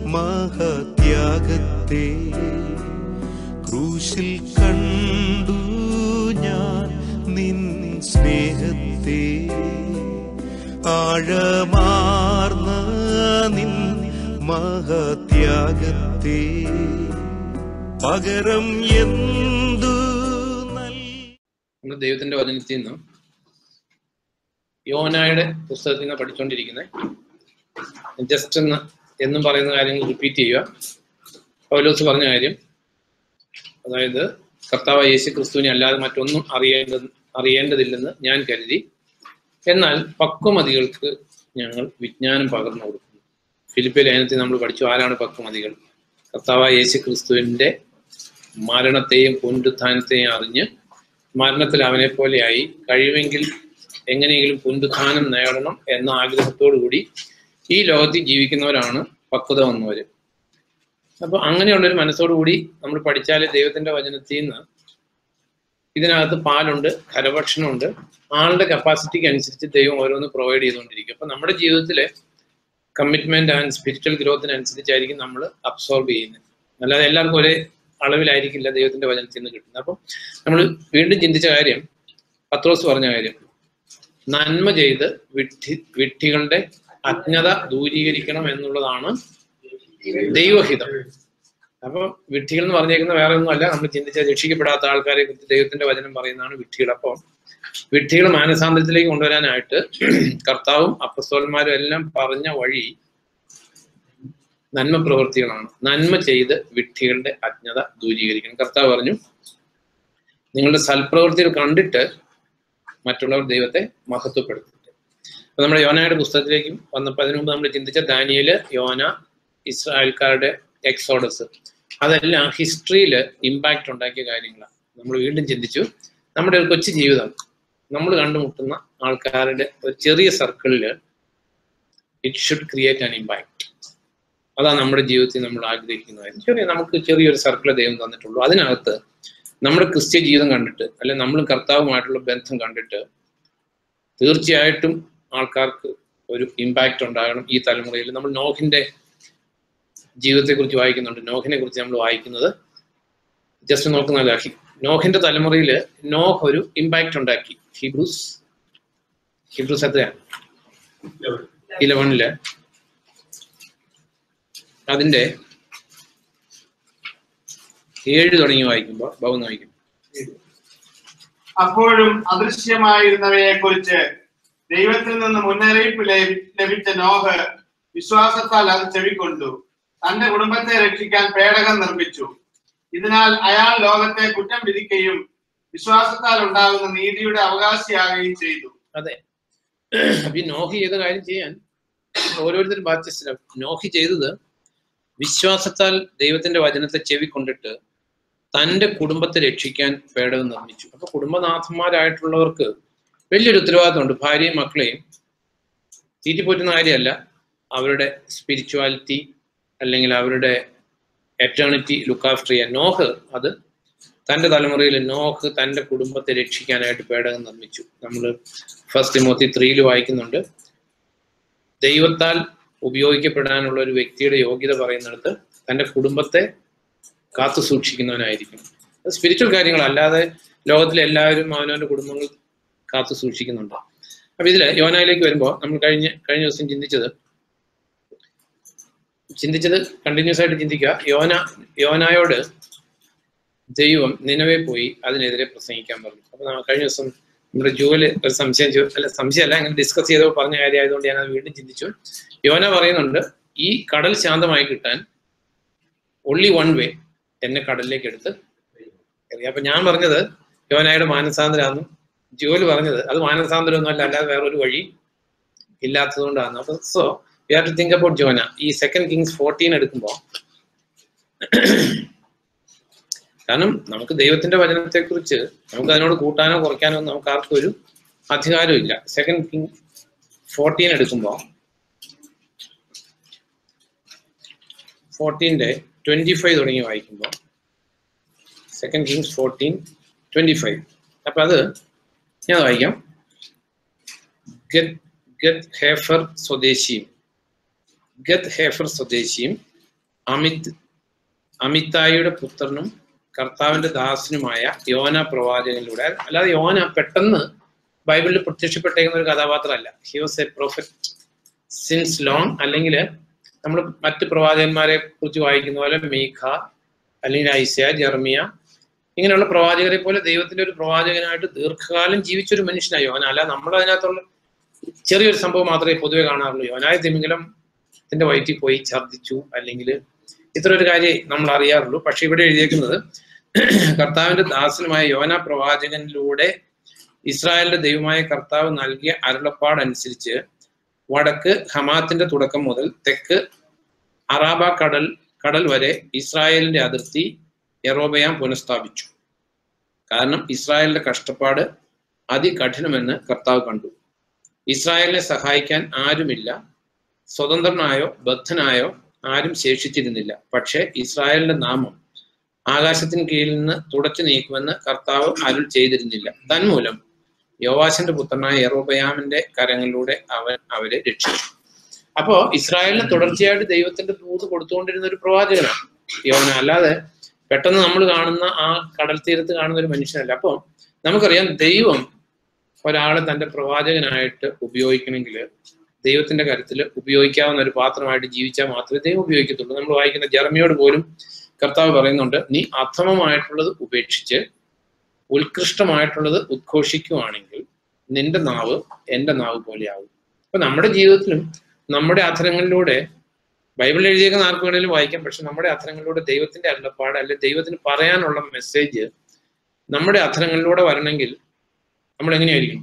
മഹത്യാഗത്തെ ക്രൂശിൽ കണ്ടു ഞാൻ നിൻ സ്നേഹത്തെ ആഴമാർന്ന നിൻ മഹത്യാഗത്തെ പകരം എന്തു നൽ നമ്മൾ ദൈവത്തിന്റെ വചനത്തിൽ നിന്ന് യോനായുടെ പുസ്തകത്തിൽ നിന്ന് പഠിച്ചുകൊണ്ടിരിക്കുന്നത് ജസ്റ്റ് എന്ന് എന്നും പറയുന്ന കാര്യങ്ങൾ റിപ്പീറ്റ് ചെയ്യുക പൗലോസ് പറഞ്ഞ കാര്യം അതായത് കർത്താവ് യേശു ക്രിസ്തുവിനെ അല്ലാതെ മറ്റൊന്നും അറിയേണ്ട അറിയേണ്ടതില്ലെന്ന് ഞാൻ കരുതി എന്നാൽ പക്വമതികൾക്ക് ഞങ്ങൾ വിജ്ഞാനം പകർന്നു കൊടുക്കുന്നു ഫിലിപ്പിയ ലേഖനത്തിൽ നമ്മൾ പഠിച്ചു ആരാണ് പക്വമതികൾ കർത്താവ് യേശു ക്രിസ്തുവിന്റെ മരണത്തെയും പുനരുത്ഥാനത്തെയും അറിഞ്ഞ് മരണത്തിൽ അവനെ പോലെയായി കഴിയുമെങ്കിൽ എങ്ങനെയെങ്കിലും പുനരുത്ഥാനം നേടണം എന്ന ആഗ്രഹത്തോടു കൂടി ഈ ലോകത്തിൽ ജീവിക്കുന്നവരാണ് പക്വത വന്നവര് അപ്പൊ അങ്ങനെയുള്ളൊരു മനസ്സോടുകൂടി നമ്മൾ പഠിച്ചാൽ ദൈവത്തിന്റെ വചനത്തിൽ നിന്ന് ഇതിനകത്ത് പാലുണ്ട് കരഭക്ഷണമുണ്ട് ആളുടെ കപ്പാസിറ്റിക്ക് അനുസരിച്ച് ദൈവം ഓരോന്ന് പ്രൊവൈഡ് ചെയ്തുകൊണ്ടിരിക്കും അപ്പൊ നമ്മുടെ ജീവിതത്തിലെ കമ്മിറ്റ്മെന്റ് ആൻഡ് സ്പിരിച്വൽ ഗ്രോത്തിനനുസരിച്ചായിരിക്കും നമ്മൾ അബ്സോർബ് ചെയ്യുന്നത് അല്ലാതെ എല്ലാവർക്കും ഒരേ അളവിലായിരിക്കില്ല ദൈവത്തിന്റെ വചനത്തിൽ നിന്ന് കിട്ടുന്നത് അപ്പം നമ്മൾ വീണ്ടും ചിന്തിച്ച കാര്യം പത്രോസ് പറഞ്ഞ കാര്യം നന്മ ചെയ്ത് വിഡ്ഢി വിഡ്ഢികളുടെ അജ്ഞത ദൂരീകരിക്കണം എന്നുള്ളതാണ് ദൈവഹിതം അപ്പൊ വിഡ്ഢികൾ എന്ന് പറഞ്ഞേക്കുന്ന വേറെ ഒന്നുമല്ല നമ്മൾ ചിന്തിച്ച രക്ഷിക്കപ്പെടാത്ത ആൾക്കാരെ കുറിച്ച് ദൈവത്തിന്റെ വചനം പറയുന്നതാണ് വിഡ്ഢികൾ അപ്പോൾ വിഡ്ഢികൾ മാനസാന്തരത്തിലേക്ക് കൊണ്ടുവരാനായിട്ട് കർത്താവും അപ്പസ്തോലന്മാരും എല്ലാം പറഞ്ഞ വഴി നന്മ പ്രവൃത്തികളാണ് നന്മ ചെയ്ത് വിഡ്ഢികളുടെ അജ്ഞത ദൂരീകരിക്കണം കർത്താവ് പറഞ്ഞു നിങ്ങളുടെ സൽപ്രവൃത്തികൾ കണ്ടിട്ട് മറ്റുള്ളവർ ദൈവത്തെ മഹത്വപ്പെടുത്തട്ടെ അപ്പൊ നമ്മുടെ യോനയുടെ പുസ്തകത്തിലേക്കും വന്നപ്പോൾ അതിനു മുമ്പ് നമ്മൾ ചിന്തിച്ച ദാനിയല് യോന ഇസ്രായേൽക്കാരുടെ എക്സോഡസ് അതെല്ലാം ഹിസ്റ്ററിയിൽ ഇമ്പാക്റ്റ് ഉണ്ടാക്കിയ കാര്യങ്ങളാണ് നമ്മൾ വീണ്ടും ചിന്തിച്ചു നമ്മുടെ ഒരു കൊച്ചു ജീവിതം നമ്മൾ കണ്ടുമുട്ടുന്ന ആൾക്കാരുടെ ഒരു ചെറിയ സർക്കിളിൽ it should create an impact അതാണ് നമ്മുടെ ജീവിതത്തിൽ നമ്മൾ ആഗ്രഹിക്കുന്നത് ചെറിയ നമുക്ക് ചെറിയൊരു സർക്കിൾ ദൈവം തന്നിട്ടുള്ളൂ അതിനകത്ത് നമ്മുടെ ക്രിസ്ത്യ ജീവിതം കണ്ടിട്ട് അല്ലെ നമ്മളും കർത്താവുമായിട്ടുള്ള ബന്ധം കണ്ടിട്ട് തീർച്ചയായിട്ടും ആൾക്കാർക്ക് ഒരു ഇമ്പാക്റ്റ് ഉണ്ടാകണം ഈ തലമുറയിൽ നമ്മൾ നോഹിന്റെ ജീവിതത്തെ കുറിച്ച് വായിക്കുന്നുണ്ട് നോഹിനെ കുറിച്ച് നമ്മൾ വായിക്കുന്നത് ജസ്റ്റ് നോക്കുന്നല്ല ഹി- നോഹിന്റെ തലമുറയിൽ നോഹ് ഒരു ഇമ്പാക്റ്റ് ഉണ്ടാക്കി ഹിബ്രൂസ് ഹിബ്രൂസ് എത്രയാണ് ഇലവനില് അതിന്റെ ഏഴ് തുടങ്ങി വായിക്കുമ്പോൾ ബൗന്ന് വായിക്കും അപ്പോഴും അദൃശ്യമായിരുന്നവയെ കുറിച്ച് ദൈവത്തിൽ നിന്ന് മുന്നറിയിപ്പ് ലഭി- ലഭിച്ച നോഹ് വിശ്വാസത്താൽ അത് ചെവിക്കൊണ്ടു തന്റെ കുടുംബത്തെ രക്ഷിക്കാൻ പേടകം നിർമ്മിച്ചു ഇതിനാൽ അയാൾ ലോകത്തെ കുറ്റം വിധിക്കുകയും വിശ്വാസത്താൽ ഉണ്ടാകുന്ന നീതിയുടെ അവകാശിയാകുകയും ചെയ്തു അതെ അപ്പൊ ഈ നോഹി ചെയ്ത കാര്യം ചെയ്യാൻ ഓരോരുത്തരും ബാധ്യസ്ഥരാണ് നോഹി ചെയ്തത് വിശ്വാസത്താൽ ദൈവത്തിന്റെ വചനത്തെ ചെവിക്കൊണ്ടിട്ട് തന്റെ കുടുംബത്തെ രക്ഷിക്കാൻ പേടകം നിർമ്മിച്ചു അപ്പൊ കുടുംബനാഥന്മാരായിട്ടുള്ളവർക്ക് വലിയൊരു ഉത്തരവാദിത്തമുണ്ട് ഭാര്യയും മക്കളെയും തീറ്റിപ്പോറ്റുന്ന കാര്യമല്ല അവരുടെ സ്പിരിച്വാലിറ്റി അല്ലെങ്കിൽ അവരുടെ എറ്റേണിറ്റി ലുക്ക് ആഫ്റ്റർ ചെയ്യാൻ നോഹ് അത് തന്റെ തലമുറയിൽ നോഹ് തന്റെ കുടുംബത്തെ രക്ഷിക്കാനായിട്ട് പേടകം നിർമ്മിച്ചു നമ്മൾ ഫസ്റ്റ് മോത്തി ത്രീയിൽ വായിക്കുന്നുണ്ട് ദൈവത്താൽ ഉപയോഗിക്കപ്പെടാനുള്ള ഒരു വ്യക്തിയുടെ യോഗ്യത പറയുന്നിടത്ത് തന്റെ കുടുംബത്തെ കാത്തു സൂക്ഷിക്കുന്നവനായിരിക്കും അത് സ്പിരിച്വൽ കാര്യങ്ങൾ അല്ലാതെ ലോകത്തിലെ എല്ലാവരും അവനവന്റെ കുടുംബങ്ങൾ കാത്തു സൂക്ഷിക്കുന്നുണ്ട് അപ്പൊ ഇതില് യോനയിലേക്ക് വരുമ്പോൾ നമ്മൾ കഴിഞ്ഞ കഴിഞ്ഞ ദിവസം ചിന്തിച്ചത് ചിന്തിച്ചത് കണ്ടിന്യൂസ് ആയിട്ട് ചിന്തിക്കുക യോന യോനായോട് ദൈവം നിലവെ പോയി അതിനെതിരെ പ്രസംഗിക്കാൻ പറഞ്ഞു അപ്പൊ നമ്മ- കഴിഞ്ഞ ദിവസം നമ്മുടെ ജൂവല് ഒരു സംശയം ചോ- അല്ല സംശയമല്ല അങ്ങനെ ഡിസ്കസ് ചെയ്തപ്പോൾ പറഞ്ഞ കാര്യമായതുകൊണ്ട് ഞാൻ അത് വീണ്ടും ചിന്തിച്ചു യോന പറയുന്നുണ്ട് ഈ കടൽ ശാന്തമായി കിട്ടാൻ ഒൺലി വൺ വേ എന്നെ കടലിലേക്ക് എടുത്ത് എറിയുക. അപ്പൊ ഞാൻ പറഞ്ഞത് യോനായുടെ മാനസാന്തരാന്നും ജോലി പറഞ്ഞത് അത് മാനസാന്തരമൊന്നും അല്ല അല്ലാതെ വേറൊരു വഴി ഇല്ലാത്തതുകൊണ്ടാണ് അപ്പൊ so we have to think about Jonah ഈ സെക്കൻഡ് കിങ്സ് ഫോർട്ടീൻ എടുക്കുമ്പോൾ കാരണം നമുക്ക് ദൈവത്തിന്റെ വചനത്തെ കുറിച്ച് നമുക്ക് അതിനോട് കൂട്ടാനോ കുറയ്ക്കാനോ ഒന്നും നമുക്ക് ആർക്കും ഒരു അധികാരമില്ല സെക്കൻഡ് കിങ് ഫോർട്ടീൻ എടുക്കുമ്പോൾ ഫോർട്ടീൻ്റെ ട്വന്റി ഫൈവ് തുടങ്ങി വായിക്കുമ്പോൾ second Kings fourteen twenty five അപ്പൊ അത് ഞാൻ വായിക്കാം ഗത് ഗത് ഹേഫർ സ്വദേശിയും ഗത് ഹേഫർ സ്വദേശിയും അമിത് അമിതായിയുടെ പുത്രനും കർത്താവിന്റെ ദാസനുമായ യോന പ്രവാചകനിലൂടെ അല്ലാതെ യോന പെട്ടെന്ന് ബൈബിളിൽ പ്രത്യക്ഷപ്പെട്ടേക്കുന്ന ഒരു കഥാപാത്രമല്ല he was a prophet since long അല്ലെങ്കിൽ നമ്മൾ മറ്റ് പ്രവാചകന്മാരെ കുറിച്ച് വായിക്കുന്ന പോലെ മീഖ അല്ലെങ്കിൽ ഐസ്യ ജർമിയ ഇങ്ങനെയുള്ള പ്രവാചകരെ പോലെ ദൈവത്തിന്റെ ഒരു പ്രവാചകനായിട്ട് ദീർഘകാലം ജീവിച്ചൊരു മനുഷ്യനാണ് യോന അല്ല നമ്മൾ അതിനകത്തുള്ള ചെറിയൊരു സംഭവം മാത്രമേ പൊതുവെ കാണാറുള്ളൂ യോനായ തിമിംഗലം ത്തിന്റെ വയറ്റിൽ പോയി ഛർദ്ദിച്ചു അല്ലെങ്കിൽ ഇത്ര ഒരു കാര്യം നമ്മൾ അറിയാറുള്ളൂ പക്ഷെ ഇവിടെ എഴുതിയേക്കുന്നത് കർത്താവിന്റെ ദാസനുമായ യോന പ്രവാചകനിലൂടെ ഇസ്രായേലിന്റെ ദൈവമായ കർത്താവ് നൽകിയ അരുളപ്പാടനുസരിച്ച് വടക്ക് ഹമാത്തിന്റെ തുടക്കം മുതൽ തെക്ക് അറാബ കടൽ കടൽ വരെ ഇസ്രായേലിന്റെ അതിർത്തി യറോബയാം പുനഃസ്ഥാപിച്ചു കാരണം ഇസ്രായേലിന്റെ കഷ്ടപ്പാട് അതികഠിനമെന്ന് കർത്താവ് കണ്ടു ഇസ്രായേലിനെ സഹായിക്കാൻ ആരുമില്ല സ്വതന്ത്രനായോ ബദ്ധനായോ ആരും ശേഷിച്ചിരുന്നില്ല പക്ഷേ ഇസ്രായേലിന്റെ നാമം ആകാശത്തിന് കീഴിൽ നിന്ന് തുടച്ചു നീക്കുമെന്ന് കർത്താവ് അരുൾ ചെയ്തിരുന്നില്ല തന്മൂലം യോവാശന്റെ പുത്രനായ യറോബയാമിന്റെ കരങ്ങളിലൂടെ അവൻ അവരെ രക്ഷിച്ചു അപ്പോ ഇസ്രായേലിന് തുടർച്ചയായിട്ട് ദൈവത്തിന്റെ ദൂത് കൊടുത്തുകൊണ്ടിരുന്ന ഒരു പ്രവാചകനാണ് യോന അല്ലാതെ പെട്ടെന്ന് നമ്മൾ കാണുന്ന ആ കടൽ തീരത്ത് കാണുന്ന ഒരു മനുഷ്യനല്ല അപ്പോൾ നമുക്കറിയാം ദൈവം ഒരാളെ തന്റെ പ്രവാചകനായിട്ട് ഉപയോഗിക്കണമെങ്കിൽ ദൈവത്തിന്റെ കാര്യത്തിൽ ഉപയോഗിക്കാവുന്ന ഒരു പാത്രമായിട്ട് ജീവിച്ചാൽ മാത്രമേ ദൈവം ഉപയോഗിക്കത്തുള്ളൂ നമ്മൾ വായിക്കുന്ന ജർമിയോട് പോലും കർത്താവ് പറയുന്നുണ്ട് നീ അധമമായിട്ടുള്ളത് ഉപേക്ഷിച്ച് ഉത്കൃഷ്ടമായിട്ടുള്ളത് ഉദ്ഘോഷിക്കുവാണെങ്കിൽ നിന്റെ നാവ് എന്റെ നാവ് പോലെയാവും അപ്പൊ നമ്മുടെ ജീവിതത്തിലും നമ്മുടെ അധരങ്ങളിലൂടെ ബൈബിൾ എഴുതിയേക്കുന്ന ആർക്ക് വേണേലും വായിക്കാം പക്ഷെ നമ്മുടെ അധരങ്ങളിലൂടെ ദൈവത്തിന്റെ അരുളപ്പാട് അല്ലെ ദൈവത്തിന് പറയാനുള്ള മെസ്സേജ് നമ്മുടെ അധരങ്ങളിലൂടെ വരണമെങ്കിൽ നമ്മൾ എങ്ങനെയായിരിക്കും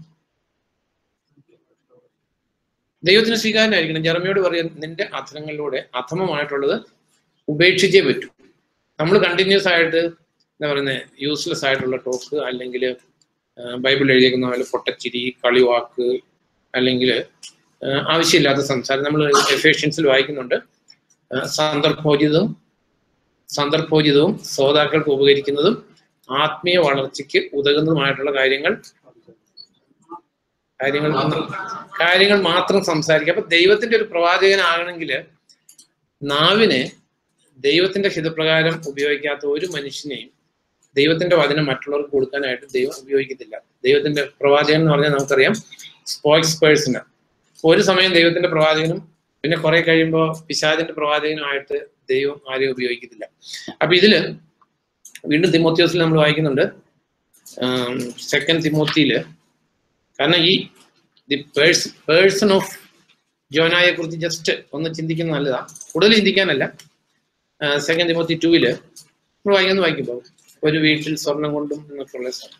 ദൈവത്തിന് സ്വീകാരനായിരിക്കണം ജർമ്മയോട് പറയാൻ നിന്റെ അധരങ്ങളിലൂടെ അധമമായിട്ടുള്ളത് ഉപേക്ഷിച്ചേ പറ്റൂ നമ്മൾ കണ്ടിന്യൂസ് ആയിട്ട് എന്താ പറയുന്നത് യൂസ്ലെസ് ആയിട്ടുള്ള ടോക്ക് അല്ലെങ്കിൽ ബൈബിൾ എഴുതിയേക്കുന്ന പോലെ പൊട്ടച്ചിരി കളിവാക്ക് അല്ലെങ്കിൽ ആവശ്യമില്ലാത്ത സംസാരം നമ്മൾ എഫേഷ്യൻസിൽ വായിക്കുന്നുണ്ട് ആ, സന്ദർഭോചിതവും സന്ദർഭോചിതവും ശ്രോതാക്കൾക്ക് ഉപകരിക്കുന്നതും ആത്മീയ വളർച്ചയ്ക്ക് ഉതകുന്നതുമായിട്ടുള്ള കാര്യങ്ങൾ കാര്യങ്ങൾ കാര്യങ്ങൾ മാത്രം സംസാരിക്കുക അപ്പൊ ദൈവത്തിന്റെ ഒരു പ്രവാചകനാകണമെങ്കിൽ നാവിനെ ദൈവത്തിന്റെ ഹിതപ്രകാരം ഉപയോഗിക്കാത്ത ഒരു മനുഷ്യനെയും ദൈവത്തിന്റെ വചനം മറ്റുള്ളവർക്ക് കൊടുക്കാനായിട്ട് ദൈവം ഉപയോഗിക്കത്തില്ല ദൈവത്തിന്റെ പ്രവാചകൻ എന്ന് പറഞ്ഞാൽ നമുക്കറിയാം സ്പോക്സ് പേഴ്സണ് ഒരു സമയം ദൈവത്തിന്റെ പ്രവാചകനും പിന്നെ കുറെ കഴിയുമ്പോൾ പിശാചിന്റെ പ്രവാചകനുമായിട്ട് ദൈവം ആരെയും ഉപയോഗിക്കത്തില്ല അപ്പൊ ഇതില് വീണ്ടും തിമോത്യോസിൽ നമ്മൾ വായിക്കുന്നുണ്ട് സെക്കൻഡ് തിമോത്തിയില് കാരണം ഈ ദി പേഴ്സ് പേഴ്സൺ ഓഫ് ജോനായെ കുറിച്ച് ജസ്റ്റ് ഒന്ന് ചിന്തിക്കുന്നത് നല്ലതാ കൂടുതൽ ചിന്തിക്കാനല്ല സെക്കൻഡ് തിമോത്തി ടൂവില് നമ്മൾ വായിക്കുന്ന വായിക്കുമ്പോൾ ഒരു വീട്ടിൽ സ്വർണം കൊണ്ടും എന്നൊക്കെയുള്ള സ്ഥലം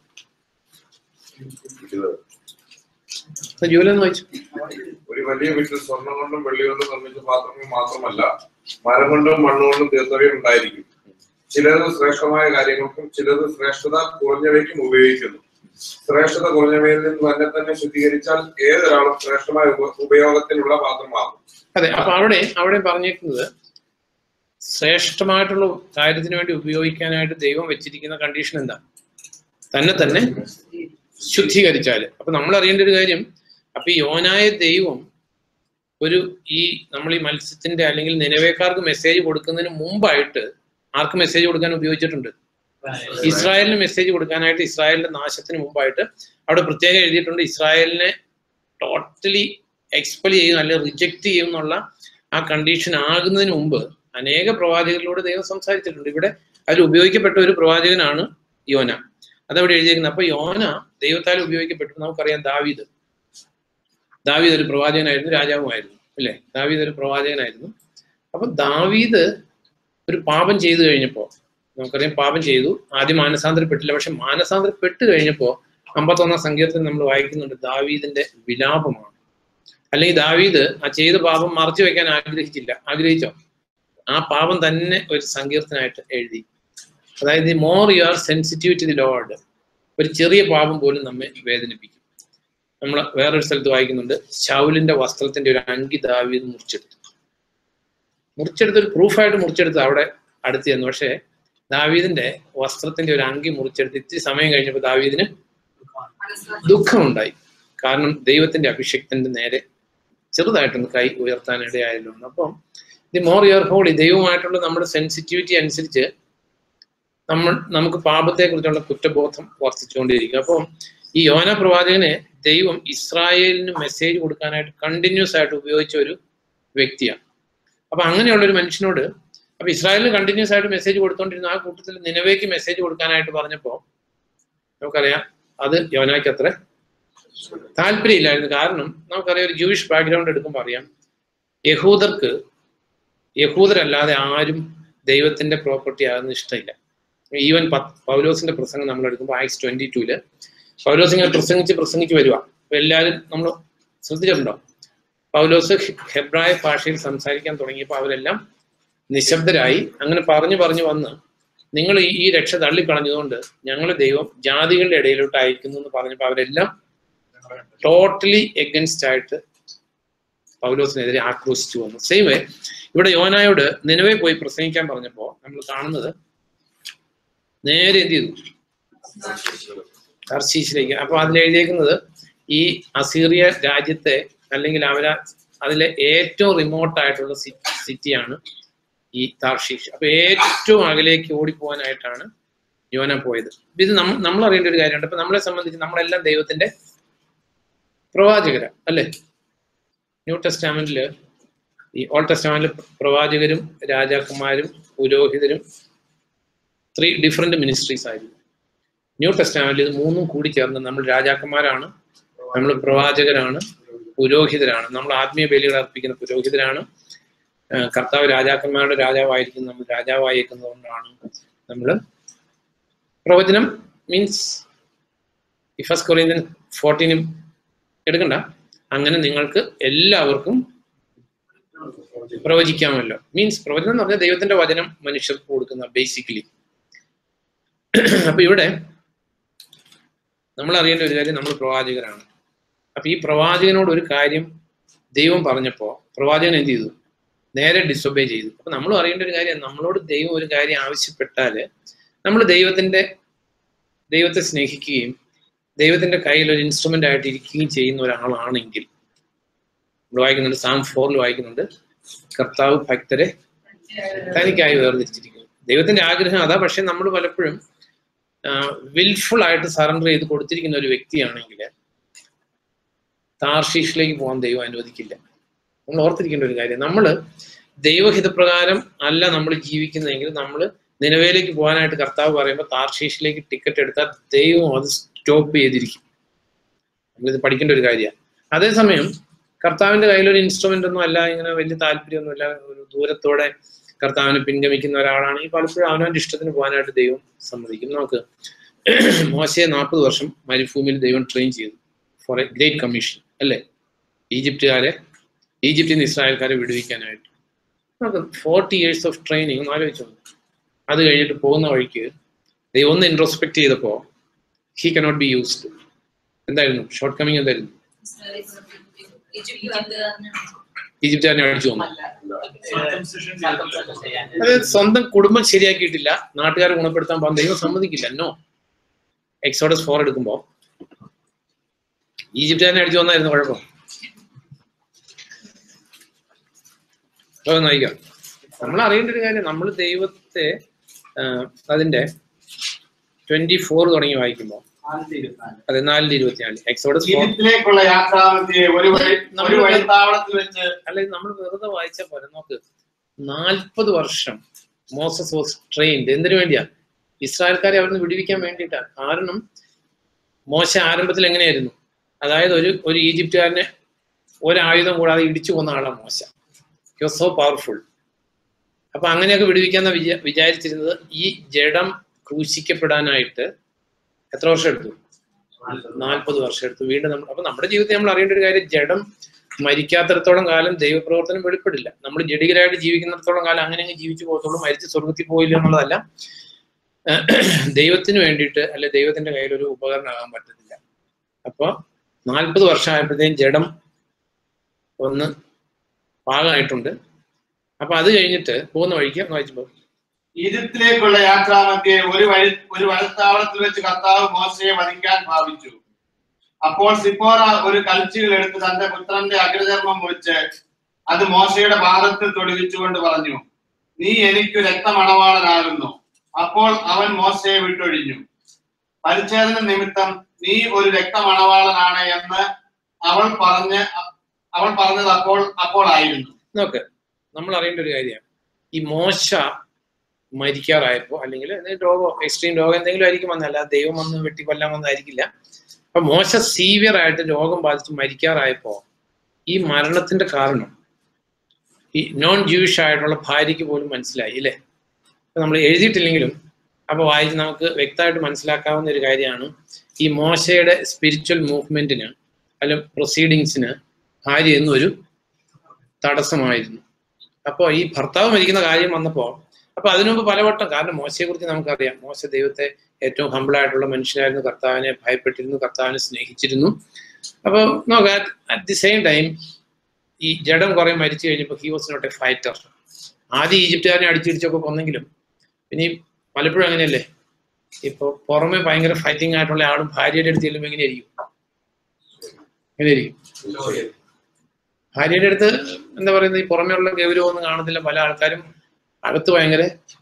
ജോലി വായിച്ചു ഒരു വലിയ വീട്ടിൽ സ്വർണം കൊണ്ടും വെള്ളി കൊണ്ടും നിർമ്മിച്ച പാത്രങ്ങൾ മാത്രമല്ല മരം കൊണ്ടും മണ്ണുകൊണ്ടും തീർത്തവയും ഉണ്ടായിരിക്കും ചിലത് ശ്രേഷ്ഠമായ കാര്യങ്ങൾക്കും ചിലത് ശ്രേഷ്ഠത കുറഞ്ഞവയ്ക്കും ഉപയോഗിക്കുന്നു ശ്രേഷ്ഠത കുറഞ്ഞവയിൽ നിന്ന് തന്നെ തന്നെ ശുദ്ധീകരിച്ചാൽ ഏതൊരാളും ശ്രേഷ്ഠമായ ഉപ- ഉപയോഗത്തിനുള്ള പാത്രമാകും അതെ അപ്പൊ അവിടെ അവിടെ പറഞ്ഞേക്കുന്നത് ശ്രേഷ്ഠമായിട്ടുള്ള കാര്യത്തിന് വേണ്ടി ഉപയോഗിക്കാനായിട്ട് ദൈവം വെച്ചിരിക്കുന്ന കണ്ടീഷൻ എന്താ തന്നെ തന്നെ ശുദ്ധീകരിച്ചാല് അപ്പൊ നമ്മൾ അറിയേണ്ട ഒരു കാര്യം അപ്പൊ ഈ യോനായ ദൈവം ഒരു ഈ നമ്മൾ ഈ മത്സ്യത്തിന്റെ അല്ലെങ്കിൽ നിലവേക്കാർക്ക് മെസ്സേജ് കൊടുക്കുന്നതിന് മുമ്പായിട്ട് ആർക്ക് മെസ്സേജ് കൊടുക്കാൻ ഉപയോഗിച്ചിട്ടുണ്ട് ഇസ്രായേലിന് മെസ്സേജ് കൊടുക്കാനായിട്ട് ഇസ്രായേലിന്റെ നാശത്തിന് മുമ്പായിട്ട് അവിടെ പ്രത്യേകം എഴുതിയിട്ടുണ്ട് ഇസ്രായേലിനെ ടോട്ടലി എക്സ്പെൽ ചെയ്യും അല്ലെങ്കിൽ റിജക്ട് ചെയ്യും എന്നുള്ള ആ കണ്ടീഷൻ ആകുന്നതിന് മുമ്പ് അനേക പ്രവാചകരിലൂടെ ദൈവം സംസാരിച്ചിട്ടുണ്ട് ഇവിടെ അതിൽ ഉപയോഗിക്കപ്പെട്ട ഒരു പ്രവാചകനാണ് യോന അതവിടെ എഴുതിയിരിക്കുന്നത് അപ്പൊ യോന ദൈവത്താൽ ഉപയോഗിക്കപ്പെട്ടു നമുക്കറിയാം ദാവീദ് ദാവീദ് ഒരു പ്രവാചകനായിരുന്നു രാജാവുമായിരുന്നു അല്ലേ ദാവീദ് ഒരു പ്രവാചകനായിരുന്നു അപ്പൊ ദാവീദ് ഒരു പാപം ചെയ്തു കഴിഞ്ഞപ്പോ നമുക്കറിയാം പാപം ചെയ്തു ആദ്യം മാനസാന്തരപ്പെട്ടില്ല പക്ഷെ മാനസാന്തരപ്പെട്ട് കഴിഞ്ഞപ്പോ അമ്പത്തൊന്നാം സങ്കീർത്തനം നമ്മൾ വായിക്കുന്നുണ്ട് ദാവീദിന്റെ വിലാപമാണ് അല്ലെങ്കിൽ ദാവീദ് ആ ചെയ്ത പാപം മറച്ചു വെക്കാൻ ആഗ്രഹിച്ചില്ല ആഗ്രഹിച്ചോ ആ പാപം തന്നെ ഒരു സങ്കീർത്തനായിട്ട് എഴുതി അതായത് more you are sensitive to the lord ഒരു ചെറിയ പാപം പോലും നമ്മെ വേദനിപ്പിക്കും നമ്മൾ വേറൊരു സ്ഥലത്ത് വായിക്കുന്നുണ്ട് ശൗലിന്റെ വസ്ത്രത്തിന്റെ ഒരു അങ്കി ദാവീദ് മുറിച്ചെടുത്തു മുറിച്ചെടുത്ത് ഒരു പ്രൂഫായിട്ട് മുറിച്ചെടുത്ത് അവിടെ അടുത്ത് ചെന്നു പക്ഷേ ദാവീദിന്റെ വസ്ത്രത്തിന്റെ ഒരു അങ്കി മുറിച്ചെടുത്ത് ഇത്തിരി സമയം കഴിഞ്ഞപ്പോൾ ദാവീദിന് ദുഃഖമുണ്ടായി കാരണം ദൈവത്തിന്റെ അഭിഷേകത്തിന്റെ നേരെ ചെറുതായിട്ടൊന്ന് കൈ ഉയർത്താനിടയായല്ലോ എന്ന്. അപ്പം ദി മോർ യുവർ ഹോളി ദൈവമായിട്ടുള്ള നമ്മുടെ സെൻസിറ്റിവിറ്റി അനുസരിച്ച് നമ്മൾ നമുക്ക് പാപത്തെക്കുറിച്ചുള്ള കുറ്റബോധം വർദ്ധിച്ചുകൊണ്ടിരിക്കും അപ്പോൾ ഈ യോന പ്രവാചകനെ ദൈവം ഇസ്രായേലിന് മെസ്സേജ് കൊടുക്കാനായിട്ട് കണ്ടിന്യൂസ് ആയിട്ട് ഉപയോഗിച്ച ഒരു വ്യക്തിയാണ് അപ്പൊ അങ്ങനെയുള്ള ഒരു മനുഷ്യനോട് അപ്പൊ ഇസ്രായേലിന് കണ്ടിന്യൂസ് ആയിട്ട് മെസ്സേജ് കൊടുത്തോണ്ടിരുന്ന ആ കൂട്ടത്തിൽ നിലവേക്ക് മെസ്സേജ് കൊടുക്കാനായിട്ട് പറഞ്ഞപ്പോ നമുക്കറിയാം അത് യോനായ്ക്ക് അത്ര താല്പര്യമില്ലായിരുന്നു കാരണം നമുക്കറിയാം ഒരു ജൂയിഷ് ബാക്ക്ഗ്രൗണ്ട് എടുക്കുമ്പോൾ അറിയാം യഹൂദർക്ക് യഹൂദരല്ലാതെ ആരും ദൈവത്തിന്റെ പ്രോപ്പർട്ടി ആകുന്ന ഇഷ്ടമില്ല ഈവൻ പൗലോസിന്റെ പ്രസംഗം നമ്മൾ എടുക്കുമ്പോൾ ആക്സ് ട്വന്റി ടൂല് പൗലോസ് ഇങ്ങനെ പ്രസംഗിച്ച് പ്രസംഗിച്ച് വരിക അപ്പൊ എല്ലാവരും നമ്മൾ ശ്രദ്ധിച്ചിട്ടുണ്ടോ പൗലോസ് ഹെബ്രായ ഭാഷയിൽ സംസാരിക്കാൻ തുടങ്ങിയപ്പോൾ അവരെല്ലാം നിശബ്ദരായി അങ്ങനെ പറഞ്ഞു പറഞ്ഞു വന്ന് നിങ്ങൾ ഈ ഈ രക്ഷ തള്ളിക്കളഞ്ഞതുകൊണ്ട് ഞങ്ങൾ ദൈവം ജാതികളുടെ ഇടയിലോട്ട് അയക്കുന്നു എന്ന് പറഞ്ഞപ്പോൾ അവരെല്ലാം ടോട്ടലി എഗൻസ്റ്റ് ആയിട്ട് പൗലോസിനെതിരെ ആക്രോശിച്ചു വന്നു സെയിം വേ ഇവിടെ യോനായോട് നിലവേ പോയി പ്രസംഗിക്കാൻ പറഞ്ഞപ്പോൾ നമ്മൾ കാണുന്നത് നേരെ എന്ത് ചെയ്തു തർശീശിലേക്ക് അപ്പൊ അതിൽ എഴുതിയേക്കുന്നത് ഈ അസീറിയ രാജ്യത്തെ അല്ലെങ്കിൽ അവര അതിലെ ഏറ്റവും റിമോട്ട് ആയിട്ടുള്ള സിറ്റിയാണ് ഈ താർഷീഷ് അപ്പൊ ഏറ്റവും അകലേക്ക് ഓടിപ്പോകാനായിട്ടാണ് യോന പോയത് ഇത് നമ്മ നമ്മൾ അറിയേണ്ട ഒരു കാര്യമുണ്ട് അപ്പൊ നമ്മളെ സംബന്ധിച്ച് നമ്മളെല്ലാം ദൈവത്തിന്റെ പ്രവാചകര അല്ലേ ന്യൂ ടെസ്റ്റാമെന്റില് ഈ ഓൾഡ് ടെസ്റ്റാമെന്റിൽ പ്രവാചകരും രാജാക്കന്മാരും പുരോഹിതരും ത്രീ ഡിഫറെന്റ് മിനിസ്ട്രീസ് ആയിരുന്നു ന്യൂ ടെസ്റ്റാമെന്റിൽ ഇത് മൂന്നും കൂടി ചേർന്ന് നമ്മൾ രാജാക്കന്മാരാണ് നമ്മൾ പ്രവാചകരാണ് പുരോഹിതരാണ് നമ്മൾ ആത്മീയ ബലികൾ അർപ്പിക്കുന്ന പുരോഹിതരാണ് ആ, കർത്താവ് രാജാക്കന്മാരുടെ രാജാവായിരിക്കും നമ്മൾ രാജാവായിരിക്കുന്നതുകൊണ്ടാണ് നമ്മൾ പ്രവചനം മീൻസ് ഈ ഫസ്റ്റ് കൊറിയൻ ഫോർട്ടീനും എടുക്കണ്ട അങ്ങനെ നിങ്ങൾക്ക് എല്ലാവർക്കും പ്രവചിക്കാമല്ലോ മീൻസ് പ്രവചനം എന്ന് പറഞ്ഞാൽ ദൈവത്തിന്റെ വചനം മനുഷ്യർക്ക് കൊടുക്കുന്ന ബേസിക്കലി അപ്പൊ ഇവിടെ നമ്മൾ അറിയേണ്ട ഒരു കാര്യം നമ്മൾ പ്രവാചകരാണ് അപ്പൊ ഈ പ്രവാചകനോട് ഒരു കാര്യം ദൈവം പറഞ്ഞപ്പോ പ്രവാചകൻ എന്ത് ചെയ്തു നേരെ ഡിസൊബേ ചെയ്തു അപ്പൊ നമ്മൾ അറിയേണ്ട ഒരു കാര്യം നമ്മളോട് ദൈവം ഒരു കാര്യം ആവശ്യപ്പെട്ടാല് നമ്മൾ ദൈവത്തിന്റെ ദൈവത്തെ സ്നേഹിക്കുകയും ദൈവത്തിന്റെ കയ്യിൽ ഒരു ഇൻസ്ട്രുമെന്റ് ആയിട്ട് ഇരിക്കുകയും ചെയ്യുന്ന ഒരാളാണെങ്കിൽ നമ്മൾ വായിക്കുന്നുണ്ട് സാം ഫോറിൽ വായിക്കുന്നുണ്ട് കർത്താവ് ഭക്തരെ തനിക്കായി വേർതിരിച്ചിരിക്കുന്നു ദൈവത്തിന്റെ ആഗ്രഹം അതാ പക്ഷെ നമ്മൾ പലപ്പോഴും വിൽഫുൾ ആയിട്ട് സറണ്ടർ ചെയ്ത് കൊടുത്തിരിക്കുന്ന ഒരു വ്യക്തിയാണെങ്കിൽ താർഷീഷിലേക്ക് പോകാൻ ദൈവം അനുവദിക്കില്ല നമ്മൾ ഓർത്തിരിക്കേണ്ട ഒരു കാര്യം നമ്മൾ ദൈവഹിതപ്രകാരം അല്ല നമ്മൾ ജീവിക്കുന്നതെങ്കിൽ നമ്മൾ നിലവേലേക്ക് പോകാനായിട്ട് കർത്താവ് പറയുമ്പോൾ താർഷീഷിലേക്ക് ടിക്കറ്റ് എടുത്താൽ ദൈവം അത് സ്റ്റോപ്പ് ചെയ്തിരിക്കും നമ്മളിത് പഠിക്കേണ്ട ഒരു കാര്യമാണ് അതേസമയം കർത്താവിന്റെ കയ്യിൽ ഒരു ഇൻസ്ട്രുമെന്റ് ഒന്നും അല്ല ഇങ്ങനെ വലിയ താല്പര്യമൊന്നുമില്ല ഒരു ദൂരത്തോടെ കർത്താവിനെ പിൻഗമിക്കുന്ന ഒരാളാണെങ്കിൽ പലപ്പോഴും അവനവന്റെ ഇഷ്ടത്തിന് പോകാനായിട്ട് ദൈവം സമ്മതിക്കും നമുക്ക് മോശയെ നാൽപ്പത് വർഷം മരുഭൂമിയിൽ ദൈവം ട്രെയിൻ ചെയ്തു ഫോർ എ ഗ്രേറ്റ് കമ്മീഷൻ അല്ലേ ഈജിപ്തുകാരെ ഈജിപ്തിൽ നിന്ന് ഇസ്രായേൽക്കാരെ വിടുവിക്കാനായിട്ട് നമുക്ക് ഫോർട്ടി ഇയേഴ്സ് ഓഫ് ട്രെയിനിങ് ഒന്ന് ആലോചിച്ചു അത് കഴിഞ്ഞിട്ട് പോകുന്ന വഴിക്ക് ദൈവം ഒന്ന് ഇൻട്രോസ്പെക്ട് ചെയ്തപ്പോ ഹി കനോട്ട് ബി യൂസ്ഡ് എന്തായിരുന്നു ഷോർട്ട് കമ്മിങ് എന്തായിരുന്നു ഈജിപ്തുകാരനെ അടിച്ചു വന്നു അതായത് സ്വന്തം കുടുംബം ശരിയാക്കിയിട്ടില്ല നാട്ടുകാരെ ഗുണപ്പെടുത്താൻ പോകാൻ ദൈവം സമ്മതിക്കില്ല നോ എക്സോഡസ് ഫോർ എടുക്കുമ്പോ ഈജിപ്തുകാരനെ അടിച്ചു വന്നായിരുന്നു കുഴപ്പം അപ്പൊ നയിക്കാം നമ്മൾ അറിയേണ്ട ഒരു കാര്യം നമ്മൾ ദൈവത്തെ ആ, അതിന്റെ ട്വന്റി ഫോർ തുടങ്ങി വായിക്കുമ്പോൾ അതെ നാലിന്റെ ഇരുപത്തിനാല് എക്സോഡസ് ഫോർ ഈജിപ്തിലേക്കുള്ള യാത്രാമധ്യേ ഒരു വഴി ഒരു വഴിത്താവളത്തിൽ വെച്ച് അല്ലെങ്കിൽ നമ്മൾ വെറുതെ വായിച്ച പോലെ നോക്ക് നാൽപ്പത് വർഷം മോസസ് വാസ് ട്രെയിൻഡ് എന്തിനു വേണ്ടിയാ ഇസ്രായേൽക്കാരെ അവിടുന്ന് വിടുവിക്കാൻ വേണ്ടിയിട്ടാണ് കാരണം മോശ ആരംഭത്തിൽ എങ്ങനെയായിരുന്നു അതായത് ഒരു ഒരു ഈജിപ്തുകാരനെ ഒരായുധം കൂടാതെ ഇടിച്ചു കൊന്ന ആളാണ് മോശ ഹി വാസ് സോ പവർഫുൾ അപ്പൊ അങ്ങനെയൊക്കെ വിടുവിക്കാന്ന വിചാ വിചാരിച്ചിരുന്നത് ഈ ജഡം ക്രൂശിക്കപ്പെടാനായിട്ട് എത്ര വർഷം എടുത്തു നാൽപ്പത് വർഷം എടുത്തു വീണ്ടും നമ്മൾ അപ്പൊ നമ്മുടെ ജീവിതത്തിൽ നമ്മൾ അറിയേണ്ട ഒരു കാര്യം ജഡം മരിക്കാത്തിടത്തോളം കാലം ദൈവപ്രവർത്തനം വെളിപ്പെടില്ല നമ്മൾ ജഡികരായിട്ട് ജീവിക്കുന്നിടത്തോളം കാലം അങ്ങനെ അങ്ങ് ജീവിച്ചു പോകത്തുള്ളൂ മരിച്ച് സ്വർഗത്തിൽ പോയില്ല എന്നുള്ളതല്ല ഏഹ് ദൈവത്തിന് വേണ്ടിയിട്ട് അല്ലെ ദൈവത്തിന്റെ കയ്യിൽ ഒരു ഉപകരണമാകാൻ പറ്റത്തില്ല അപ്പൊ നാൽപ്പത് വർഷമായപ്പോഴത്തേക്കും ജഡം ഒന്ന് പാകമായിട്ടുണ്ട് അപ്പൊ അത് കഴിഞ്ഞിട്ട് പോകുന്ന വഴിക്ക് അങ്ങ് വായിച്ചപ്പോ ഈജിപ്തിലേക്കുള്ള യാത്രാമധ്യേ ഒരു വഴി ഒരു വഴിത്താവളത്തിൽ വെച്ച് കർത്താവ് മോശയെ വധിക്കാൻ ഭാവിച്ചു അപ്പോൾ സിപ്പോറ ഒരു കൽച്ചീൽ എടുത്ത് തന്റെ പുത്രന്റെ അഗ്രചർമ്മം മുറിച്ച് അത് മോശയുടെ പാദത്തിൽ തൊടുവിച്ചുകൊണ്ട് പറഞ്ഞു നീ എനിക്ക് രക്തമണവാളനാകുന്നു അപ്പോൾ അവൻ മോശയെ വിട്ടൊഴിഞ്ഞു പരിച്ഛേദന നിമിത്തം നീ ഒരു രക്തമണവാളനാണ് എന്ന് അവൾ പറഞ്ഞ് അവൾ പറഞ്ഞത് അപ്പോൾ അപ്പോൾ ആയിരുന്നു നോക്ക് നമ്മൾ അറിയേണ്ട ഒരു കാര്യമാണ് ഈ മോശ മരിക്കാറായപ്പോ അല്ലെങ്കിൽ രോഗം എക്സ്ട്രീം രോഗം എന്തെങ്കിലും ആയിരിക്കും വന്നല്ല ദൈവം വന്ന് വെട്ടി കൊല്ലാൻ വന്നായിരിക്കില്ല അപ്പൊ മോശ സീവിയർ ആയിട്ട് രോഗം ബാധിച്ച് മരിക്കാറായപ്പോ ഈ മരണത്തിന്റെ കാരണം ഈ നോൺ ജൂയിഷ് ആയിട്ടുള്ള ഭാര്യയ്ക്ക് പോലും മനസ്സിലായി ഇല്ലേ അപ്പൊ നമ്മൾ എഴുതിയിട്ടില്ലെങ്കിലും അപ്പൊ വായിച്ച് നമുക്ക് വ്യക്തമായിട്ട് മനസ്സിലാക്കാവുന്ന ഒരു കാര്യമാണ് ഈ മോശയുടെ സ്പിരിച്വൽ മൂവ്മെന്റിന് അല്ല പ്രൊസീഡിങ്സിന് ഭാര്യ എന്നൊരു തടസ്സമായിരുന്നു അപ്പോൾ ഈ ഭർത്താവ് മരിക്കുന്ന കാര്യം വന്നപ്പോൾ അപ്പൊ അതിനു മുമ്പ് പലവട്ടം കാരണം മോശയെ കുറിച്ച് നമുക്കറിയാം മോശ ദൈവത്തെ ഏറ്റവും ഹമ്പിൾ ആയിട്ടുള്ള മനുഷ്യനായിരുന്നു കർത്താവിനെ ഭയപ്പെട്ടിരുന്നു കർത്താവിനെ സ്നേഹിച്ചിരുന്നു അപ്പോൾ നോക്കാം അറ്റ് ദി സെയിം ടൈം ഈ ജഡം കുറെ മരിച്ചു കഴിഞ്ഞപ്പോൾ he was not a fighter ആദ്യം ഈജിപ്തുകാരനെ അടിച്ചിടിച്ചൊക്കെ കൊന്നെങ്കിലും പിന്നെ ഈ പലപ്പോഴും അങ്ങനെയല്ലേ ഇപ്പൊ പുറമെ ഭയങ്കര ഫൈറ്റിംഗ് ആയിട്ടുള്ള ആളും ഭാര്യയുടെ അടുത്ത് ചെല്ലുമ്പോൾ എങ്ങനെയായിരിക്കും എങ്ങനെയായിരിക്കും ഭാര്യയുടെ അടുത്ത് എന്താ പറയുന്നത് ഈ പുറമേയുള്ള ഗൗരവമൊന്നും കാണത്തില്ല പല ആൾക്കാരും അകത്ത് ഭയങ്കര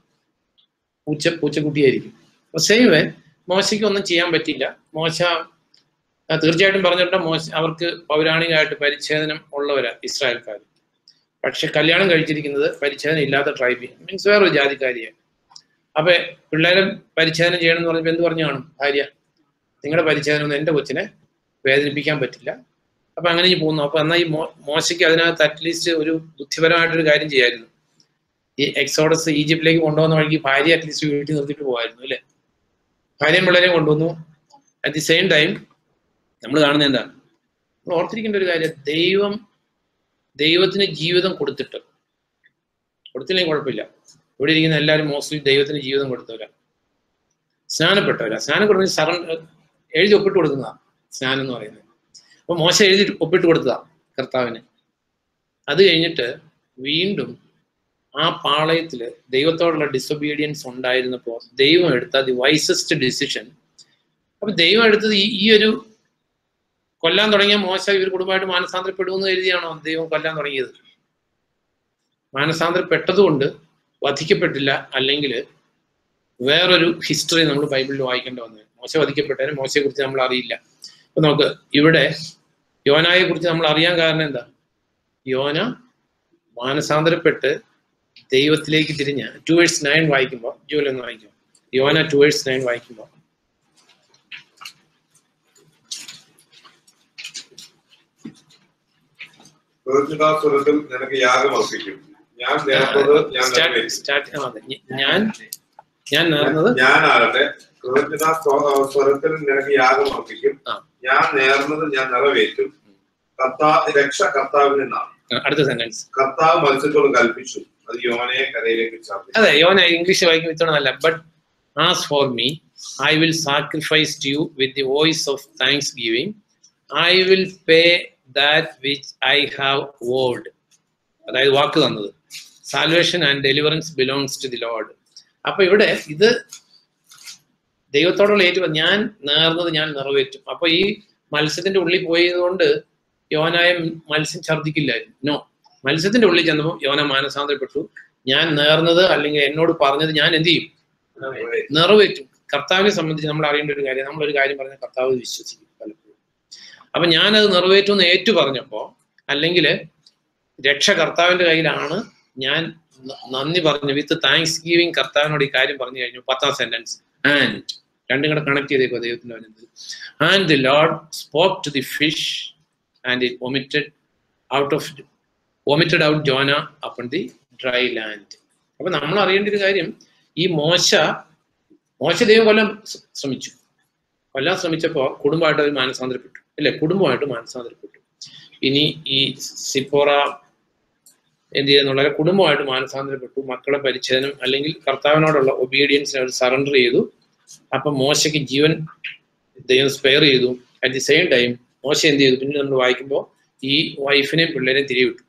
പൂച്ച പൂച്ചക്കുട്ടിയായിരിക്കും അപ്പൊ സെയിം വേ മോശയ്ക്ക് ഒന്നും ചെയ്യാൻ പറ്റില്ല മോശ ആ, തീർച്ചയായിട്ടും പറഞ്ഞിട്ടുണ്ട് മോശ അവർക്ക് പൗരാണികമായിട്ട് പരിച്ഛേദനം ഉള്ളവരാ ഇസ്രായേൽക്കാർ പക്ഷെ കല്യാണം കഴിച്ചിരിക്കുന്നത് പരിച്ഛേദനം ഇല്ലാത്ത ട്രൈബ് മീൻസ് വേറൊരു ജാതിക്കാരിയാണ് അപ്പൊ പിള്ളേരെ പരിച്ഛേദനം ചെയ്യണം എന്ന് പറഞ്ഞപ്പോൾ എന്ത് പറഞ്ഞു കാണും ഭാര്യ നിങ്ങളുടെ പരിച്ഛേദനം ഒന്നും എന്റെ കൊച്ചിനെ വേദനിപ്പിക്കാൻ പറ്റില്ല അപ്പൊ അങ്ങനെ ഈ പോകുന്നു അപ്പൊ എന്നാൽ ഈ മോ മോശയ്ക്ക് അതിനകത്ത് അറ്റ്ലീസ്റ്റ് ഒരു ബുദ്ധിപരമായിട്ടൊരു കാര്യം ചെയ്യായിരുന്നു ഈ എക്സോഡസ് ഈജിപ്തിലേക്ക് കൊണ്ടുവന്ന വഴിക്ക് ഭാര്യ അറ്റ്ലീസ്റ്റ് വീട്ടിൽ നിർത്തിയിട്ട് പോകായിരുന്നു അല്ലേ ഭാര്യയും പിള്ളേരെയും കൊണ്ടുവന്നു അറ്റ് ദി സെയിം ടൈം നമ്മൾ കാണുന്നത് എന്താണ് നമ്മൾ ഓർത്തിരിക്കേണ്ട ഒരു കാര്യം ദൈവം ദൈവത്തിന് ജീവിതം കൊടുത്തിട്ട് കൊടുത്തില്ലെങ്കിൽ കുഴപ്പമില്ല ഇവിടെ ഇരിക്കുന്ന എല്ലാവരും മോസ്റ്റ്ലി ദൈവത്തിന് ജീവിതം കൊടുത്തവരാ സ്നാനപ്പെട്ടവരാ സ്നാനം കൊടുക്കുന്ന സറണ്ടർ എഴുതി ഒപ്പിട്ട് കൊടുക്കുന്നതാ സ്നാനം എന്ന് പറയുന്നത് അപ്പൊ മോശ എഴുതി ഒപ്പിട്ട് കൊടുത്തതാ കർത്താവിന് അത് കഴിഞ്ഞിട്ട് വീണ്ടും ആ പാളയത്തില് ദൈവത്തോടുള്ള ഡിസൊബീഡിയൻസ് ഉണ്ടായിരുന്നപ്പോൾ ദൈവം എടുത്ത ദി വൈസസ്റ്റ് ഡിസിഷൻ അപ്പൊ ദൈവം എടുത്തത് ഈ ഈ ഒരു കൊല്ലാൻ തുടങ്ങിയ മോശ ഇവർ കുടുംബമായിട്ട് മാനസാന്തരപ്പെടുമെന്ന് കരുതിയാണോ ദൈവം കൊല്ലാൻ തുടങ്ങിയത് മാനസാന്തരപ്പെട്ടതുകൊണ്ട് വധിക്കപ്പെട്ടില്ല അല്ലെങ്കിൽ വേറൊരു ഹിസ്റ്ററി നമ്മൾ ബൈബിളിൽ വായിക്കേണ്ട വന്നത് മോശ വധിക്കപ്പെട്ടതിന് മോശയെ കുറിച്ച് നമ്മൾ അറിയില്ല അപ്പൊ നമുക്ക് ഇവിടെ യോനായെ കുറിച്ച് നമ്മൾ അറിയാൻ കാരണം എന്താ യോന മാനസാന്തരപ്പെട്ട് ദൈവത്തിലേക്ക് തിരിഞ്ഞ് ടു വേഴ്സ് നയൻ വായിക്കുമ്പോൾ ജൂലൈ ഒന്ന് വായിക്കും യോന ടു വേഴ്സ് നയൻ വായിക്കുമ്പോൾ സ്വരത്തിൽ നിനക്ക് യാഗം അർപ്പിക്കും ഞാൻ നേർന്നത് ഞാൻ നിറവേറ്റും സ്റ്റാർട്ട് അതെ ഞ- ഞാൻ ഞാൻ നേർന്നത് ഞാനാകട്ടെ കൃതജ്ഞതാ സ്വ- സ്വരത്തിൽ നിനക്ക് യാഗം അർപ്പിക്കും ആ. ഞാൻ നേർന്നത് ഞാൻ നിറവേറ്റും കർത്താ രക്ഷ കർത്താവിൽ നിന്നാണ് ആ, അടുത്ത സെന്റൻസ് കർത്താവ് മത്സ്യത്തോട് കൽപ്പിച്ചു അത് യോനയെ കരയിലേക്ക് ചാർത്തി അതെ യോന ഇംഗ്ലീഷ് വായിക്കും ഇത്തവണ but as for me I will sacrifice to you with the voice of thanksgiving I will pay that which I have word അതായത് വാക്ക് തന്നത് salvation and deliverance belongs to the load അപ്പൊ ഇവിടെ ഇത് ദൈവത്തോടുള്ള ഏറ്റവും ഞാൻ നേർന്നത് ഞാൻ നിറവേറ്റും അപ്പൊ ഈ മത്സ്യത്തിന്റെ ഉള്ളിൽ പോയതുകൊണ്ട് യോനായ മത്സ്യം ഛർദ്ദിക്കില്ലായിരുന്നു നോ മത്സ്യത്തിന്റെ ഉള്ളിൽ ചെന്നപ്പോൾ യോന മാനസാന്തരപ്പെട്ടു ഞാൻ നേർന്നത് അല്ലെങ്കിൽ എന്നോട് പറഞ്ഞത് ഞാൻ എന്ത് ചെയ്യും നിറവേറ്റും കർത്താവിനെ സംബന്ധിച്ച് നമ്മൾ അറിയേണ്ട ഒരു കാര്യം നമ്മൾ ഒരു കാര്യം പറഞ്ഞ കർത്താവ് വിശ്വസിക്കും പലപ്പോഴും അപ്പൊ ഞാനത് നിറവേറ്റും എന്ന് ഏറ്റു പറഞ്ഞപ്പോ അല്ലെങ്കിൽ രക്ഷ കർത്താവിന്റെ കയ്യിലാണ് ഞാൻ ന- നന്ദി പറഞ്ഞു വിത്ത് താങ്ക്സ് ഗീവിങ് കർത്താവിനോട് ഈ കാര്യം പറഞ്ഞു കഴിഞ്ഞു പത്താം സെന്റൻസ് ആൻഡ് രണ്ടും കൂടെ കണക്ട് ചെയ്തേക്കോ ദൈവത്തിന്റെ വചനത്തിൽ and the lord spoke to the fish and it vomited out of vomited out Jonah upon the dry land അപ്പൊ നമ്മൾ അറിയേണ്ട ഒരു കാര്യം ഈ മോശ മോശ ദൈവം കൊല്ലാൻ ശ്ര- ശ്രമിച്ചു കൊല്ലാൻ ശ്രമിച്ചപ്പോൾ കുടുംബമായിട്ട് അവർ മാനസാന്തരപ്പെട്ടു അല്ലെ കുടുംബമായിട്ട് മാനസാന്തരപ്പെട്ടു ഇനി ഈ സിപ്പോറ എന്ത് ചെയ്യുന്നുള്ള കുടുംബമായിട്ട് മാനസാന്തരപ്പെട്ടു മക്കളെ പരിച്ഛേദനം അല്ലെങ്കിൽ കർത്താവിനോടുള്ള ഒബീഡിയൻസിനെ അവർ സറണ്ടർ ചെയ്തു അപ്പൊ മോശയ്ക്ക് ജീവൻ ദൈവം സ്പെയർ ചെയ്തു അറ്റ് ദി സെയിം ടൈം മോശ എന്ത് ചെയ്തു പിന്നീട് നമ്മൾ വായിക്കുമ്പോൾ ഈ വൈഫിനെയും പിള്ളേരെയും തിരികെ വിട്ടു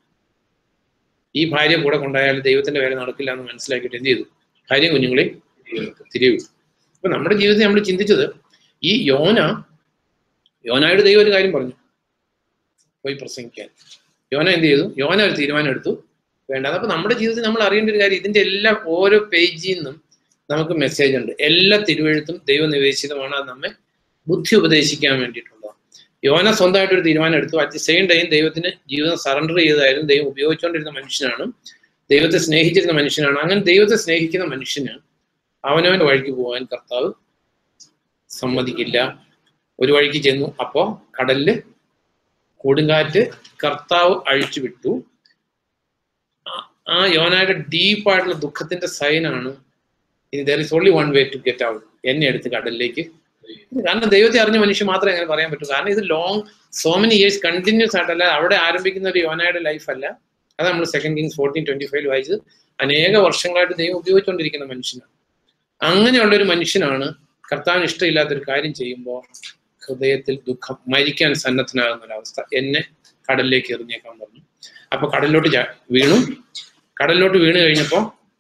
ഈ ഭാര്യ കൂടെ കൊണ്ടായാൽ ദൈവത്തിന്റെ വേല നടക്കില്ല എന്ന് മനസ്സിലാക്കിയിട്ട് എന്ത് ചെയ്തു ഭാര്യയും കുഞ്ഞുങ്ങളെയും തിരികെ വിട്ടു അപ്പൊ നമ്മുടെ ജീവിതത്തിൽ നമ്മൾ ചിന്തിച്ചത് ഈ യോന യോനായുടെ ദൈവം ഒരു കാര്യം പറഞ്ഞു പോയി പ്രസംഗിക്കാൻ യോന എന്ത് ചെയ്തു യോന ഒരു തീരുമാനം എടുത്തു വേണ്ട അപ്പൊ നമ്മുടെ ജീവിതത്തിൽ നമ്മൾ അറിയേണ്ട ഒരു കാര്യം ഇതിന്റെ എല്ലാ ഓരോ പേജിൽ നിന്നും നമുക്ക് മെസ്സേജ് ഉണ്ട് എല്ലാ തിരുവഴുത്തും ദൈവം നിവേശിതമാണ് അത് നമ്മെ ബുദ്ധി ഉപദേശിക്കാൻ വേണ്ടിയിട്ടുള്ളതാണ് യോന സ്വന്തമായിട്ട് ഒരു തീരുമാനം എടുത്തു അറ്റ് സെയിം ടൈം ദൈവത്തിന് ജീവിതം സറണ്ടർ ചെയ്തതായിരുന്നു ദൈവം ഉപയോഗിച്ചുകൊണ്ടിരുന്ന മനുഷ്യനാണ് ദൈവത്തെ സ്നേഹിച്ചിരുന്ന മനുഷ്യനാണ് അങ്ങനെ ദൈവത്തെ സ്നേഹിക്കുന്ന മനുഷ്യന് അവനവന്റെ വഴിക്ക് പോകാൻ കർത്താവ് സമ്മതിക്കില്ല ഒരു വഴിക്ക് ചെന്നു അപ്പോ കടലില് കൊടുങ്കാറ്റ് കർത്താവ് അഴിച്ചു വിട്ടു ആ- ആ യോനായുടെ ഡീപ്പായിട്ടുള്ള ദുഃഖത്തിന്റെ സൈനാണ് there is only one way to get out എന്നെ എടുത്ത് കടലിലേക്ക് കാരണം ദൈവത്തെ അറിഞ്ഞ മനുഷ്യൻ മാത്രമേ അങ്ങനെ പറയാൻ പറ്റൂ കാരണം ഇത് long so many years continuous ആയിട്ടല്ല അവിടെ ആരംഭിക്കുന്ന ഒരു യോനയുടെ ലൈഫ് അല്ല അത് നമ്മൾ second Kings fourteen twenty five വായിച്ചത് അനേക വർഷങ്ങളായിട്ട് ദൈവം ഉപയോഗിച്ചുകൊണ്ടിരിക്കുന്ന മനുഷ്യനാണ് അങ്ങനെയുള്ള ഒരു മനുഷ്യനാണ് കർത്താവിന് ഇഷ്ടമില്ലാത്തൊരു കാര്യം ചെയ്യുമ്പോൾ ഹൃദയത്തിൽ ദുഃഖം മരിക്കാൻ സന്നദ്ധനാകുന്ന ഒരവസ്ഥ എന്നെ കടലിലേക്ക് എറിഞ്ഞേക്കാൻ പറഞ്ഞു അപ്പൊ കടലിലോട്ട് ചാ- വീണു കടലിലോട്ട് വീണ് കഴിഞ്ഞപ്പോ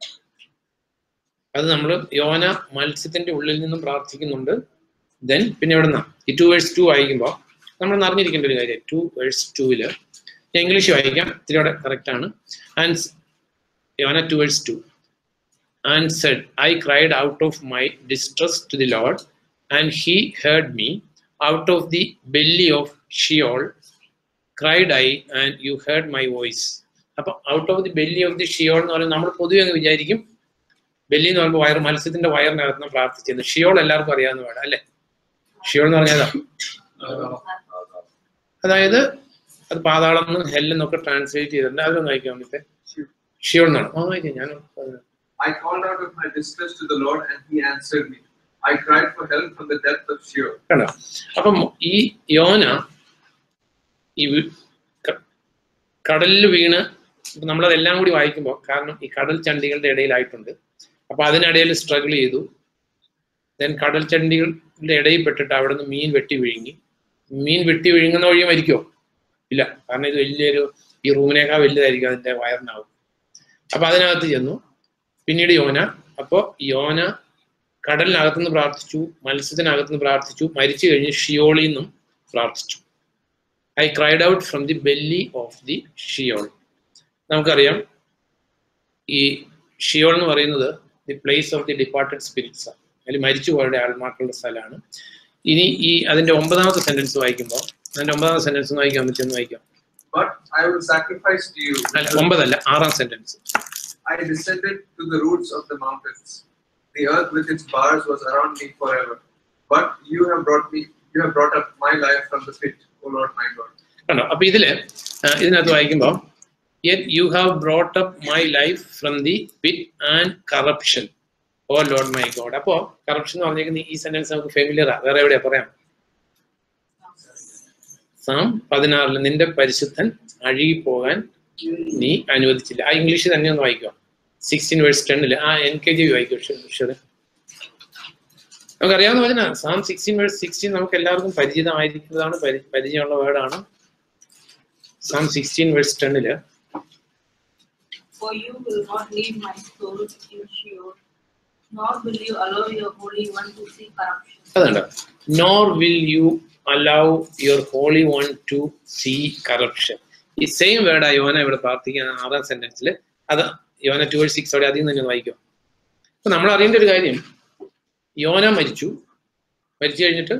അത് നമ്മൾ യോന മത്സ്യത്തിന്റെ ഉള്ളിൽ നിന്നും പ്രാർത്ഥിക്കുന്നുണ്ട് ദെൻ പിന്നെ എവിടെ നിന്നാ ഈ ടു വേഴ്സ് ടു വായിക്കുമ്പോൾ നമ്മൾ അറിഞ്ഞിരിക്കേണ്ട ഒരു കാര്യം ടു വേഴ്സ് ടൂവില് ഞാൻ ഇംഗ്ലീഷ് വായിക്കാം ഇത്തിരിയോടെ കറക്റ്റ് ആണ് ആൻഡ് യോന two verse two and said, I cried out of my distress to the Lord, and he heard me. Out of the belly of Sheol cried I, and you heard my voice. അപ്പൊ out of the belly of the Sheol എന്ന് പറയുന്നത് നമ്മൾ പൊതുവെ അങ്ങ് വിചാരിക്കും belly എന്ന് പറയുമ്പോൾ wire മത്സ്യത്തിന്റെ വയറിനകത്ത് പ്രാർത്ഥിച്ചത് ഷിയോൾ എല്ലാവർക്കും അറിയാവുന്ന വേണം അല്ലെ ഷിയോൾ എന്ന് പറഞ്ഞാൽ അതായത് അത് പാതാളം എന്ന് ഹെല്ലെന്നൊക്കെ ട്രാൻസ്ലേറ്റ് ചെയ്തിട്ടുണ്ട് അതൊന്നും വായിക്കാൻ വേണ്ടിയിട്ട് ഷിയോൾ എന്നാണ് ആ വായിക്കാം ഞാൻ I called out of my distress to the Lord, and he answered me. I cried for help from the depth of Sheol. കണ്ടോ അപ്പം ഈ യോന ഈ വി- ക- കടലിൽ വീണ് ഇപ്പൊ നമ്മളതെല്ലാം കൂടി വായിക്കുമ്പോൾ കാരണം ഈ കടൽ ചണ്ടികളുടെ ഇടയിലായിട്ടുണ്ട് അപ്പൊ അതിനിടയിൽ സ്ട്രഗിൾ ചെയ്തു ദെൻ കടൽ ചണ്ടികളുടെ ഇടയിൽ പെട്ടിട്ട് അവിടെ നിന്ന് മീൻ വെട്ടി വിഴുങ്ങി മീൻ വെട്ടി വിഴുങ്ങുന്ന വഴി മരിക്കോ ഇല്ല കാരണം ഇത് വലിയൊരു ഈ റൂമിനേക്കാൾ വലുതായിരിക്കും അതിന്റെ വയറിനാവും അപ്പൊ അതിനകത്ത് ചെന്നു പിന്നീട് യോന അപ്പോ യോന കടലിനകത്തുനിന്ന് പ്രാർത്ഥിച്ചു മത്സ്യത്തിനകത്തുനിന്ന് പ്രാർത്ഥിച്ചു മരിച്ചു കഴിഞ്ഞ് ഷിയോളിൽ നിന്നും പ്രാർത്ഥിച്ചു I cried out from the belly of the Sheol നമുക്കറിയാം ഈ ഷിയോൾ എന്ന് പറയുന്നത് the place of the departed spirits ആണ് അതിൽ മരിച്ചുപോയവരുടെ ആത്മാക്കളുടെ സ്ഥലമാണ് ഇനി ഈ അതിന്റെ ഒമ്പതാമത്തെ സെന്റൻസ് വായിക്കുമ്പോൾ അതിന്റെ ഒമ്പതാമത്തെ സെന്റൻസ് വായിക്കാൻ പറ്റുമെന്ന് വായിക്കാം But I will sacrifice to you. അല്ല ഒമ്പതല്ല ആറാം sentence I descended to the roots of the mountains. The earth with its bars was around me forever. But you have brought me, you have brought up my life from the pit, O Lord my God. കണ്ടോ അപ്പൊ ഇതില് ആ, ഇതിനകത്ത് വായിക്കുമ്പോൾ yet you have brought up my life from the pit and corruption O lord my God അപ്പോ corruption എന്ന് പറഞ്ഞിരിക്കുന്ന ഈ സെന്റൻസ് നമുക്ക് ഫെമിലിയറാ വേറെ എവിടെയാ പറയാം സാം പതിനാറില് നിന്റെ പരിശുദ്ധൻ അഴുകി പോകാൻ നീ അനുവദിച്ചില്ല ആ ഇംഗ്ലീഷ് തന്നെ ഒന്ന് വായിക്കുക സിക്സ്റ്റീൻ വേഴ്സ് ടെന്നില് ആ എൻ കെ ജി വായിക്കും ഷുറ് നമുക്കറിയാവുന്ന വചന സാം സിക്സ്റ്റീൻ വേഴ്സ് സിക്സ്റ്റീൻ നമുക്ക് എല്ലാവർക്കും പരിചിതമായിരിക്കുന്നതാണ് പരി- പരിചയമുള്ള വേർഡാണ് സാം സിക്സ്റ്റീൻ വേഴ്സ് ടെന്നില് For you will not leave my soul in Sheol, nor will you allow your Holy One to see corruption. അതുണ്ട് nor will you allow your holy one to see corruption ഈ same word ആ യോന ഇവിടെ പ്രാർത്ഥിക്കുന്ന ആറാം സെന്റൻസിൽ അത് യോന to six അവിടെ അതിൽ നിന്ന് തന്നെ വായിക്കും അപ്പൊ നമ്മൾ അറിയേണ്ട ഒരു കാര്യം യോന മരിച്ചു മരിച്ചു കഴിഞ്ഞിട്ട്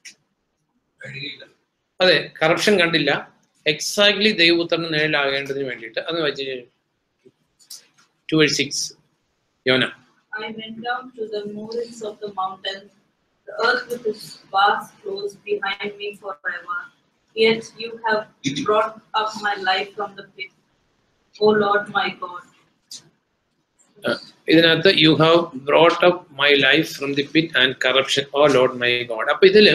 അതെ കറപ്ഷൻ കണ്ടില്ല എക്സാക്ട്ലി ദൈവപുത്രന് നിഴലാകേണ്ടതിന് വേണ്ടിയിട്ട് അത് വായിച്ചു ടു സിക്സ് യോന I went down to the moorings of the mountains, the earth with its vast flows behind me forever. Yet you have brought up my life from the pit, O Lord my God. ആ, ഇതിനകത്ത് you have brought up my life from the pit and corruption O lord my God അപ്പൊ ഇതില്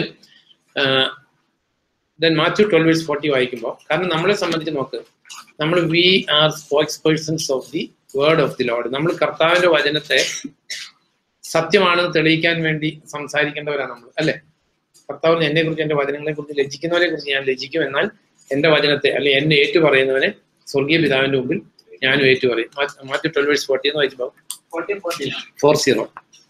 then Matthew twelve verse forty വായിക്കുമ്പോൾ കാരണം നമ്മളെ സംബന്ധിച്ച് നോക്ക് നമ്മൾ we are spokespersons of the word of the lord നമ്മൾ കർത്താവിന്റെ വചനത്തെ സത്യമാണെന്ന് തെളിയിക്കാൻ വേണ്ടി സംസാരിക്കേണ്ടവരാണ് നമ്മൾ അല്ലെ കർത്താവിന് എന്നെ കുറിച്ച് എന്റെ വചനങ്ങളെ കുറിച്ച് ലജിക്കുന്നവരെ കുറിച്ച് ഞാൻ ലജിക്കും എന്നാൽ എന്റെ വചനത്തെ അല്ലെങ്കിൽ എന്നെ ഏറ്റു പറയുന്നവനെ സ്വർഗീയ പിതാവിന്റെ മുമ്പിൽ ഞാനും ഏറ്റു പറയും മാത്യു ട്വൽവ് വേഴ്സ് ഫോർട്ടി എന്ന് വായിച്ചപ്പോൾ ഫോർ സീറോ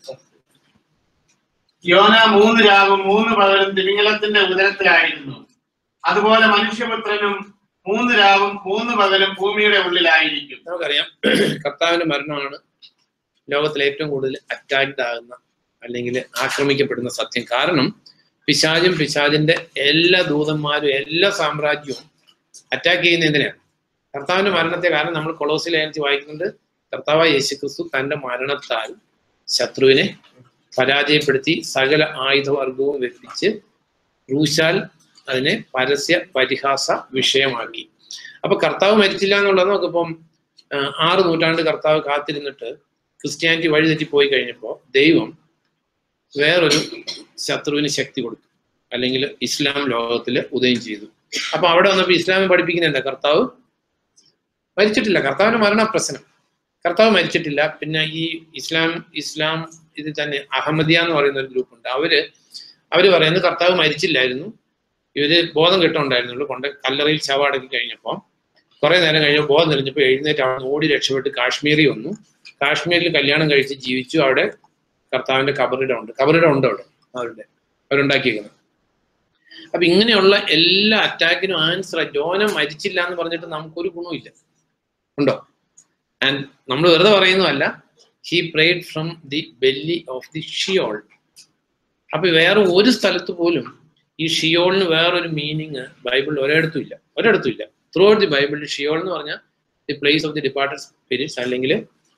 യോന മൂന്ന് രാവും മൂന്ന് പകലും തിമിംഗലത്തിന്റെ ഉദരത്തിലായിരുന്നു അതുപോലെ മനുഷ്യപുത്രനും മൂന്ന് രാവും മൂന്ന് പകലും ഭൂമിയുടെ ഉള്ളിലായിരിക്കും നമുക്കറിയാം കർത്താവിന്റെ മരണമാണ് ലോകത്തിൽ ഏറ്റവും കൂടുതൽ അറ്റാക്ഡ് ആകുന്ന അല്ലെങ്കിൽ ആക്രമിക്കപ്പെടുന്ന സത്യം കാരണം പിശാചും പിശാചിന്റെ എല്ലാ ദൂതന്മാരും എല്ലാ സാമ്രാജ്യവും അറ്റാക്ക് ചെയ്യുന്ന എന്തിനാണ് കർത്താവിന്റെ മരണത്തെ കാരണം നമ്മൾ കൊളോസി ലേഖനത്തിൽ വായിക്കുന്നുണ്ട് കർത്താവായ യേശുക്രിസ്തു തന്റെ മരണത്താൽ ശത്രുവിനെ പരാജയപ്പെടുത്തി സകല ആയുധവർഗവും വെപ്പിച്ച് ക്രൂശാൽ അതിനെ പരസ്യ പരിഹാസ വിഷയമാക്കി അപ്പൊ കർത്താവ് മരിച്ചില്ല എന്നുള്ളത് നമുക്കിപ്പം ആ, ആറ് നൂറ്റാണ്ട് കർത്താവ് കാത്തിരുന്നിട്ട് ക്രിസ്ത്യാനിറ്റി വഴിതെറ്റി പോയി കഴിഞ്ഞപ്പോൾ ദൈവം വേറൊരു ശത്രുവിന് ശക്തി കൊടുത്തു അല്ലെങ്കിൽ ഇസ്ലാം ലോകത്തിൽ ഉദയം ചെയ്തു അപ്പൊ അവിടെ വന്നപ്പോൾ ഇസ്ലാമിൽ പഠിപ്പിക്കുന്നുണ്ട് കർത്താവ് മരിച്ചിട്ടില്ല കർത്താവിന് മരണ പ്രശ്നം കർത്താവ് മരിച്ചിട്ടില്ല പിന്നെ ഈ ഇസ്ലാം ഇസ്ലാം ഇതിൽ തന്നെ അഹമ്മദിയ എന്ന് പറയുന്ന ഒരു ഗ്രൂപ്പ് ഉണ്ട് അവര് അവര് പറയുന്നത് കർത്താവ് മരിച്ചില്ലായിരുന്നു ഇവര് ബോധം കിട്ടുണ്ടായിരുന്നുള്ളൂ കൊണ്ട് കല്ലറയിൽ ശവടക്കി കഴിഞ്ഞപ്പോൾ കുറെ നേരം കഴിഞ്ഞപ്പോൾ ബോധം തെളിഞ്ഞപ്പോൾ എഴുന്നേറ്റ് അവിടെ ഓടി രക്ഷപ്പെട്ട് കാശ്മീരി വന്നു കാശ്മീരിൽ കല്യാണം കഴിച്ച് ജീവിച്ചു അവിടെ കർത്താവിന്റെ കബറിടം ഉണ്ട് കബറിടം ഉണ്ട് അവിടെ അവരുടെ അവരുണ്ടാക്കിയിരിക്കുന്നത് അപ്പൊ ഇങ്ങനെയുള്ള എല്ലാ അറ്റാക്കിനും ആൻസർ ജോന മരിച്ചില്ല എന്ന് പറഞ്ഞിട്ട് നമുക്കൊരു ഗുണമില്ല ഉണ്ടോ ആൻഡ് നമ്മൾ വെറുതെ പറയുന്നതല്ല he prayed from the belly of the Sheol അപ്പൊ വേറെ ഒരു സ്ഥലത്ത് പോലും ഈ ഷിയോളിന് വേറൊരു മീനിങ് ബൈബിളിൽ ഒരിടത്തും ഇല്ല ഒരിടത്തും ഇല്ല ത്രൂ ഔട്ട് ദി ബൈബിളിൽ ഷിയോൾ എന്ന് പറഞ്ഞാൽ the place of the departed spirits അല്ലെങ്കിൽ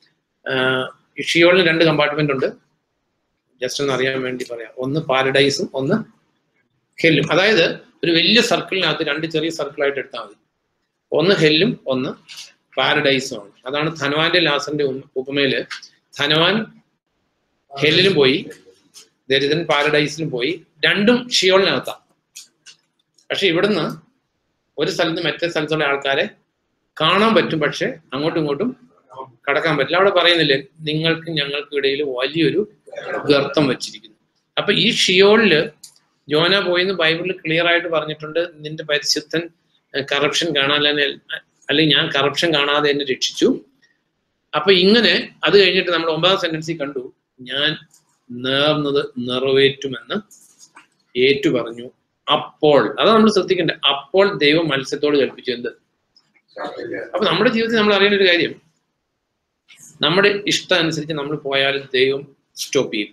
ഈ ഷിയോളിന് രണ്ട് കമ്പാർട്ട്മെന്റ് ഉണ്ട് ജസ്റ്റ് ഒന്ന് അറിയാൻ വേണ്ടി പറയാം ഒന്ന് പാരഡൈസും ഒന്ന് ഹെല്ലും അതായത് ഒരു വലിയ സർക്കിളിനകത്ത് രണ്ട് ചെറിയ സർക്കിളായിട്ട് എടുത്താൽ മതി ഒന്ന് ഹെല്ലും ഒന്ന് പാരഡൈസും ആണ് അതാണ് ധനവാന്റെ ലാസറിന്റെ ഉം- ഉപമയില് ധനവാൻ ഹെല്ലിലും പോയി ദരിദ്രൻ പാരഡൈസിലും പോയി രണ്ടും ഷിയോളിനകത്താണ് പക്ഷെ ഇവിടുന്ന് ഒരു സ്ഥലത്ത് മറ്റേ സ്ഥലത്തുള്ള ആൾക്കാരെ കാണാൻ പറ്റും പക്ഷെ അങ്ങോട്ടും ഇങ്ങോട്ടും കടക്കാൻ പറ്റില്ല അവിടെ പറയുന്നില്ലേ നിങ്ങൾക്ക് ഞങ്ങൾക്ക് ഇടയിൽ വലിയൊരു ഗർത്തം വെച്ചിരിക്കുന്നു അപ്പൊ ഈ ഷിയോളില് ജോന പോയിന്ന് ബൈബിളിൽ ക്ലിയർ ആയിട്ട് പറഞ്ഞിട്ടുണ്ട് നിന്റെ പരിശുദ്ധൻ കറപ്ഷൻ കാണാൻ അല്ലെങ്കിൽ ഞാൻ കറപ്ഷൻ കാണാതെ എന്നെ രക്ഷിച്ചു അപ്പൊ ഇങ്ങനെ അത് കഴിഞ്ഞിട്ട് നമ്മൾ ഒമ്പതാം സെന്റൻസിൽ കണ്ടു ഞാൻ നേർന്നത് നിറവേറ്റുമെന്ന് ഏറ്റു പറഞ്ഞു അപ്പോൾ അതാണ് നമ്മൾ ശ്രദ്ധിക്കേണ്ടത് അപ്പോൾ ദൈവം മത്സ്യത്തോട് കൽപ്പിച്ചു എന്ത് അപ്പൊ നമ്മുടെ ജീവിതത്തിൽ നമ്മൾ അറിയേണ്ട ഒരു കാര്യം നമ്മുടെ ഇഷ്ടം അനുസരിച്ച് നമ്മൾ പോയാൽ ദൈവം സ്റ്റോപ്പ് ചെയ്യും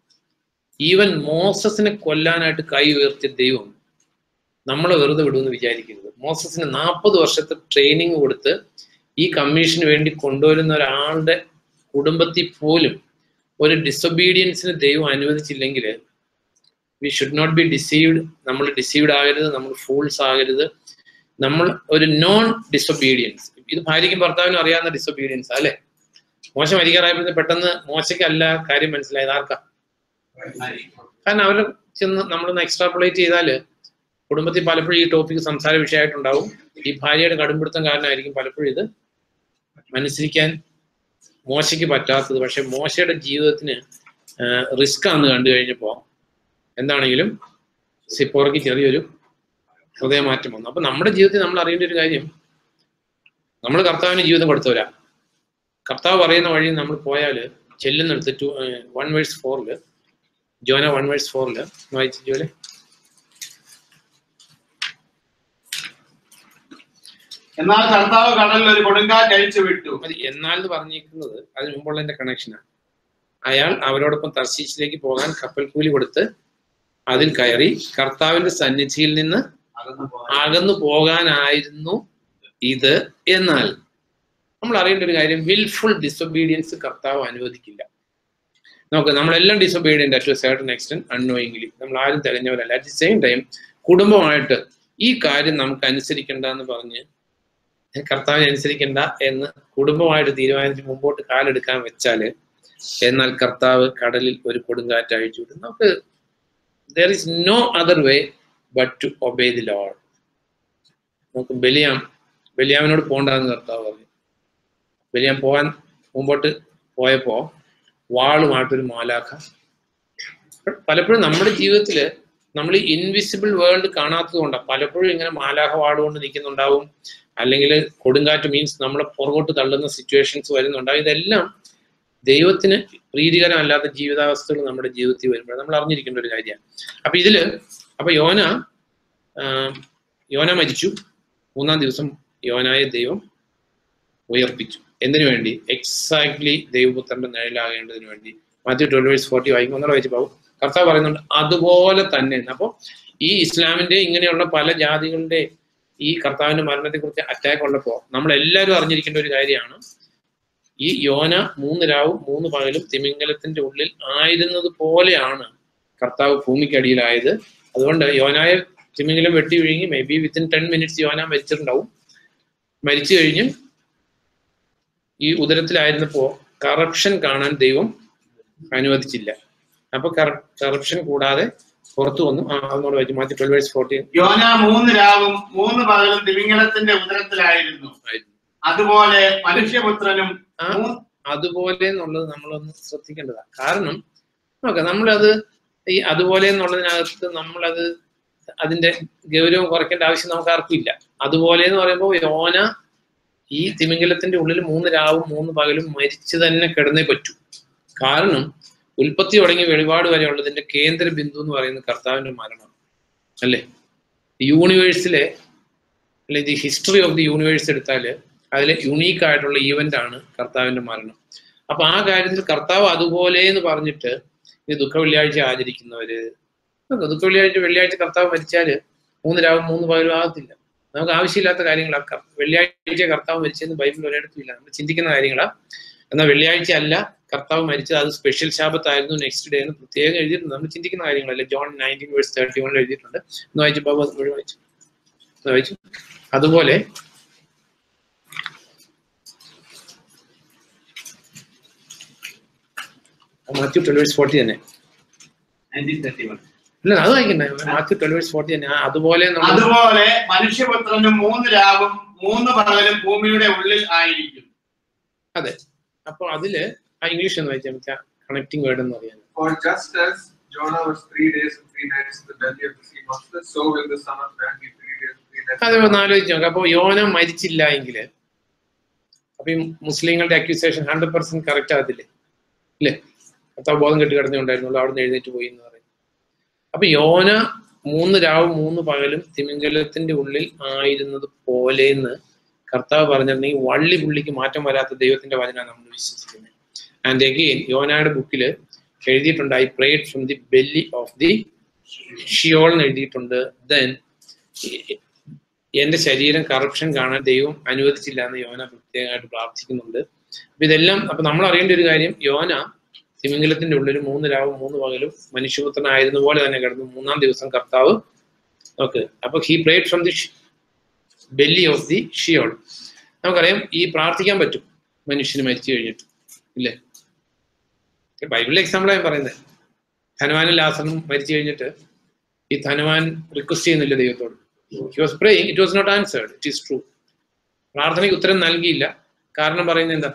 ഈവൻ മോസസിനെ കൊല്ലാനായിട്ട് കൈ ഉയർത്തിയ ദൈവം നമ്മളെ വെറുതെ വിടുമെന്ന് വിചാരിക്കരുത് മോസസിന് നാൽപ്പത് വർഷത്തെ ട്രെയിനിങ് കൊടുത്ത് ഈ കമ്മീഷന് വേണ്ടി കൊണ്ടുവരുന്ന ഒരാളുടെ കുടുംബത്തിൽ പോലും ഒരു ഡിസൊബീഡിയൻസിന് ദൈവം അനുവദിച്ചില്ലെങ്കിൽ we should not be deceived നമ്മൾ ഡിസീവ്ഡ് ആകരുത് നമ്മൾ ഫൂൾസ് ആകരുത് നമ്മൾ ഒരു നോൺ ഡിസൊബീഡിയൻസ് ഇത് ഭാര്യയ്ക്കും ഭർത്താവിനും അറിയാവുന്ന ഡിസൊബീഡിയൻസ് അല്ലേ മോശം മരിക്കാറായപ്പോൾ പെട്ടെന്ന് മോശയ്ക്കല്ല കാര്യം മനസ്സിലായത് ആർക്കാ കാരണം അവർ ചെന്ന് നമ്മളൊന്ന് എക്സ്ട്രാപ്പുലേറ്റ് ചെയ്താൽ കുടുംബത്തിൽ പലപ്പോഴും ഈ ടോപ്പിക് സംസാര വിഷയമായിട്ടുണ്ടാവും ഈ ഭാര്യയുടെ കടുംപിടുത്തം കാരണമായിരിക്കും പലപ്പോഴും ഇത് അനുസരിക്കാൻ മോശയ്ക്ക് പറ്റാത്തത് പക്ഷെ മോശയുടെ ജീവിതത്തിന് റിസ്ക് ആണെന്ന് കണ്ടു കഴിഞ്ഞപ്പോൾ എന്താണെങ്കിലും സിപ്പോറയ്ക്ക് ചെറിയൊരു ഹൃദയമാറ്റം വന്നു അപ്പൊ നമ്മുടെ ജീവിതത്തിൽ നമ്മൾ അറിയേണ്ട ഒരു കാര്യം നമ്മൾ കർത്താവിന് ജീവിതം കൊടുത്തവരാ കർത്താവ് പറയുന്ന വഴി നമ്മൾ പോയാൽ ചെല്ലുന്നിടത്ത് ടു വൺ വേഴ്സ് ഫോറില് ജോന വൺ വേഴ്സ് ഫോറില് വായിച്ചു ജോലെ എന്നാൽ കർത്താവ് കടലിൽ ഒരു കൊടുങ്കാറ്റ് അഴിച്ചു വിട്ടു മതി എന്നാൽ എന്ന് പറഞ്ഞിരിക്കുന്നത് അതിന് മുമ്പുള്ള എന്റെ കണക്ഷനാണ് അയാൾ അവരോടൊപ്പം തർശീശിലേക്ക് പോകാൻ കപ്പൽ കൂലി കൊടുത്ത് അതിൽ കയറി കർത്താവിന്റെ സന്നിധിയിൽ നിന്ന് അകന്നു പോകാനായിരുന്നു ഇത് എന്നാൽ നമ്മൾ അറിയേണ്ട ഒരു കാര്യം വിൽഫുൾ ഡിസൊബീഡിയൻസ് കർത്താവ് അനുവദിക്കില്ല നമുക്ക് നമ്മളെല്ലാം disobedient to certain extent unknowingly നമ്മൾ ആരും തികഞ്ഞവരല്ല അറ്റ് ദി സെയിം ടൈം കുടുംബമായിട്ട് ഈ കാര്യം നമുക്ക് അനുസരിക്കേണ്ട എന്ന് പറഞ്ഞ് കർത്താവിനെ അനുസരിക്കേണ്ട എന്ന് കുടുംബമായിട്ട് തീരുമാനിച്ച് മുമ്പോട്ട് കാലെടുക്കാൻ വെച്ചാല് എന്നാൽ കർത്താവ് കടലിൽ ഒരു കൊടുങ്കാറ്റ് അഴിച്ചു വിടും നമുക്ക് there is no other way but to obey the lord നമുക്ക് ബലിയാം ബലിയാമിനോട് പോകണ്ടെന്ന് കർത്താവ് പറഞ്ഞു ബലിയാം പോകാൻ മുമ്പോട്ട് പോയപ്പോ വാളുമായിട്ടൊരു മാലാഖ പലപ്പോഴും നമ്മുടെ ജീവിതത്തിൽ നമ്മൾ ഈ ഇൻവിസിബിൾ വേൾഡ് കാണാത്തത് കൊണ്ടാണ് പലപ്പോഴും ഇങ്ങനെ മാലാഖ വാളുകൊണ്ട് നിൽക്കുന്നുണ്ടാവും അല്ലെങ്കിൽ കൊടുങ്കാറ്റ് മീൻസ് നമ്മളെ പുറകോട്ട് തള്ളുന്ന സിറ്റുവേഷൻസ് വരുന്നുണ്ടാവും ഇതെല്ലാം ദൈവത്തിന് പ്രീതികരമല്ലാത്ത ജീവിതാവസ്ഥകൾ നമ്മുടെ ജീവിതത്തിൽ വരുമ്പോൾ നമ്മൾ അറിഞ്ഞിരിക്കേണ്ട ഒരു കാര്യമാണ് അപ്പൊ ഇതില് അപ്പൊ യോന ആ, യോന മരിച്ചു മൂന്നാം ദിവസം യോനായ ദൈവം ഉയർപ്പിച്ചു എന്തിനു വേണ്ടി എക്സാക്ട്ലി ദൈവപുത്രന്റെ നിഴലാകേണ്ടതിന് വേണ്ടി മാത്യു ട്വൽവ് വേഴ്സ് ഫോർട്ടി വായിക്കും ഒന്നര വായിച്ചു പോകും കർത്താവ് പറയുന്നുണ്ട് അതുപോലെ തന്നെ അപ്പോൾ ഈ ഇസ്ലാമിന്റെ ഇങ്ങനെയുള്ള പല ജാതികളുടെ ഈ കർത്താവിന്റെ മരണത്തെ കുറിച്ച് അറ്റാക്ക് ഉള്ളപ്പോൾ നമ്മൾ എല്ലാവരും അറിഞ്ഞിരിക്കേണ്ട ഒരു കാര്യമാണ് ഈ യോന മൂന്ന് രാവും മൂന്ന് പകലും തിമിംഗലത്തിന്റെ ഉള്ളിൽ ആയിരുന്നത് പോലെയാണ് കർത്താവ് ഭൂമിക്കടിയിലായത് അതുകൊണ്ട് യോനായ തിമിംഗലം വെട്ടി വിഴുങ്ങി maybe within ten minutes യോന മരിച്ചിട്ടുണ്ടാവും മരിച്ചു കഴിഞ്ഞ് ഈ ഉദരത്തിലായിരുന്നപ്പോ കറപ്ഷൻ കാണാൻ ദൈവം അനുവദിച്ചില്ല അപ്പൊ കറപ്ഷൻ കൂടാതെ പുറത്തു വന്നു ആ അതിനോട് വായിച്ചു മാറ്റി ട്വൽവ് വേഴ്സ് ഫോർട്ടീൻ യോന മൂന്ന് രാവും മൂന്ന് പകലും തിമിംഗലത്തിന്റെ ഉദരത്തിലായിരുന്നു അതുപോലെ മനുഷ്യപുത്രനും ആ മൂ- അതുപോലെ എന്നുള്ളത് നമ്മളൊന്ന് ശ്രദ്ധിക്കേണ്ടതാണ് കാരണം നോക്കാം നമ്മളത് ഈ അതുപോലെ എന്നുള്ളതിനകത്ത് നമ്മളത് അതിന്റെ ഗൗരവം കുറയ്ക്കേണ്ട ആവശ്യം നമുക്ക് ആർക്കും ഇല്ല അതുപോലെ എന്ന് പറയുമ്പോൾ യോന ഈ തിമിംഗലത്തിന്റെ ഉള്ളിൽ മൂന്ന് രാവും മൂന്ന് പകലും മരിച്ചു തന്നെ കിടന്നേ പറ്റൂ കാരണം ഉൽപ്പത്തി തുടങ്ങി വെളിപാട് വരെ ഉള്ളതിന്റെ കേന്ദ്ര ബിന്ദു എന്ന് പറയുന്നത് കർത്താവിന്റെ മരണം അല്ലേ യൂണിവേഴ്സിലെ അല്ലെ the history of the universe എടുത്താല് അതിലെ യുണീക്ക് ആയിട്ടുള്ള ഈവന്റ് ആണ് കർത്താവിന്റെ മരണം അപ്പൊ ആ കാര്യത്തിൽ കർത്താവ് അതുപോലെ എന്ന് പറഞ്ഞിട്ട് ഈ ദുഃഖ വെള്ളിയാഴ്ച ആചരിക്കുന്നവര് നോക്ക് ദുഃഖ വെള്ളിയാഴ്ച വെള്ളിയാഴ്ച കർത്താവ് മരിച്ചാല് മൂന്ന് രാവും മൂന്ന് പകലും ആകത്തില്ല നമുക്ക് ആവശ്യമില്ലാത്ത കാര്യങ്ങളാക്കാം വെള്ളിയാഴ്ച കർത്താവ് മരിച്ചെന്ന് ബൈബിൾ ഒരിടത്തും ഇല്ല നമ്മൾ ചിന്തിക്കുന്ന കാര്യങ്ങളാ എന്നാൽ വെള്ളിയാഴ്ച അല്ല കർത്താവ് മരിച്ചത് അത് സ്പെഷ്യൽ ശാപത്തായിരുന്നു നെക്സ്റ്റ് ഡേ എന്ന് പ്രത്യേകം എഴുതിയിട്ടുണ്ട് നമ്മൾ ചിന്തിക്കുന്ന കാര്യങ്ങളല്ല ജോൺ നയൻറ്റീൻ വേഴ്സ് തേർട്ടി വണ്ണിൽ എഴുതിയിട്ടുണ്ട് ഒന്ന് വായിച്ചു ബാബു അത് മുഴുവൻ വായിച്ചു ഒന്ന് വായിച്ചു അതുപോലെ മാത്യു ട്വൽവേഴ്സ് ഫോർട്ടി തന്നെ 1931. ഇല്ല അത് വായിക്കണ്ടേ മാത്യു ട്വൽവേഴ്സ് ഫോർട്ടി തന്നെ ആ, അതുപോലെ എന്നുള്ള അതുപോലെ മനുഷ്യപുത്രനും മൂന്ന് രാവും മൂന്ന് പകലും ഭൂമിയുടെ ഉള്ളിൽ ആയിരിക്കും അതെ അപ്പൊ അതില് ആ ഇംഗ്ലീഷ് എന്ന് വായിച്ചാൽ കണക്ടിങ് വേർഡ് എന്ന് പറയാൻ For just as Jonah was three days and three nights in the belly of the sea monster, so will the Son of Man be three days and three nights. അതെ ഒന്ന് ആലോചിച്ച് നോക്കാം അപ്പൊ യോന മരിച്ചില്ല എങ്കില് അപ്പൊ ഈ മുസ്ലിങ്ങളുടെ അക്യൂസേഷൻ ഹൺഡ്രഡ് പെർസെന്റ് കറക്റ്റ് ആകത്തില്ലേ ഇല്ലേ കർത്താവ് ബോധം കെട്ടി കിടന്നുണ്ടായിരുന്നുള്ളൂ അവിടെ നിന്ന് എഴുന്നേറ്റ് പോയി എന്ന് പറയും അപ്പൊ യോന മൂന്ന് രാവും മൂന്ന് പകലും തിമിംഗലത്തിന്റെ ഉള്ളിൽ ആയിരുന്നത് പോലെന്ന് കർത്താവ് പറഞ്ഞിട്ടുണ്ടെങ്കിൽ വള്ളി പുള്ളിക്ക് മാറ്റം വരാത്ത ദൈവത്തിന്റെ വചനമാണ് നമ്മൾ വിശ്വസിക്കുന്നത് ആൻഡ് അഗെയിൻ യോനയുടെ ബുക്കിൽ എഴുതിയിട്ടുണ്ട് I prayed from the belly of the Sheol എന്ന് എഴുതിയിട്ടുണ്ട് ദെൻ എന്റെ ശരീരം കറപ്ഷൻ കാണാൻ ദൈവം അനുവദിച്ചില്ല എന്ന് യോന പ്രത്യേകമായിട്ട് പ്രാർത്ഥിക്കുന്നുണ്ട് അപ്പൊ ഇതെല്ലാം അപ്പൊ നമ്മൾ അറിയേണ്ട ഒരു കാര്യം യോന തിമിംഗലത്തിന്റെ ഉള്ളിൽ മൂന്ന് രാവും മൂന്ന് പകലും മനുഷ്യപുത്രനായിരുന്ന പോലെ തന്നെ കിടന്നു മൂന്നാം ദിവസം കർത്താവ് ഓക്കെ അപ്പൊ he prayed from the belly of the Sheol നമുക്കറിയാം ഈ പ്രാർത്ഥിക്കാൻ പറ്റും മനുഷ്യന് മരിച്ചു കഴിഞ്ഞിട്ട് ഇല്ലേ ബൈബിളിലെ എക്സാമ്പിളാണ് ഞാൻ പറയുന്നത് ധനവാനും ലാസറും മരിച്ചു കഴിഞ്ഞിട്ട് ഈ ധനവാൻ റിക്വസ്റ്റ് ചെയ്യുന്നില്ല ദൈവത്തോട് he was praying it was not answered it is true പ്രാർത്ഥനയ്ക്ക് ഉത്തരം നൽകിയില്ല കാരണം പറയുന്നത് എന്താ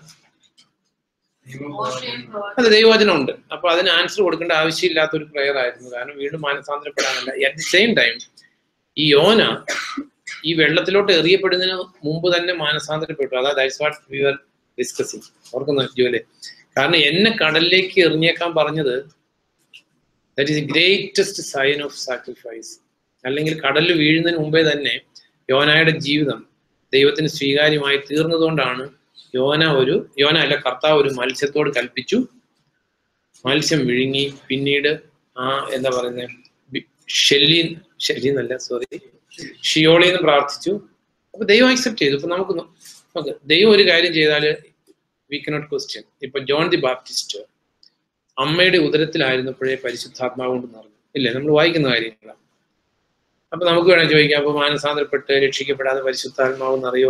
അത് ദൈവവചനം ഉണ്ട് അപ്പൊ അതിന് ആൻസർ കൊടുക്കേണ്ട ആവശ്യമില്ലാത്ത ഒരു പ്രെയർ ആയിരുന്നു കാരണം വീണ്ടും മാനസാന്തരപ്പെടാനല്ല അറ്റ് ദി സെയിം ടൈം ഈ യോന ഈ വെള്ളത്തിലോട്ട് എറിയപ്പെടുന്നതിന് മുമ്പ് തന്നെ മാനസാന്തരപ്പെട്ടു അതാ that's what we are discussing ഓർക്കുന്ന ജോലി കാരണം എന്നെ കടലിലേക്ക് എറിഞ്ഞേക്കാൻ പറഞ്ഞത് that is greatest sign of sacrifice അല്ലെങ്കിൽ കടലിൽ വീഴുന്നതിന് മുമ്പേ തന്നെ യോനായുടെ ജീവിതം ദൈവത്തിന് സ്വീകാര്യമായി തീർന്നതുകൊണ്ടാണ് യോന ഒരു യോന അല്ല കർത്താവ് ഒരു മത്സ്യത്തോട് കൽപ്പിച്ചു മത്സ്യം വിഴുങ്ങി പിന്നീട് ആ എന്താ പറയുന്നത് ഷെല്ലി ഷെല്ലി എന്നല്ല സോറി ഷിയോളി എന്ന് പ്രാർത്ഥിച്ചു അപ്പൊ ദൈവം അക്സെപ്റ്റ് ചെയ്തു ഇപ്പൊ നമുക്ക് നോ- നോക്ക് ദൈവം ഒരു കാര്യം ചെയ്താൽ വി കനോട്ട് ക്വസ്റ്റ്യൻ ഇപ്പൊ ജോൺ ദി ബാപ്റ്റിസ്റ്റ് അമ്മയുടെ ഉദരത്തിലായിരുന്നപ്പോഴേ പരിശുദ്ധാത്മാവ് കൊണ്ട് നിറഞ്ഞു ഇല്ലേ നമ്മൾ വായിക്കുന്ന കാര്യങ്ങളാണ് അപ്പൊ നമുക്ക് വേണേൽ ചോദിക്കാം അപ്പൊ മാനസാന്തരപ്പെട്ട് രക്ഷിക്കപ്പെടാതെ പരിശുദ്ധാത്മാവ് എന്നറിയോ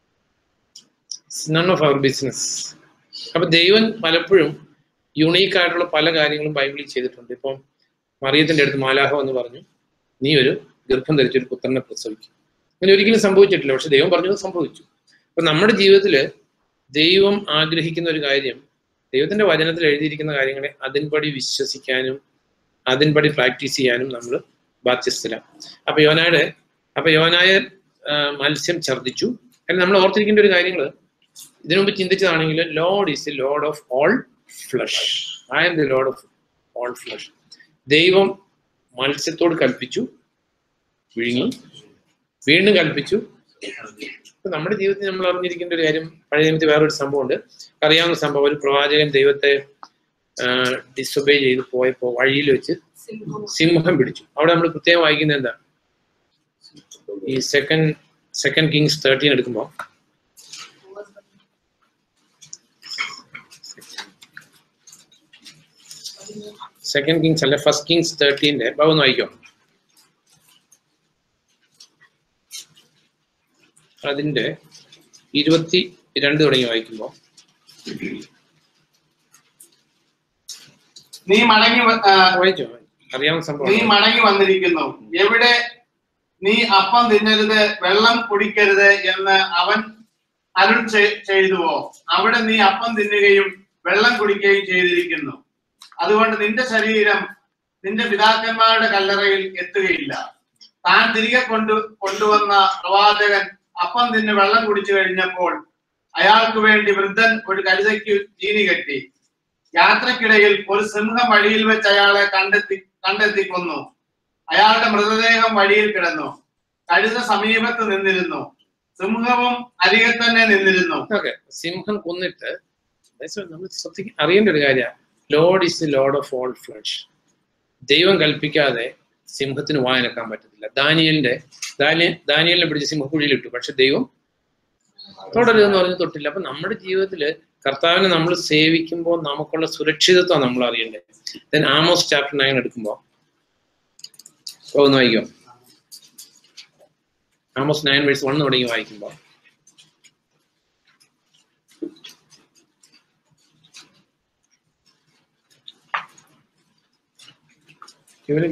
നൺ ഓഫ് അവർ ബിസിനസ് അപ്പൊ ദൈവം പലപ്പോഴും യുണീക്ക് ആയിട്ടുള്ള പല കാര്യങ്ങളും ബൈബിളിൽ ചെയ്തിട്ടുണ്ട് ഇപ്പം മറിയത്തിന്റെ അടുത്ത് മാലാഹ എന്ന് പറഞ്ഞു നീ ഒരു ഗർഭം ധരിച്ചൊരു പുത്രനെ പ്രസവിക്കും അങ്ങനെ ഒരിക്കലും സംഭവിച്ചിട്ടില്ല പക്ഷെ ദൈവം പറഞ്ഞത് സംഭവിച്ചു അപ്പൊ നമ്മുടെ ജീവിതത്തിൽ ദൈവം ആഗ്രഹിക്കുന്ന ഒരു കാര്യം ദൈവത്തിന്റെ വചനത്തിൽ എഴുതിയിരിക്കുന്ന കാര്യങ്ങളെ അതിൻപടി വിശ്വസിക്കാനും അതിൻപടി പ്രാക്ടീസ് ചെയ്യാനും നമ്മൾ ബാധ്യസ്ഥരാണ് അപ്പൊ യോനായുടെ അപ്പൊ യോനായ ആ, മത്സ്യം ഛർദ്ദിച്ചു കാരണം നമ്മൾ ഓർത്തിരിക്കേണ്ട ഒരു കാര്യങ്ങൾ ഇതിനു മുമ്പ് ചിന്തിച്ചതാണെങ്കിൽ lord is the lord of all flesh I am the lord of all flesh ദൈവം മത്സ്യത്തോട് കൽപ്പിച്ചു വിഴുങ്ങി വീണ്ടും കൽപ്പിച്ചു ഇപ്പൊ നമ്മുടെ ജീവിതത്തിൽ നമ്മൾ അറിഞ്ഞിരിക്കേണ്ട ഒരു കാര്യം പഴയ നിയമത്തിൽ വേറൊരു സംഭവമുണ്ട് അറിയാവുന്ന സംഭവം ഒരു പ്രവാചകൻ ദൈവത്തെ ഡിസൊബേ ചെയ്ത് പോയപ്പോ വഴിയിൽ വെച്ച് സിംഹം സിംഹം പിടിച്ചു അവിടെ നമ്മൾ പ്രത്യേകം വായിക്കുന്നത് എന്താ ഈ സെക്കൻഡ് സെക്കൻഡ് കിങ്സ് തേർട്ടീൻ എടുക്കുമ്പോൾ സെക്കൻഡ് കിങ്സ് അല്ല ഫസ്റ്റ് കിങ്സ് തേർട്ടീൻ്റെ ഭാഗം ഒന്ന് വായിക്കോ അതിന്റെ ഇരുപത്തി രണ്ട് തുടങ്ങി വായിക്കുമ്പോൾ നീ മടങ്ങി വ- ആ, വായിച്ചോ അറിയാവുന്ന നീ സംഭവം മടങ്ങി വന്നിരിക്കുന്നു എവിടെ നീ അപ്പം തിന്നരുത് വെള്ളം കുടിക്കരുത് എന്ന് അവൻ അരുൾ ചെ- ചെയ്തുവോ അവിടെ നീ അപ്പം തിന്നുകയും വെള്ളം കുടിക്കുകയും ചെയ്തിരിക്കുന്നു അതുകൊണ്ട് നിന്റെ ശരീരം നിന്റെ പിതാക്കന്മാരുടെ കല്ലറയിൽ എത്തുകയില്ല താൻ തിരികെ കൊണ്ടു കൊണ്ടുവന്ന പ്രവാചകൻ അപ്പം തിന്ന് വെള്ളം കുടിച്ചു കഴിഞ്ഞപ്പോൾ അയാൾക്ക് വേണ്ടി വൃദ്ധൻ ഒരു കരുതയ്ക്ക് ജീനി കെട്ടി യാത്രക്കിടയിൽ ഒരു സിംഹം വഴിയിൽ വെച്ച് അയാളെ കണ്ടെത്തി കണ്ടെത്തി കൊന്നു അയാളുടെ മൃതദേഹം വഴിയിൽ കിടന്നു കഴുത സമീപത്ത് നിന്നിരുന്നു സിംഹവും അരികെ തന്നെ നിന്നിരുന്നു ഓക്കെ സിംഹം കൊന്നിട്ട് നമ്മൾ ശ്രദ്ധിക്ക അറിയേണ്ട ഒരു കാര്യമാണ് lord is the lord of all flesh ദൈവം കൽപ്പിക്കാതെ സിംഹത്തിന് വായനക്കാൻ പറ്റത്തില്ല ദാനിയലിന്റെ ദാനിയ ദാനിയലിനെ പിടിച്ച് സിംഹക്കുഴിയിലിട്ടു പക്ഷെ ദൈവം തുടരുതെന്ന് പറഞ്ഞ് തൊട്ടില്ല അപ്പൊ നമ്മുടെ ജീവിതത്തിൽ കർത്താവിനെ നമ്മൾ സേവിക്കുമ്പോൾ നമുക്കുള്ള സുരക്ഷിതത്വം നമ്മൾ അറിയണ്ടേ ദെൻ ആമോസ് ചാപ്റ്റർ നയൻ എടുക്കുമ്പോൾ ഒന്ന് വായിക്കോ ആമോസ് നയൻ വേഴ്സ് വൺ തുടങ്ങി വായിക്കുമ്പോൾ ഇവര്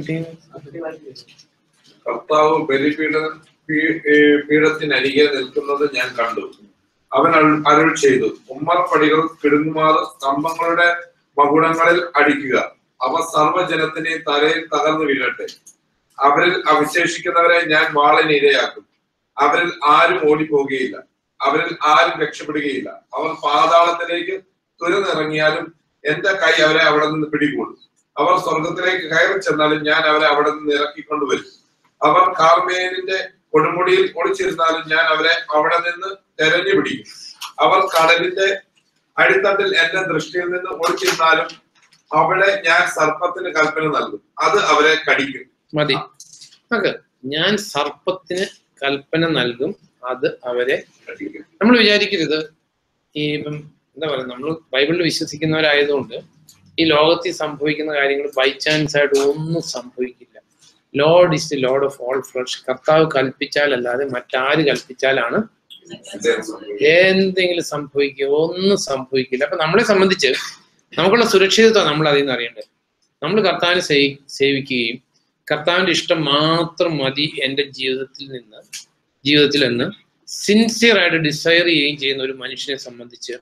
കർത്താവ് ബലിപീഠ പീ- ഏ, പീഠത്തിനരികെ നിൽക്കുന്നത് ഞാൻ കണ്ടു അവൻ അരുൾ- അരുൾ ചെയ്തു ഉമ്മറപ്പടികൾ കിടുങ്ങുമാറ് സ്തംഭങ്ങളുടെ മകുടങ്ങളിൽ അടിക്കുക അവ സർവ്വജനത്തിനെയും തലയിൽ തകർന്നു വീഴട്ടെ അവരിൽ അവശേഷിക്കുന്നവരെ ഞാൻ വാളിന് ഇരയാക്കും അവരിൽ ആരും ഓടിപ്പോകുകയില്ല അവരിൽ ആരും രക്ഷപ്പെടുകയില്ല അവർ പാതാളത്തിലേക്ക് തുരന്നിറങ്ങിയാലും എന്റെ കൈ അവരെ അവിടെ നിന്ന് പിടികൂടും അവർ സ്വർഗത്തിലേക്ക് കയറി ചെന്നാലും ഞാൻ അവരെ അവിടെ നിന്ന് ഇറക്കിക്കൊണ്ടുവരും അവർ കാർമേലിന്റെ കൊടുമുടിയിൽ ഒളിച്ചിരുന്നാലും ഞാൻ അവരെ അവിടെ നിന്ന് തെരഞ്ഞു പിടിക്കും അവർ കടലിന്റെ അടിത്തട്ടിൽ എന്റെ ദൃഷ്ടിയിൽ നിന്ന് ഒളിച്ചിരുന്നാലും അവിടെ ഞാൻ സർപ്പത്തിന് കൽപ്പന നൽകും അത് അവരെ കടിക്കും മതി ഓക്കെ ഞാൻ സർപ്പത്തിന് കൽപ്പന നൽകും അത് അവരെ കടിക്കും നമ്മൾ വിചാരിക്കരുത് ഈ ഇപ്പം എന്താ പറയുക നമ്മൾ ബൈബിളിൽ വിശ്വസിക്കുന്നവരായതുകൊണ്ട് ഈ ലോകത്തിൽ സംഭവിക്കുന്ന കാര്യങ്ങൾ ബൈ ചാൻസ് ആയിട്ട് ഒന്നും സംഭവിക്കില്ല lord is the lord of all flesh കർത്താവ് കൽപ്പിച്ചാലല്ലാതെ മറ്റാര് കൽപ്പിച്ചാലാണ് ഇദ്ദേഹം സംഭവിക്കും. എന്തെങ്കിലും സംഭവിക്കുക ഒന്നും സംഭവിക്കില്ല അപ്പൊ നമ്മളെ സംബന്ധിച്ച് നമുക്കുള്ള സുരക്ഷിതത്വം നമ്മൾ അതിൽ നിന്ന് അറിയേണ്ടത് നമ്മൾ കർത്താവിനെ സേവി സേവിക്കുകയും കർത്താവിന്റെ ഇഷ്ടം മാത്രം മതി എൻ്റെ ജീവിതത്തിൽ നിന്ന് ജീവിതത്തിൽ നിന്ന് സിൻസിയർ ആയിട്ട് ഡിസയർ ചെയ്യുകയും ചെയ്യുന്ന ഒരു മനുഷ്യനെ സംബന്ധിച്ച്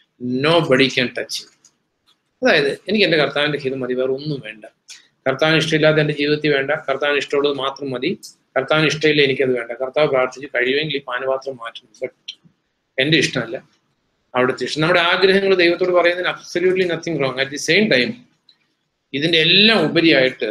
നോ ബഡി ക്യാൻ ടച്ച് അതായത് എനിക്ക് എൻ്റെ കർത്താവിന്റെ ഹിതം മതി വേറെ ഒന്നും വേണ്ട കർത്താവിന് ഇഷ്ടമില്ലാതെ എൻ്റെ ജീവിതത്തിൽ വേണ്ട കർത്താവിന് ഇഷ്ടമുള്ളത് മാത്രം മതി കർത്താവിന് ഇഷ്ടമില്ല എനിക്കത് വേണ്ട കർത്താവ് പ്രാർത്ഥിച്ച് കഴിയുമെങ്കിൽ ഈ പാനപാത്രം മാറ്റണം ബട്ട് എൻ്റെ ഇഷ്ടമല്ല അവിടുത്തെ ഇഷ്ടം നമ്മുടെ ആഗ്രഹങ്ങൾ ദൈവത്തോട് പറയുന്നതിന് absolutely nothing wrong at the same time ഇതിന്റെ എല്ലാം ഉപരിയായിട്ട്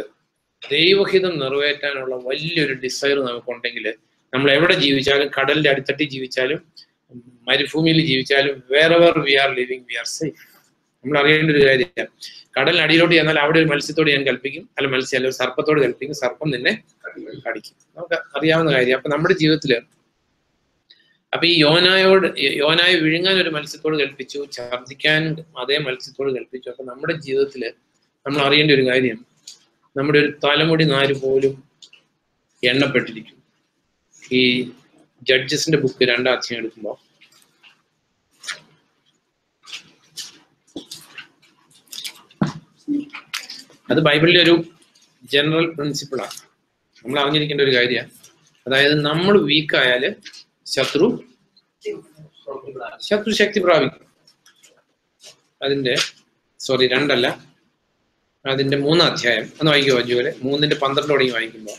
ദൈവഹിതം നിറവേറ്റാനുള്ള വലിയൊരു ഡിസയർ നമുക്കുണ്ടെങ്കിൽ നമ്മൾ എവിടെ ജീവിച്ചാലും കടലിന്റെ അടിത്തട്ടി ജീവിച്ചാലും മരുഭൂമിയിൽ ജീവിച്ചാലും വേറെ വേറെ we are living we are safe നമ്മൾ അറിയേണ്ട ഒരു കാര്യമാണ് കടലിന് അടിയിലോട്ട് ചെന്നാൽ അവിടെ ഒരു മത്സ്യത്തോട് ഞാൻ കൽപ്പിക്കും അല്ല മത്സ്യം അല്ല ഒരു സർപ്പത്തോട് കൽപ്പിക്കും സർപ്പം നിന്നെ കടിക്കും നമുക്ക് അറിയാവുന്ന കാര്യം അപ്പൊ നമ്മുടെ ജീവിതത്തില് അപ്പൊ ഈ യോനായോട് യോനായ വിഴുങ്ങാൻ ഒരു മത്സ്യത്തോട് കൽപ്പിച്ചു ഛർദ്ദിക്കാൻ അതേ മത്സ്യത്തോട് കൽപ്പിച്ചു അപ്പൊ നമ്മുടെ ജീവിതത്തില് നമ്മൾ അറിയേണ്ട ഒരു കാര്യം നമ്മുടെ ഒരു തലമുടി നാര് പോലും എണ്ണപ്പെട്ടിരിക്കും ഈ ജഡ്ജസിന്റെ ബുക്ക് രണ്ടാം അധ്യായം എടുക്കുമ്പോൾ അത് ബൈബിളിലെ ഒരു ജനറൽ പ്രിൻസിപ്പിളാണ് നമ്മൾ അറിഞ്ഞിരിക്കേണ്ട ഒരു കാര്യമാണ് അതായത് നമ്മൾ വീക്കായാല് ശത്രു ശത്രു ശക്തി പ്രാപിക്കും അതിന്റെ സോറി രണ്ടല്ല അതിന്റെ മൂന്നാം അധ്യായം ഒന്ന് വായിക്കുമോ അജുവലെ മൂന്നിന്റെ പന്ത്രണ്ട് തുടങ്ങി വായിക്കുമ്പോൾ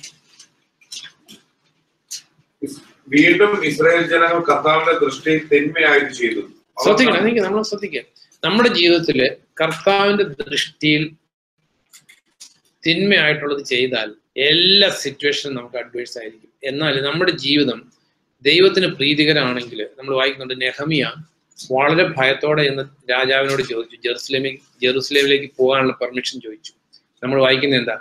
വീണ്ടും ഇസ്രായേൽ ജനങ്ങൾ കർത്താവിന്റെ ദൃഷ്ടിയിൽ തിന്മയായിട്ട് ചെയ്തു അവർ ശ്രദ്ധിക്കണം എനിക്ക് നമ്മൾ ശ്രദ്ധിക്കുക നമ്മുടെ ജീവിതത്തില് കർത്താവിന്റെ ദൃഷ്ടിയിൽ തിന്മയായിട്ടുള്ളത് ചെയ്താൽ എല്ലാ സിറ്റുവേഷനും നമുക്ക് അഡ്വേഴ്സ് ആയിരിക്കും എന്നാൽ നമ്മുടെ ജീവിതം ദൈവത്തിന് പ്രീതികരാണെങ്കിൽ നമ്മൾ വായിക്കുന്നുണ്ട് നെഹമിയ വളരെ ഭയത്തോടെ എന്ന് രാജാവിനോട് ചോദിച്ചു ജെറുസലേമിൽ ജെറുസലേമിലേക്ക് പോകാനുള്ള പെർമിഷൻ ചോദിച്ചു നമ്മൾ വായിക്കുന്നത് എന്താ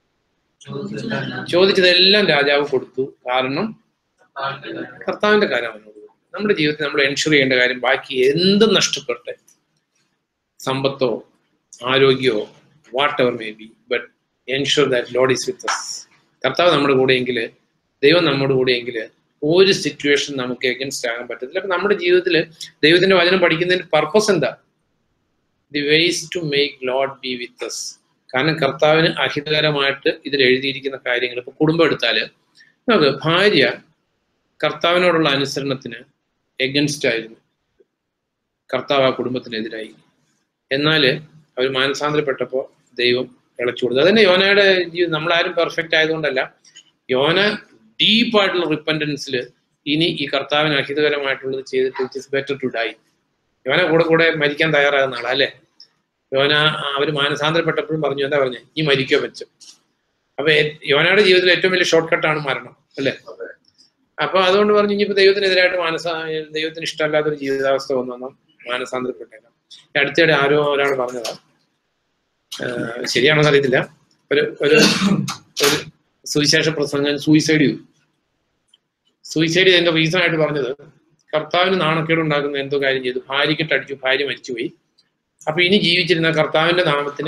ചോദിച്ചതെല്ലാം രാജാവ് കൊടുത്തു കാരണം കർത്താവിന്റെ കാര്യം അവനോട് കൊടുത്തു. നമ്മുടെ ജീവിതത്തിൽ നമ്മൾ എൻഷുർ ചെയ്യേണ്ട കാര്യം ബാക്കി എന്തും നഷ്ടപ്പെട്ടെ സമ്പത്തോ ആരോഗ്യമോ whatever may be but ensure that lord is with us കർത്താവ് നമ്മുടെ കൂടെയെങ്കിൽ ദൈവം നമ്മുടെ കൂടെയെങ്കിൽ ഒരു സിറ്റുവേഷൻ നമുക്ക് എഗൻസ്റ്റ് ആകാൻ പറ്റത്തില്ല അപ്പൊ നമ്മുടെ ജീവിതത്തിൽ ദൈവത്തിന്റെ വചനം പഠിക്കുന്നതിന്റെ പർപ്പസ് എന്താ the ways to make lord be with us കാരണം കർത്താവിന് അഹിതകരമായിട്ട് ഇതിൽ എഴുതിയിരിക്കുന്ന കാര്യങ്ങൾ ഇപ്പൊ കുടുംബം എടുത്താല് നമുക്ക് ഭാര്യ കർത്താവിനോടുള്ള അനുസരണത്തിന് എഗൻസ്റ്റ് ആയിരുന്നു കർത്താവ് ആ കുടുംബത്തിനെതിരായി എന്നാൽ അവർ മാനസാന്തരപ്പെട്ടപ്പോൾ ദൈവം ഇളച്ചു കൊടുത്തു അതന്നെ യോനയുടെ ജീവിതം നമ്മളാരും പെർഫെക്റ്റ് ആയതുകൊണ്ടല്ല യോന ഡീപ്പായിട്ടുള്ള റിപ്പൻറ്റൻസിൽ ഇനി ഈ കർത്താവിന് അഹിതകരമായിട്ടുള്ളത് ചെയ്തിട്ട് it is better to die യോന കൂടെ കൂടെ മരിക്കാൻ തയ്യാറാകുന്ന ആളാ അല്ലേ യോന അവർ മാനസാന്തരപ്പെട്ടപ്പോഴും പറഞ്ഞു എന്താ പറഞ്ഞേ ഈ മരിക്കോ വെച്ചു അപ്പൊ ഏ- യോനയുടെ ജീവിതത്തിൽ ഏറ്റവും വലിയ ഷോർട്ട് കട്ടാണ് മരണം അല്ലേ അപ്പൊ അതുകൊണ്ട് പറഞ്ഞു ഇനിയിപ്പോ ദൈവത്തിനെതിരായിട്ട് മാനസ ദൈവത്തിന് ഇഷ്ടമല്ലാത്തൊരു ജീവിതാവസ്ഥ വന്നു മാനസാന്തരപ്പെട്ടേക്കാം ഈ അടുത്തിടെ ആരോ ഒരാൾ പറഞ്ഞതാ ആഹ് ശരിയാണെന്ന് അറിയത്തില്ല ഒരു ഒരു ഒരു സുവിശേഷ പ്രസംഗം സൂയിസൈഡ് ചെയ്തു സൂയിസൈഡ് ചെയ്തതിന്റെ റീസൺ ആയിട്ട് പറഞ്ഞത് കർത്താവിന് നാണക്കേട് ഉണ്ടാക്കുന്ന എന്തോ കാര്യം ചെയ്തു ഭാര്യക്കിട്ട് അടിച്ചു ഭാര്യ മരിച്ചുപോയി അപ്പൊ ഇനി ജീവിച്ചിരുന്ന കർത്താവിന്റെ നാമത്തിന്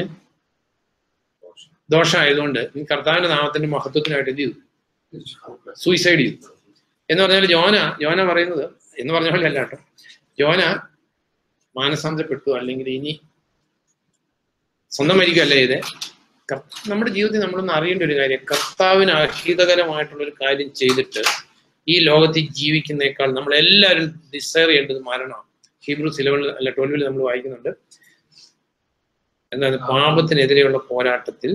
ദോഷമായതുകൊണ്ട് ഈ കർത്താവിന്റെ നാമത്തിന്റെ മഹത്വത്തിനായിട്ട് എന്ത് ചെയ്തു സൂയിസൈഡ് ചെയ്തു എന്ന് പറഞ്ഞാൽ ജോന ജോന പറയുന്നത് എന്ന് പറഞ്ഞ പോലെ അല്ല കേട്ടോ ജോന മാനസാന്തരപ്പെട്ടു അല്ലെങ്കിൽ ഇനി സ്വന്തം മരിക്കുകയല്ല ചെയ്തേ കർ- നമ്മുടെ ജീവിതത്തിൽ നമ്മളൊന്ന് അറിയേണ്ട ഒരു കാര്യം കർത്താവിന് അഹിതകരമായിട്ടുള്ള ഒരു കാര്യം ചെയ്തിട്ട് ഈ ലോകത്തിൽ ജീവിക്കുന്നേക്കാൾ നമ്മൾ എല്ലാവരും ഡിസയർ ചെയ്യേണ്ടത് മരണമാണ് ഹീബ്രു സിലവനിൽ അല്ല ട്വൽവിൽ നമ്മൾ വായിക്കുന്നുണ്ട് എന്താണ് പാപത്തിനെതിരെയുള്ള പോരാട്ടത്തിൽ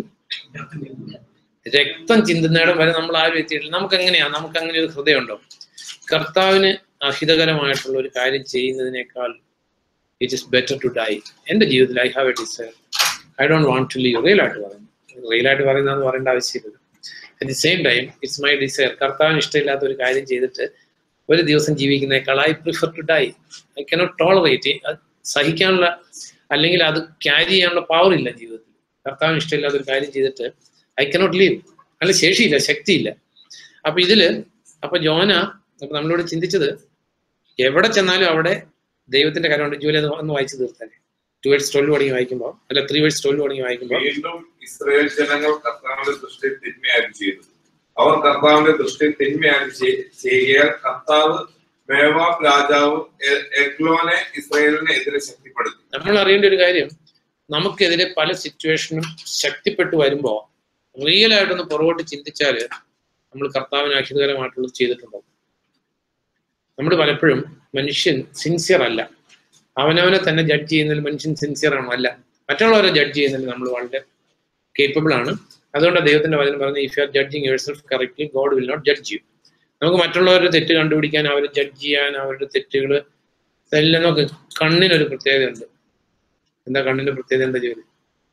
രക്തം ചിന്തുന്നിടം വരെ നമ്മൾ ആരും എത്തിയിട്ടില്ല നമുക്ക് എങ്ങനെയാ നമുക്ക് അങ്ങനെ ഒരു ഹൃദയമുണ്ടോ കർത്താവിന് അഹിതകരമായിട്ടുള്ള ഒരു കാര്യം ചെയ്യുന്നതിനേക്കാൾ it is better to die എന്റെ ജീവിതത്തിൽ I have a desire I don't want to live real ആയിട്ട് പറയുന്നു റിയൽ ആയിട്ട് പറയുന്നതെന്ന് പറയേണ്ട ആവശ്യമില്ല at the same time it's my desire കർത്താവിന് ഇഷ്ടമില്ലാത്ത ഒരു കാര്യം ചെയ്തിട്ട് ഒരു ദിവസം ജീവിക്കുന്നേക്കാൾ I prefer to die I cannot tolerate സഹിക്കാനുള്ള അല്ലെങ്കിൽ അത് ക്യാരി ചെയ്യാനുള്ള പവർ ഇല്ല ജീവിതത്തിൽ കർത്താവിന് ഇഷ്ടമില്ലാത്ത ഒരു കാര്യം ചെയ്തിട്ട് ഐ കനോട്ട് ലീവ് അല്ല ശേഷിയില്ല ശക്തിയില്ല അപ്പൊ ഇതില് അപ്പൊ ജോന അപ്പൊ നമ്മളിവിടെ ചിന്തിച്ചത് എവിടെ ചെന്നാലും അവിടെ ദൈവത്തിന്റെ കാര്യമുണ്ട് ജോലി അത് ഒന്ന് വായിച്ചു തീർത്താലേ ടു വേഴ്സ് ട്വൽവ് തുടങ്ങി വായിക്കുമ്പോൾ അല്ല ത്രീ വേഴ്സ് ട്വൽവ് തുടങ്ങി വായിക്കുമ്പോൾ വീണ്ടും ഇസ്രായേൽ ജനങ്ങൾ കർത്താവിന്റെ ദൃഷ്ടിയിൽ തിന്മയായി ചെയ്തു അവർ കർത്താവിന്റെ ദൃഷ്ടിയിൽ തിന്മയായി ചെയ്- ചെയ്യാൻ കർത്താവ് മേവാബ് രാജാവ് എ- എഗ്ലോനെ ഇസ്രായേലിനെ എതിരെ ശക്തിപ്പെടുത്തി നമ്മൾ അറിയേണ്ട ഒരു കാര്യം നമുക്കെതിരെ പല സിറ്റുവേഷനും ശക്തിപ്പെട്ടു വരുമ്പോൾ റിയൽ ആയിട്ടൊന്ന് പുറകോട്ട് ചിന്തിച്ചാല് നമ്മൾ കർത്താവിന് അഹിതകരമായിട്ടുള്ളത് ചെയ്തിട്ടുണ്ടാവും നമ്മൾ പലപ്പോഴും മനുഷ്യൻ സിൻസിയർ അല്ല അവനവനെ തന്നെ ജഡ്ജ് ചെയ്യുന്നതിൽ മനുഷ്യൻ സിൻസിയർ ആണോ അല്ല മറ്റുള്ളവരെ ജഡ്ജ് ചെയ്യുന്നതിൽ നമ്മൾ വളരെ കേപ്പബിൾ ആണ് അതുകൊണ്ട് ദൈവത്തിന്റെ വചനം പറഞ്ഞ if you are judging yourself correctly God will not judge you നമുക്ക് മറ്റുള്ളവരുടെ തെറ്റ് കണ്ടുപിടിക്കാൻ അവരെ ജഡ്ജ് ചെയ്യാൻ അവരുടെ തെറ്റുകൾ ഇതെല്ലാം നമുക്ക് കണ്ണിനൊരു പ്രത്യേകതയുണ്ട് എന്താ കണ്ണിന്റെ പ്രത്യേകത എന്താ ജോലി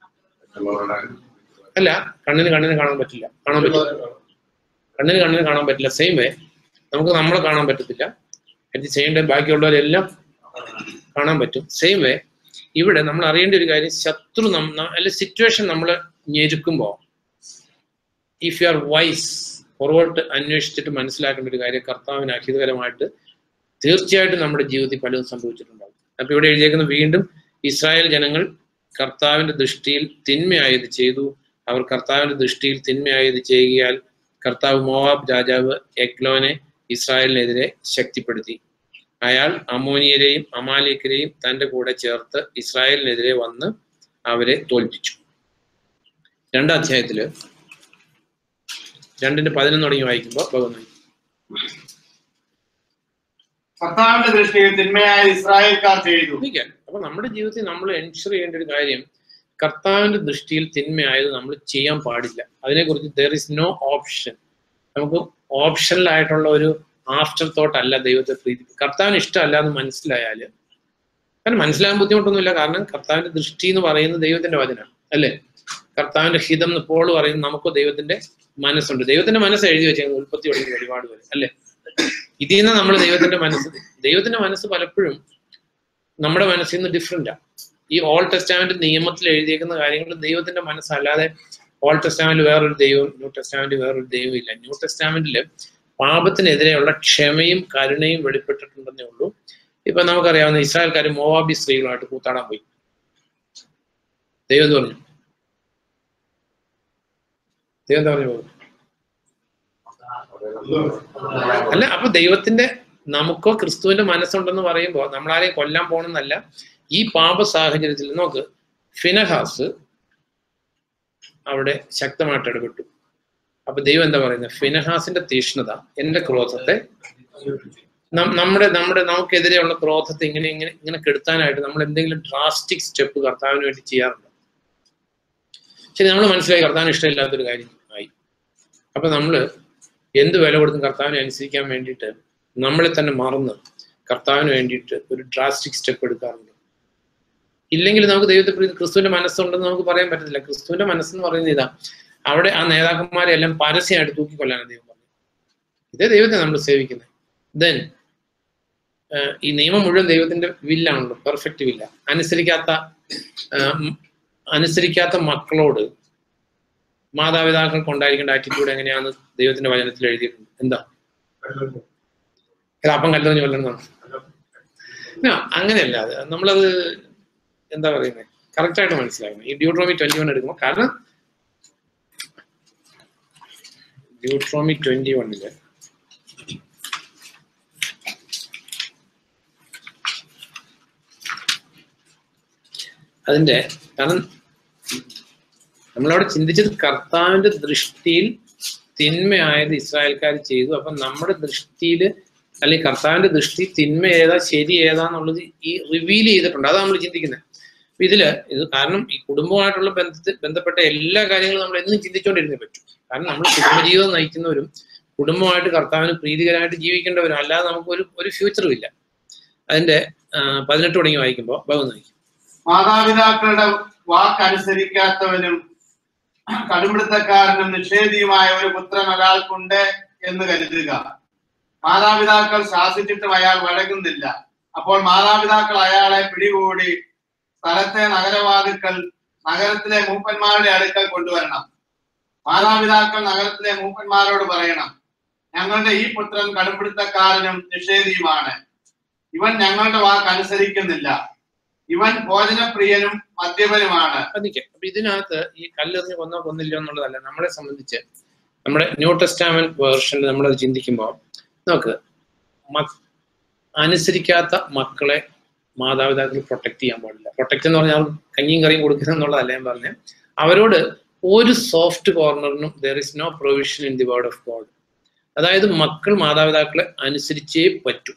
അല്ല കണ്ണിന് കണ്ണിന് കാണാൻ പറ്റില്ല കാണാൻ പറ്റില്ല കണ്ണിന് കണ്ണിന് കാണാൻ പറ്റില്ല സെയിം വേ നമുക്ക് നമ്മളെ കാണാൻ പറ്റത്തില്ല അറ്റ് ദി സെയിം ടൈം ബാക്കിയുള്ളവരെല്ലാം കാണാൻ പറ്റും സെയിം വേ ഇവിടെ നമ്മൾ അറിയേണ്ട ഒരു കാര്യം ശത്രു നം ന- അല്ലെ സിറ്റുവേഷൻ നമ്മൾ ഞെരുക്കുമ്പോൾ ഇഫ് യു ആർ വൈസ് പുറകോട്ട് അന്വേഷിച്ചിട്ട് മനസ്സിലാക്കേണ്ട ഒരു കാര്യം കർത്താവിന് അഹിതകരമായിട്ട് തീർച്ചയായിട്ടും നമ്മുടെ ജീവിതത്തിൽ പലതും സംഭവിച്ചിട്ടുണ്ടാകും അപ്പൊ ഇവിടെ എഴുതിയേക്കുന്ന വീണ്ടും ഇസ്രായേൽ ജനങ്ങൾ കർത്താവിന്റെ ദൃഷ്ടിയിൽ തിന്മയായത് ചെയ്തു അവർ കർത്താവിന്റെ ദൃഷ്ടിയിൽ തിന്മയായത് ചെയ്യുകയാൽ കർത്താവ് മോവാബ് രാജാവ് എഗ്ലോനെ ഇസ്രായേലിനെതിരെ ശക്തിപ്പെടുത്തി അയാൾ അമോനിയരെയും അമാലിക്കരെയും തന്റെ കൂടെ ചേർത്ത് ഇസ്രായേലിനെതിരെ വന്ന് അവരെ തോൽപ്പിച്ചു രണ്ടാം അധ്യായത്തില് രണ്ടിന്റെ പതിനൊന്ന് തുടങ്ങി വായിക്കുമ്പോൾ ഭഗവൻ കർത്താവിന്റെ ദൃഷ്ടിയിൽ തിന്മയായ ഇസ്രായേൽക്കാർ ചെയ്തു ചിന്തിക്കാൻ അപ്പൊ നമ്മുടെ ജീവിതത്തിൽ നമ്മൾ എൻഷുർ ചെയ്യേണ്ട ഒരു കാര്യം കർത്താവിന്റെ ദൃഷ്ടിയിൽ തിന്മയായത് നമ്മൾ ചെയ്യാൻ പാടില്ല അതിനെക്കുറിച്ച് ദർ ഇസ് നോ ഓപ്ഷൻ നമുക്ക് ഓപ്ഷനിലായിട്ടുള്ള ഒരു ആഫ്റ്റർ തോട്ട് അല്ല ദൈവത്തെ പ്രീതി കർത്താവിന് ഇഷ്ടമല്ല എന്ന് മനസ്സിലായാല് കാരണം മനസ്സിലാകാൻ ബുദ്ധിമുട്ടൊന്നുമില്ല കാരണം കർത്താവിന്റെ ദൃഷ്ടി എന്ന് പറയുന്നത് ദൈവത്തിന്റെ വചനം അല്ലേ കർത്താവിന്റെ ഹിതം എന്ന് പോൾ പറയുന്നത് നമുക്ക് ദൈവത്തിന്റെ മനസ്സുണ്ട് ദൈവത്തിന്റെ മനസ്സ് എഴുതി വെച്ചേക്കുന്നത് ഉൽപ്പത്തി തുടങ്ങി വഴിപാട് വരെ അല്ലേ ഇതിൽ നിന്ന് നമ്മൾ ദൈവത്തിന്റെ മനസ്സ് ദൈവത്തിന്റെ മനസ്സ് പലപ്പോഴും നമ്മുടെ മനസ്സിൽ നിന്ന് ഡിഫറെന്റാ ഈ ഓൾ ടെസ്റ്റാമെന്റ് നിയമത്തിൽ എഴുതിയേക്കുന്ന കാര്യങ്ങൾ ദൈവത്തിന്റെ മനസ്സല്ലാതെ ഓൾ ടെസ്റ്റാമെന്റ് വേറൊരു ദൈവം ന്യൂ ടെസ്റ്റാമെന്റ് വേറൊരു ദൈവം ഇല്ല ന്യൂ ടെസ്റ്റാമെന്റിൽ പാപത്തിനെതിരെയുള്ള ക്ഷമയും കരുണയും വെളിപ്പെട്ടിട്ടുണ്ടെന്നേ ഉള്ളൂ ഇപ്പൊ നമുക്കറിയാവുന്ന ഇസ്രായേൽക്കാർ മോവാബി സ്ത്രീകളുമായിട്ട് കൂത്താടാൻ പോയി ദൈവം എന്ത് പറഞ്ഞു ദൈവം എന്താ പറഞ്ഞു അല്ല അപ്പൊ ദൈവത്തിന്റെ നമുക്കോ ക്രിസ്തുവിന്റെ മനസ്സുണ്ടെന്ന് പറയുമ്പോൾ നമ്മളാരെയും കൊല്ലാൻ പോകണമെന്നല്ല ഈ പാപ സാഹചര്യത്തിൽ നോക്ക് ഫിനഹാസ് അവിടെ ശക്തമായിട്ട് ഇടപെട്ടു അപ്പൊ ദൈവം എന്താ പറയുന്നത് ഫിനഹാസിന്റെ തീഷ്ണത എന്റെ ക്രോധത്തെ നം- നമ്മുടെ നമ്മുടെ നമുക്കെതിരെയുള്ള ക്രോധത്തെ ഇങ്ങനെ ഇങ്ങനെ ഇങ്ങനെ കെടുത്താനായിട്ട് നമ്മൾ എന്തെങ്കിലും ഡ്രാസ്റ്റിക് സ്റ്റെപ്പ് കർത്താവിന് വേണ്ടി ചെയ്യാറുണ്ട് ശരി നമ്മൾ മനസ്സിലായി കർത്താവിന് ഇഷ്ടമില്ലാത്തൊരു കാര്യം ആയി അപ്പൊ നമ്മള് എന്ത് വില കൊടുത്തും കർത്താവിനെ അനുസരിക്കാൻ വേണ്ടിയിട്ട് നമ്മളെ തന്നെ മറന്ന് കർത്താവിന് വേണ്ടിയിട്ട് ഒരു ഡ്രാസ്റ്റിക് സ്റ്റെപ്പ് എടുക്കാറുണ്ട് ഇല്ലെങ്കിൽ നമുക്ക് ദൈവത്തെ പ്രതി ക്രിസ്തുവിന്റെ മനസ്സുണ്ടെന്ന് നമുക്ക് പറയാൻ പറ്റത്തില്ല ക്രിസ്തുവിന്റെ മനസ്സെന്ന് പറയുന്നത് ഇതാ അവിടെ ആ നേതാക്കന്മാരെ എല്ലാം പരസ്യമായിട്ട് തൂക്കിക്കൊല്ലാനാണ് ദൈവം പറഞ്ഞത് ഇതേ ദൈവത്തെ നമ്മൾ സേവിക്കുന്നത് ദെൻ ഈ നിയമം മുഴുവൻ ദൈവത്തിന്റെ വില്ലാണല്ലോ പെർഫെക്റ്റ് വില്ല അനുസരിക്കാത്ത ആ, ഉം, അനുസരിക്കാത്ത മക്കളോട് മാതാപിതാക്കൾക്ക് ഉണ്ടായിരിക്കേണ്ട ആറ്റിറ്റ്യൂഡ് എങ്ങനെയാണെന്ന് ദൈവത്തിന്റെ വചനത്തിൽ എഴുതിയിട്ടുണ്ട് എന്താ ഇത് അപ്പം കല്ലെറിഞ്ഞ് കൊല്ലണം അങ്ങനെയല്ല അത് നമ്മളത് എന്താ പറയുന്നത് കറക്റ്റ് ആയിട്ട് മനസ്സിലാക്കണം ഈ ഡ്യൂട്രോമി ട്വന്റി വൺ എടുക്കുമ്പോൾ കാരണം ഡ്യൂട്രോമി ട്വന്റി വണ്ണില് അതിന്റെ കാരണം നമ്മളവിടെ ചിന്തിച്ചത് കർത്താവിന്റെ ദൃഷ്ടിയിൽ തിന്മയായത് ഇസ്രായേൽക്കാർ ചെയ്തു അപ്പൊ നമ്മുടെ ദൃഷ്ടിയിൽ അല്ലെങ്കിൽ കർത്താവിന്റെ ദൃഷ്ടി തിന്മ ഏതാ ശരി ഏതാന്നുള്ളത് ഈ റിവീൽ ചെയ്തിട്ടുണ്ട് അതാണ് നമ്മൾ ചിന്തിക്കുന്നത് അപ്പൊ ഇതില് ഇത് കാരണം ഈ കുടുംബമായിട്ടുള്ള ബന്ധത്തിൽ ബന്ധപ്പെട്ട എല്ലാ കാര്യങ്ങളും നമ്മൾ എന്നും ചിന്തിച്ചുകൊണ്ടിരുന്നേ പറ്റും കാരണം നമ്മൾ കുടുംബജീവിതം നയിക്കുന്നവരും കുടുംബമായിട്ട് കർത്താവിന് പ്രീതികരമായിട്ട് ജീവിക്കേണ്ടവരും അല്ലാതെ നമുക്ക് ഒരു ഒരു ഫ്യൂച്ചറും ഇല്ല അതിന്റെ ആ, പതിനെട്ട് തുടങ്ങി വായിക്കുമ്പോൾ ഭഗവത് വായിക്കും മാതാപിതാക്കളുടെ വാക്കനുസരിക്കാത്തവനും കടുംപിടുത്തക്കാരനും നിഷേധിയുമായ ഒരു പുത്രൻ ഒരാൾക്കുണ്ട് എന്ന് കരുതുക മാതാപിതാക്കൾ ശാസിച്ചിട്ടും അയാൾ വഴങ്ങുന്നില്ല അപ്പോൾ മാതാപിതാക്കൾ അയാളെ പിടികൂടി സ്ഥലത്തെ നഗരവാതിക്കൽ നഗരത്തിലെ മൂപ്പന്മാരുടെ അടുക്കൽ കൊണ്ടുവരണം മാതാപിതാക്കൾ നഗരത്തിലെ മൂപ്പന്മാരോട് പറയണം ഞങ്ങളുടെ ഈ പുത്രൻ കടുംപിടുത്തക്കാരനും നിഷേധിയുമാണ് ഇവൻ ഞങ്ങളുടെ വാക്ക് അനുസരിക്കുന്നില്ല ഇവൻ ഭോജനപ്രിയനും മദ്യപനുമാണ് അതിക്കെ അപ്പൊ ഇതിനകത്ത് ഈ കല്ലെറിഞ്ഞ് കൊന്നോ കൊന്നില്ലോ എന്നുള്ളതല്ല നമ്മളെ സംബന്ധിച്ച് നമ്മുടെ ന്യൂ ടെസ്റ്റാമെന്റ് വേർഷനിൽ നമ്മളത് ചിന്തിക്കുമ്പോൾ നോക്ക് മ- അനുസരിക്കാത്ത മക്കളെ മാതാപിതാക്കൾ പ്രൊട്ടക്ട് ചെയ്യാൻ പാടില്ല പ്രൊട്ടക്ട് എന്ന് പറഞ്ഞാൽ കഞ്ഞിയും കറിയും കൊടുക്കുക എന്നുള്ളതല്ല ഞാൻ പറഞ്ഞത് അവരോട് ഒരു സോഫ്റ്റ് കോർണറിനും there is no provision in the word of God അതായത് മക്കൾ മാതാപിതാക്കളെ അനുസരിച്ചേ പറ്റൂ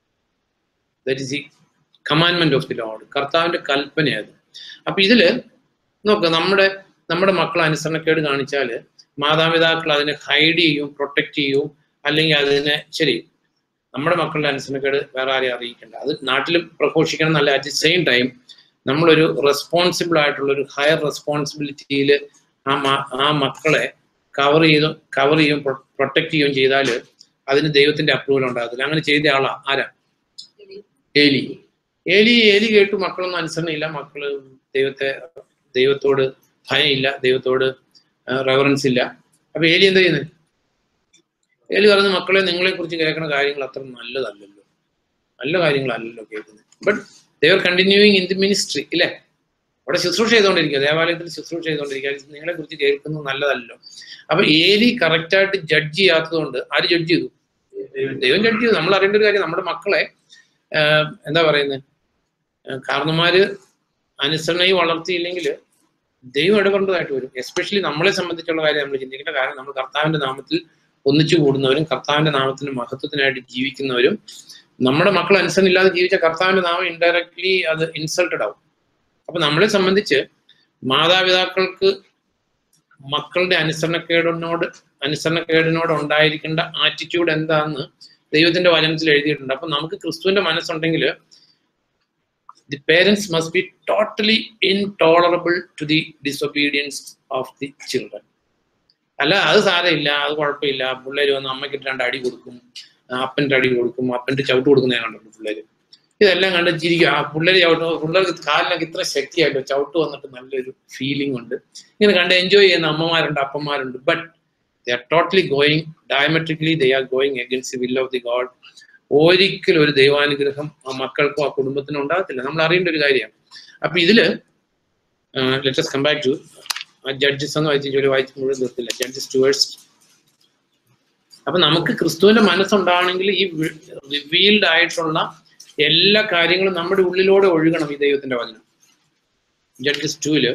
ദറ്റ് ഇസ് ദി കമാൻമെന്റ് ഓഫ് ദി ലോഡ് കർത്താവിന്റെ കൽപ്പനയത് അപ്പൊ ഇതില് നോക്ക് നമ്മുടെ നമ്മുടെ മക്കൾ അനുസരണക്കേട് കാണിച്ചാല് മാതാപിതാക്കൾ അതിനെ ഹൈഡ് ചെയ്യും പ്രൊട്ടക്ട് ചെയ്യും അല്ലെങ്കിൽ അതിനെ ശരി നമ്മുടെ മക്കളുടെ അനുസരണക്കേട് വേറെ ആരെയും അറിയിക്കണ്ട അത് നാട്ടിൽ പ്രഘോഷിക്കണം എന്നല്ല അറ്റ് ദി സെയിം ടൈം നമ്മളൊരു റെസ്പോൺസിബിൾ ആയിട്ടുള്ള ഒരു ഹയർ റെസ്പോൺസിബിലിറ്റിയിൽ ആ മ- ആ മക്കളെ കവർ ചെയ്തും കവർ ചെയ്യും പ്രൊട്ടക്ട് ചെയ്യുകയും ചെയ്താൽ അതിന് ദൈവത്തിന്റെ അപ്രൂവൽ ഉണ്ടാകത്തില്ല അങ്ങനെ ചെയ്ത ആളാ ആരാ ഏലി ഏലി ഏലി കേട്ടു മക്കളൊന്നും അനുസരണയില്ല മക്കള് ദൈവത്തെ ദൈവത്തോട് ഭയമില്ല ദൈവത്തോട് റെവറൻസ് ഇല്ല അപ്പൊ ഏലി എന്താ ചെയ്യുന്നത് ഏലി പറയുന്ന മക്കളെ നിങ്ങളെ കുറിച്ച് കേൾക്കുന്ന കാര്യങ്ങൾ അത്ര നല്ലതല്ലല്ലോ നല്ല കാര്യങ്ങളല്ലല്ലോ കേൾക്കുന്നത് but there continuing in the ministry ഇല്ലേ അവിടെ ശുശ്രൂഷ ചെയ്തുകൊണ്ടിരിക്കുക ദേവാലയത്തിൽ ശുശ്രൂഷ ചെയ്തുകൊണ്ടിരിക്കുക നിങ്ങളെ കുറിച്ച് കേൾക്കുന്നത് നല്ലതല്ലോ അപ്പൊ ഏലി കറക്റ്റായിട്ട് ജഡ്ജ് ചെയ്യാത്തതുകൊണ്ട് ആര് ജഡ്ജ് ചെയ്തു ദൈവം ജഡ്ജ് ചെയ്തു നമ്മൾ അറിയേണ്ട ഒരു കാര്യം നമ്മുടെ മക്കളെ ആഹ് എന്താ പറയുന്നത് കാരണന്മാര് അനുസരണയും വളർത്തിയില്ലെങ്കിൽ ദൈവം ഇടപെടേണ്ടതായിട്ട് വരും എസ്പെഷ്യലി നമ്മളെ സംബന്ധിച്ചുള്ള കാര്യം നമ്മൾ ചിന്തിക്കേണ്ട കാരണം നമ്മൾ കർത്താവിന്റെ നാമത്തിൽ ഒന്നിച്ചു കൂടുന്നവരും കർത്താവിന്റെ നാമത്തിന് മഹത്വത്തിനായിട്ട് ജീവിക്കുന്നവരും നമ്മുടെ മക്കൾ അനുസരണം ഇല്ലാതെ ജീവിച്ച കർത്താവിന്റെ നാമം ഇൻഡയറക്ട്ലി അത് ഇൻസൾട്ടഡ് ആവും അപ്പൊ നമ്മളെ സംബന്ധിച്ച് മാതാപിതാക്കൾക്ക് മക്കളുടെ അനുസരണക്കേടിനോട് അനുസരണക്കേടിനോട് ഉണ്ടായിരിക്കേണ്ട ആറ്റിറ്റ്യൂഡ് എന്താന്ന് ദൈവത്തിന്റെ വചനത്തിൽ എഴുതിയിട്ടുണ്ട് അപ്പൊ നമുക്ക് ക്രിസ്തുവിന്റെ മനസ്സുണ്ടെങ്കിൽ the parents must be totally intolerable to the disobedience of the children അല്ല അത് സാരമില്ല അത് കുഴപ്പമില്ല പിള്ളേര് വന്ന് അമ്മയ്ക്ക് രണ്ട് അടി കൊടുക്കും അപ്പൻ്റെ അടി കൊടുക്കും അപ്പൻ്റെ ചവിട്ട് കൊടുക്കുന്ന ഞാൻ കണ്ടിട്ടുണ്ട് പിള്ളേര് ഇതെല്ലാം കണ്ട് ചിരിക്കും ആ പിള്ളേര് ചവിട്ട് പിള്ളേർക്ക് കാലിനൊക്കെ ഇത്ര ശക്തിയായിട്ടോ ചവിട്ട് വന്നിട്ട് നല്ലൊരു ഫീലിംഗ് ഉണ്ട് ഇങ്ങനെ കണ്ട് എൻജോയ് ചെയ്യുന്ന അമ്മമാരുണ്ട് അപ്പന്മാരുണ്ട് but they are totally going diametrically they are going against will of the God ഒരിക്കലും ഒരു ദൈവാനുഗ്രഹം ആ മക്കൾക്കോ ആ കുടുംബത്തിനോ ഉണ്ടാകത്തില്ല നമ്മൾ അറിയേണ്ട ഒരു കാര്യമാണ് അപ്പൊ ഇതില് let's come back to Judges എന്ന് വായിച്ച് ജോലി വായിച്ച് മുഴുവൻ തീർത്തില്ല ജഡ്ജസ് ടുവേഴ്സ് അപ്പൊ നമുക്ക് ക്രിസ്തുവിന്റെ മനസ്സുണ്ടാണെങ്കിൽ ഈ റിവീൽഡ് ആയിട്ടുള്ള എല്ലാ കാര്യങ്ങളും നമ്മുടെ ഉള്ളിലൂടെ ഒഴുകണം ഈ ദൈവത്തിന്റെ വചനം ജഡ്ജസ് ടൂല്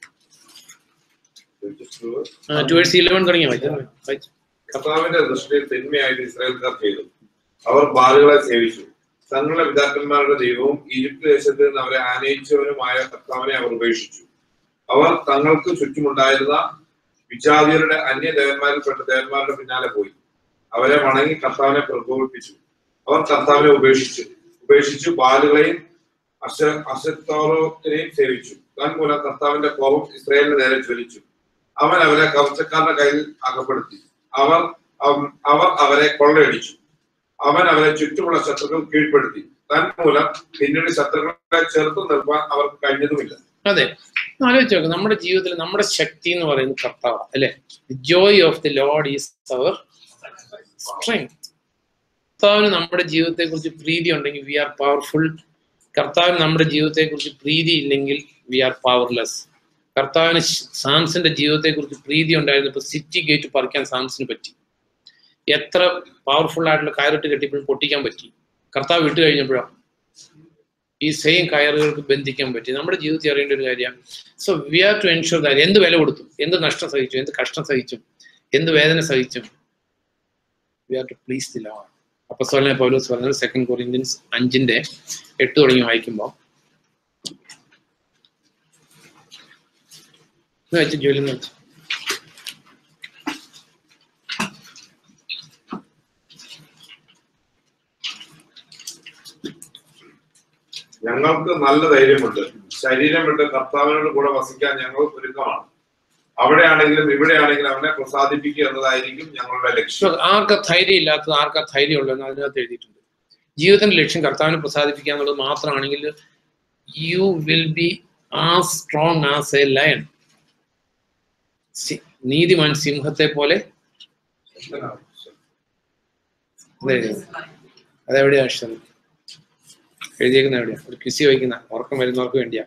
ടുവേഴ്സ് ഇലവൻ തുടങ്ങിയ വായിച്ചു വായിച്ചു കർത്താവിന്റെ ദൃഷ്ടിയിൽ തിന്മയായിട്ട് ഇസ്രായേൽക്കാർ ചെയ്തു അവർ ബാലുകളെ സേവിച്ചു തങ്ങളുടെ പിതാക്കന്മാരുടെ ദൈവവും ഈജിപ്ത് ദേശത്ത് നിന്ന് അവരെ ആനയിച്ചവനുമായ കർത്താവിനെ അവർ ഉപേക്ഷിച്ചു അവർ തങ്ങൾക്ക് ചുറ്റുമുണ്ടായിരുന്ന വിജാതിയരുടെ അന്യ ദേവന്മാരിൽപ്പെട്ട ദേവന്മാരുടെ പിന്നാലെ പോയി അവരെ വണങ്ങി കർത്താവിനെ പ്രകോപിപ്പിച്ചു അവർ കർത്താവിനെ ഉപേക്ഷിച്ചു ഉപേക്ഷിച്ചു ബാലുകളെയും അശ അശത്തോറത്തിനെയും സേവിച്ചു തന്മൂലം കർത്താവിന്റെ കോപം ഇസ്രായേലിന് നേരെ ജ്വലിച്ചു അവൻ അവരെ കവചക്കാരുടെ കയ്യിൽ അകപ്പെടുത്തി അവർ അവ- അവർ അവരെ കൊള്ളയടിച്ചു അവൻ അവരെ ചുറ്റുമുള്ള ശത്രുക്കൾ കീഴ്പ്പെടുത്തി തന്മൂലം പിന്നീട് ശത്രുക്കളെ ചെറുത്തു നിർത്താൻ അവർക്ക് കഴിഞ്ഞതുമില്ല അതെ ആലോചിച്ച് നോക്ക് നമ്മുടെ ജീവിതത്തിൽ നമ്മുടെ ശക്തി എന്ന് പറയുന്നത് കർത്താവ് അല്ലെ joy of the lord is our strength കർത്താവിന് നമ്മുടെ ജീവിതത്തെ കുറിച്ച് പ്രീതി ഉണ്ടെങ്കിൽ വി ആർ പവർഫുൾ കർത്താവിന് നമ്മുടെ ജീവിതത്തെ കുറിച്ച് പ്രീതി ഇല്ലെങ്കിൽ വി ആർ പവർലെസ് കർത്താവിന് ശ്- സാംസന്റെ ജീവിതത്തെ കുറിച്ച് പ്രീതി ഉണ്ടായിരുന്നപ്പോൾ സിറ്റി ഗേറ്റ് പറിക്കാൻ സാംസന് പറ്റി എത്ര പവർഫുൾ ആയിട്ടുള്ള കയറിട്ട് കെട്ടിയപ്പോഴും പൊട്ടിക്കാൻ പറ്റി കർത്താവ് വിട്ടു കഴിഞ്ഞപ്പോഴാണ് ഈ സെയിം കയറുകൾക്ക് ബന്ധിക്കാൻ പറ്റി നമ്മുടെ ജീവിതത്തിൽ അറിയേണ്ട ഒരു കാര്യമാണ് so we are to ensure that എന്ത് വില കൊടുത്തു എന്ത് നഷ്ടം സഹിച്ചു എന്ത് കഷ്ടം സഹിച്ചു എന്ത് വേദന സഹിച്ചു we are to please the lord അപ്പസ്വലനെ പൗലോസ് പറഞ്ഞത് സെക്കൻഡ് കൊറിയൻസ് അഞ്ചിന്റെ എട്ട് തുടങ്ങി വായിക്കുമ്പോൾ വെച്ച് ജോലി എന്ന് വെച്ച് ഞങ്ങൾക്ക് നല്ല ധൈര്യമുണ്ട് ശരീരം വിട്ട് കർത്താവിനോട് കൂടെ വസിക്കാൻ ഞങ്ങൾ ഒരുക്കമാണ് അവിടെയാണെങ്കിലും ഇവിടെയാണെങ്കിലും അവനെ പ്രസാദിപ്പിക്കുക എന്നതായിരിക്കും ഞങ്ങളുടെ ലക്ഷ്യം So, ആർക്കാ ധൈര്യം ഇല്ലാത്തത് ആർക്കാ ധൈര്യം ഉള്ളതെന്ന് അതിനകത്ത് എഴുതിയിട്ടുണ്ട് ജീവിതത്തിന്റെ ലക്ഷ്യം കർത്താവിനെ പ്രസാദിപ്പിക്കുക എന്നുള്ളത് മാത്രമാണെങ്കിൽ you will be a strong as a lion നീതിമാൻ സിംഹത്തെ പോലെ അതെ അതെവിടെയാ അക്ഷരം എഴുതിയേക്കുന്ന എവിടെയാ ഒരു കിസി വയ്ക്കുന്ന ഉറക്കം വരുന്നവർക്ക് വേണ്ടിയാ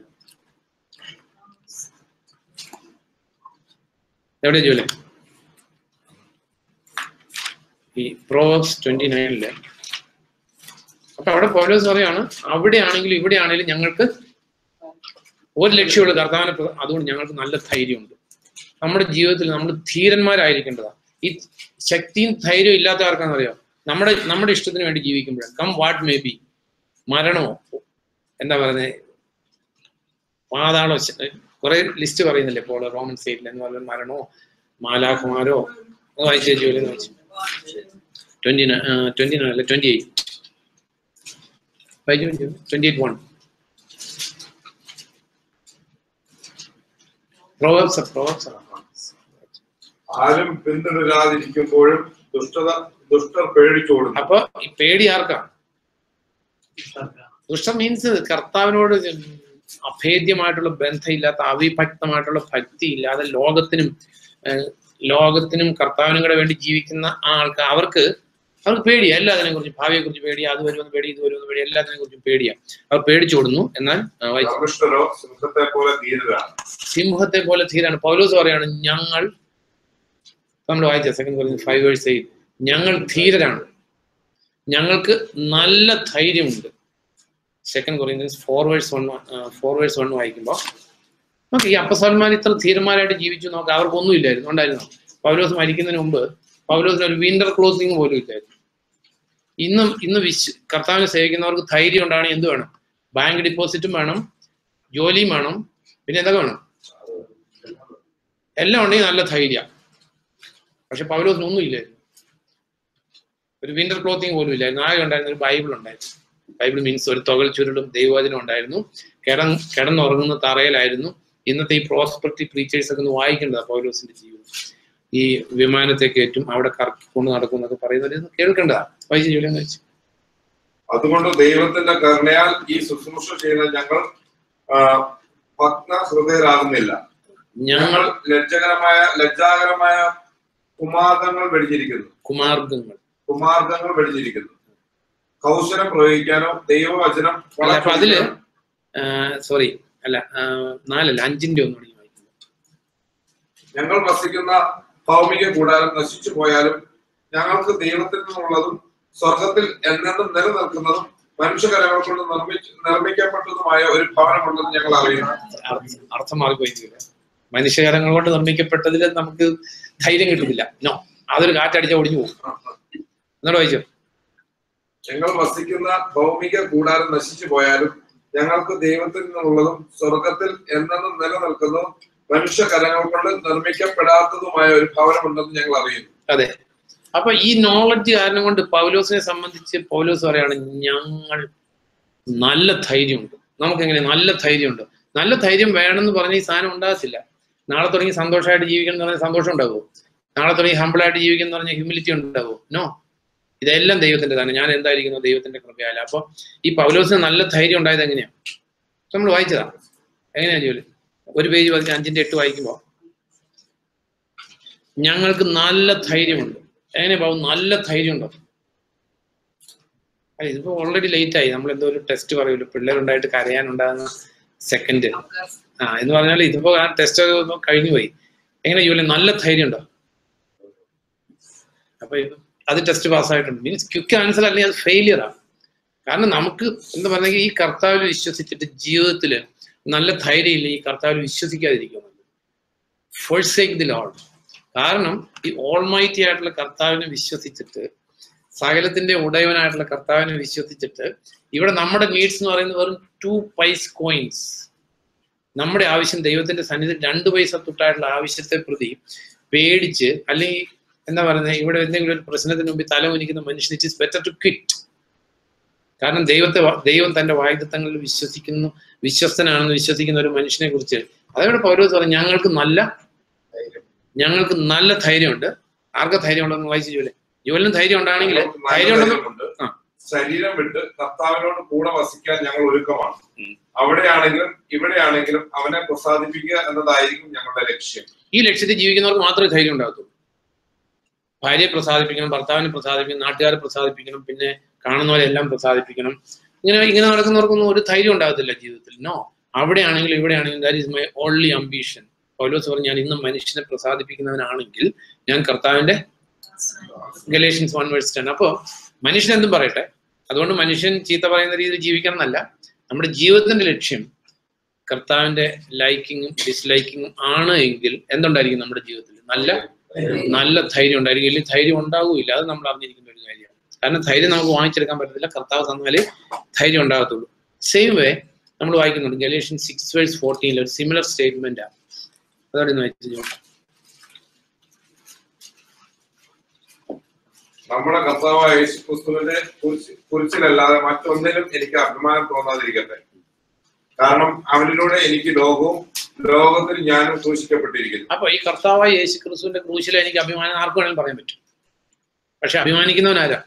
എവിടെയാ ജോലി ഈ പ്രോവേഴ്സ് ട്വന്റി നയനില് അപ്പൊ അവിടെ പൗലോസ് പറയാണ് അവിടെയാണെങ്കിലും ഇവിടെയാണെങ്കിലും ഞങ്ങൾക്ക് ഒരു ലക്ഷ്യമുള്ള കർത്താവിനെ പ്ര- അതുകൊണ്ട് ഞങ്ങൾക്ക് നല്ല ധൈര്യമുണ്ട് നമ്മുടെ ജീവിതത്തിൽ നമ്മൾ ധീരന്മാരായിരിക്കേണ്ടതാ ഈ ശക്തിയും ധൈര്യവും ഇല്ലാത്ത ആർക്കാണെന്നറിയോ നമ്മുടെ നമ്മുടെ ഇഷ്ടത്തിന് വേണ്ടി ജീവിക്കുമ്പോഴാണ് കം വാട്ട് മേ ബി മരണമോ എന്താ പറയുന്നത് പാതാളോ കുറെ ലിസ്റ്റ് പറയുന്നില്ലേ ഇപ്പോൾ റോമൻ സൈഡിൽ എന്ന് പറയുന്നത് മരണമോ മാലാഖമാരോ അത് വായിച്ചു ജോലി എന്ന് വായിച്ചു ട്വന്റി ട്വന്റി നയൻ അല്ല ട്വന്റി എയ്റ്റ് വായിച്ചു twenty eight one Proverbs Proverbs ആരും പിന്തുടരാതിരിക്കുമ്പോഴും ദുഷ്ടത ദുഷ്ടർ പേടിച്ചോടുന്നു അപ്പൊ ഈ പേടി ആർക്കാ ദുഷ്ട മീൻസ് കർത്താവിനോട് അഭേദ്യമായിട്ടുള്ള ബന്ധമില്ലാത്ത അവിഭക്തമായിട്ടുള്ള ഭക്തി ഇല്ലാതെ ലോകത്തിനും ഏഹ്, ലോകത്തിനും കർത്താവിനും കൂടെ വേണ്ടി ജീവിക്കുന്ന ആ ആൾക്ക് അവർക്ക് അവർക്ക് പേടിയാ എല്ലാത്തിനെ കുറിച്ച് ഭാവിയെ കുറിച്ച് പേടിയാ അത് വരുമെന്ന് പേടി ഇത് വരുമെന്ന് പേടി എല്ലാത്തിനെ കുറിച്ചും പേടിയാ അവർ പേടിച്ചോടുന്നു എന്നാൽ ആ, വായിച്ചു ധർമ്മിഷ്ഠരോ സിംഹത്തെ പോലെ ധീരരാണ് സിംഹത്തെ പോലെ ധീരാണ് പൗലോസ് പറയാണ് ഞങ്ങൾ നമ്മൾ വായിച്ച സെക്കൻഡ് പറയുന്നത് ഫൈവ് വേഴ്സ് എയ്റ്റ് ഞങ്ങൾ ധീരരാണ് ഞങ്ങൾക്ക് നല്ല ധൈര്യമുണ്ട് second Corinthians four verse one four verse one വായിക്കുമ്പോൾ നോക്ക് ഈ അപ്പസന്മാർ ഇത്ര ധീരന്മാരായിട്ട് ജീവിച്ചു നോക്ക് അവർക്കൊന്നും ഇല്ലായിരുന്നു ഉണ്ടായിരുന്നു പൗലോസ് മരിക്കുന്നതിന് മുമ്പ് പൗലോസിന് ഒരു വിന്റർ ക്ലോസിംഗ് പോലും ഇല്ലായിരുന്നു ഇന്നും ഇന്ന് വിശ് കർത്താവിനെ സേവിക്കുന്നവർക്ക് ധൈര്യം ഉണ്ടാണെങ്കിൽ എന്ത് വേണം ബാങ്ക് ഡിപ്പോസിറ്റും വേണം ജോലിയും വേണം പിന്നെ എന്തൊക്കെ വേണം എല്ലാം ഉണ്ടെങ്കിൽ നല്ല ധൈര്യ പക്ഷെ പൗലോസിന് ഒന്നും ഇല്ലായിരുന്നു ഒരു വിന്റർ ക്ലോത്തിങ് പോലും ഇല്ലായിരുന്നു ആകെ ഉണ്ടായിരുന്ന ഒരു ബൈബിൾ ഉണ്ടായിരുന്നു ബൈബിൾ മീൻസ് ഒരു തൊകൽ ചുരുളും ദൈവവചനം ഉണ്ടായിരുന്നു കിട കിടന്നുറങ്ങുന്ന തറയിലായിരുന്നു ഇന്നത്തെ ഈ പ്രോസ്പെറിറ്റി പ്രീച്ചേഴ്സ് ഒക്കെ ഒന്ന് വായിക്കേണ്ടതാണ് പൗലോസിന്റെ ജീവിതം ഈ വിമാനത്തെ കയറ്റും അവിടെ കറക്കിക്കൊണ്ട് നടക്കും എന്നൊക്കെ പറയുന്നത് ഇത് കേൾക്കേണ്ടതാ വൈദ്യ ജോലി എന്ന് വെച്ച് അതുകൊണ്ട് ദൈവത്തിന്റെ കരുണയാൽ ഈ ശുശ്രൂഷ ചെയ്യുന്ന ഞങ്ങൾ ആ, ഭഗ്ന ഹൃദയരാകുന്നില്ല ഞങ്ങൾ ഞങ്ങൾ ലജ്ജകരമായ ലജ്ജാകരമായ കുമാർഗങ്ങൾ വെടിഞ്ഞിരിക്കുന്നു കുമാർഗങ്ങൾ കുമാർഗങ്ങൾ വെടിഞ്ഞിരിക്കുന്നു കൗശലം പ്രയോഗിക്കാനോ ദൈവവചനം അല്ല അപ്പൊ അതില് വളച്ചൊടിക്കാനോ സോറി അല്ല ആ, നാലല്ല അഞ്ചിന്റെ ഒന്നുകൂടി വായിക്കുന്നു ഞങ്ങൾ വസിക്കുന്ന ഭൗമിക കൂടാരം നശിച്ചു പോയാലും ഞങ്ങൾക്ക് ദൈവത്തിൽ നിന്നുള്ളതും സ്വർഗത്തിൽ എന്നെന്നും നിലനിൽക്കുന്നതും മനുഷ്യകരങ്ങൾ കൊണ്ട് നിർമ്മിച്ച് നിർമ്മിക്കപ്പെട്ടതുമായ ഒരു ഭവനമുണ്ടെന്ന് ഞങ്ങൾ അറിയുന്നു അർത്ഥം- അർത്ഥം മാറിപ്പോയി ഇതില്. മനുഷ്യകരങ്ങൾ കൊണ്ട് നിർമ്മിക്കപ്പെട്ടതിൽ നമുക്ക് ധൈര്യം കിട്ടുന്നില്ല നോ അതൊരു കാറ്റടിച്ച ഒടിഞ്ഞു പോകും എന്നോട് വായിച്ചു ഞങ്ങൾ വസിക്കുന്ന ഭൗമിക കൂടാരം നശിച്ചു പോയാലും ഞങ്ങൾക്ക് ദൈവത്തിൽ നിന്നുള്ളതും സ്വർഗത്തിൽ എന്നെന്നും നിലനിൽക്കുന്നതും മനുഷ്യകരങ്ങൾ കൊണ്ട് നിർമ്മിക്കപ്പെടാത്തതുമായ ഒരു ഭവനമുണ്ടെന്ന് ഞങ്ങൾ അറിയുന്നു അതെ അപ്പൊ ഈ നോളജ് കാരണം കൊണ്ട് പൗലോസിനെ സംബന്ധിച്ച് പൗലോസ് പറയാണ് ഞങ്ങൾ നല്ല ധൈര്യമുണ്ട് നമുക്ക് എങ്ങനെ നല്ല ധൈര്യമുണ്ട് നല്ല ധൈര്യം വേണമെന്ന് പറഞ്ഞ ഈ സാധനം ഉണ്ടാകത്തില്ല നാളെ തുടങ്ങി സന്തോഷമായിട്ട് ജീവിക്കണം എന്ന് പറഞ്ഞാൽ സന്തോഷം ഉണ്ടാവുമോ നാളെ തുടങ്ങി ഹമ്പിളായിട്ട് ജീവിക്കണം എന്ന് പറഞ്ഞാൽ ഹ്യൂമിലിറ്റി ഉണ്ടാവുമോ നോ ഇതെല്ലാം ദൈവത്തിന്റെ തന്നെ ഞാൻ എന്തായിരിക്കുന്നു ദൈവത്തിന്റെ കൃപയാല അപ്പൊ ഈ പൗലോസിന് നല്ല ധൈര്യം ഉണ്ടായത് എങ്ങനെയാ നമ്മൾ വായിച്ചതാ എങ്ങനെയാ ജോലി ഒരു പേജ് പതിച്ച് അഞ്ചിന്റെ എട്ട് വായിക്കുമ്പോ ഞങ്ങൾക്ക് നല്ല ധൈര്യമുണ്ട് എങ്ങനെ പോകും നല്ല ധൈര്യമുണ്ടോ അല്ല ഇതിപ്പോ ഓൾറെഡി ലേറ്റ് ആയി നമ്മൾ എന്തോ ഒരു ടെസ്റ്റ് പറയുമല്ലോ പിള്ളേരുണ്ടായിട്ട് കരയാനുണ്ടാകുന്ന സെക്കൻഡ് ആ എന്ന് പറഞ്ഞാൽ ഇതിപ്പോ ആ ടെസ്റ്റ് കഴിഞ്ഞു പോയി എങ്ങനെ ജോലി നല്ല ധൈര്യമുണ്ടോ അപ്പൊ ഇത് അത് ടെസ്റ്റ് പാസ്സായിട്ടുണ്ട് മീൻസ് ക്വിക്ക് ആൻസർ അല്ലെങ്കിൽ അത് ഫെയിലിയർ ആണ് കാരണം നമുക്ക് എന്താ പറഞ്ഞെങ്കിൽ ഈ കർത്താവിൽ വിശ്വസിച്ചിട്ട് ജീവിതത്തിൽ നല്ല ധൈര്യമില്ല ഈ കർത്താവിൽ വിശ്വസിക്കാതിരിക്കുന്നത് ഫോഴ്സേക്ക് ദി ലോഡ് കാരണം ഈ ഓൾമൈറ്റി ആയിട്ടുള്ള കർത്താവിനെ വിശ്വസിച്ചിട്ട് സകലത്തിന്റെ ഉടയവനായിട്ടുള്ള കർത്താവിനെ വിശ്വസിച്ചിട്ട് ഇവിടെ നമ്മുടെ നീഡ്സ് എന്ന് പറയുന്നത് വെറും ടു പൈസ് കോയിൻസ് നമ്മുടെ ആവശ്യം ദൈവത്തിന്റെ സന്നിധി രണ്ട് പൈസ തൊട്ടായിട്ടുള്ള ആവശ്യത്തെ പ്രതി പേടിച്ച് അല്ലെങ്കിൽ എന്താ പറയുന്നത് ഇവിടെ എന്തെങ്കിലും ഒരു പ്രശ്നത്തിന് മുമ്പിൽ തല ഉനിക്കുന്ന മനുഷ്യൻ it is better to quit കാരണം ദൈവത്തെ വ- ദൈവം തന്റെ വാഗ്ദത്തങ്ങളിൽ വിശ്വസിക്കുന്നു വിശ്വസ്തനാണെന്ന് വിശ്വസിക്കുന്ന ഒരു മനുഷ്യനെ കുറിച്ച് അതവിടെ പൗരോസ് പറഞ്ഞു ഞങ്ങൾക്ക് നല്ല ഞങ്ങൾക്ക് നല്ല ധൈര്യമുണ്ട് ആർക്കാ ധൈര്യം ഉണ്ടെന്ന് വായിച്ചു ജോലി ജോലിനും ധൈര്യം ഉണ്ടാണെങ്കിൽ ഞങ്ങൾക്ക് നല്ല ധൈര്യം ഉണ്ടെന്ന് ധൈര്യമുണ്ട്. ആ. ശരീരം വിട്ട് കർത്താവിനോട് കൂടെ വസിക്കാൻ ഞങ്ങൾ ഒരുക്കമാണ് ഉം. അവിടെയാണെങ്കിലും ഇവിടെയാണെങ്കിലും അവനെ പ്രസാദിപ്പിക്കുക എന്നതായിരിക്കും ഞങ്ങളുടെ ലക്ഷ്യം ഈ ലക്ഷ്യത്തിൽ ജീവിക്കുന്നവർക്ക് മാത്രമേ ധൈര്യം ഉണ്ടാകത്തുള്ളൂ ഭാര്യയെ പ്രസാദിപ്പിക്കണം ഭർത്താവിനെ പ്രസാദിപ്പിക്കണം നാട്ടുകാരെ പ്രസാദിപ്പിക്കണം പിന്നെ കാണുന്നവരെല്ലാം പ്രസാദിപ്പിക്കണം ഇങ്ങനെ ഇങ്ങനെ നടക്കുന്നവർക്കൊന്നും ഒരു ധൈര്യം ഉണ്ടാകത്തില്ല ജീവിതത്തിൽ നോ അവിടെയാണെങ്കിലും ഇവിടെയാണെങ്കിലും that is my only ambition പൗലോസ് പറഞ്ഞു ഞാൻ ഇന്നും മനുഷ്യനെ പ്രസാദിപ്പിക്കുന്നവനാണെങ്കിൽ ഞാൻ കർത്താവിന്റെ ഗലേഷ്യൻസ് വൺ വേഴ്സ് ടെൻ അപ്പോൾ മനുഷ്യൻ എന്തും പറയട്ടെ അതുകൊണ്ട് മനുഷ്യൻ ചീത്ത പറയുന്ന രീതിയിൽ ജീവിക്കണം എന്നല്ല നമ്മുടെ ജീവിതത്തിന്റെ ലക്ഷ്യം കർത്താവിന്റെ ലൈക്കിങ്ങും ഡിസ്ലൈക്കിങ്ങും ആണ് എങ്കിൽ എന്തുണ്ടായിരിക്കും നമ്മുടെ ജീവിതത്തിൽ നല്ല നല്ല ധൈര്യം ഉണ്ടായിരിക്കും ഇല്ലെങ്കിൽ ധൈര്യം ഉണ്ടാവില്ല അത് നമ്മൾ അറിഞ്ഞിരിക്കേണ്ട ഒരു കാര്യമാണ് കാരണം ധൈര്യം നമുക്ക് വാങ്ങിച്ചെടുക്കാൻ പറ്റത്തില്ല കർത്താവ് തന്നാലേ ധൈര്യം ഉണ്ടാകത്തുള്ളൂ സെയിം വേ നമ്മൾ വായിക്കുന്നുണ്ട് ഗലേഷ്യൻ സിക്സ് വേഴ്സ് ഫോർട്ടീനിൽ ഒരു സിമിലർ സ്റ്റേറ്റ്മെന്റ് ആണ് അതോടെ ഒന്ന് വായിച്ചു നമ്മുടെ കർത്താവായ യേശു ക്രിസ്തുവിന്റെ കുരിശ് കുരിശിലല്ലാതെ മറ്റൊന്നിലും എനിക്ക് അഭിമാനം തോന്നാതിരിക്കട്ടെ കാരണം അവനിലൂടെ എനിക്ക് ലോകവും ലോകത്തിൽ ഞാനും സൂക്ഷിക്കപ്പെട്ടിരിക്കുന്നു അപ്പൊ ഈ കർത്താവായ യേശു ക്രിസ്തുവിന്റെ ക്രൂശിൽ എനിക്ക് അഭിമാനം ആർക്കും വേണമെങ്കിലും പറയാൻ പറ്റും പക്ഷെ അഭിമാനിക്കുന്നവൻ ആരാ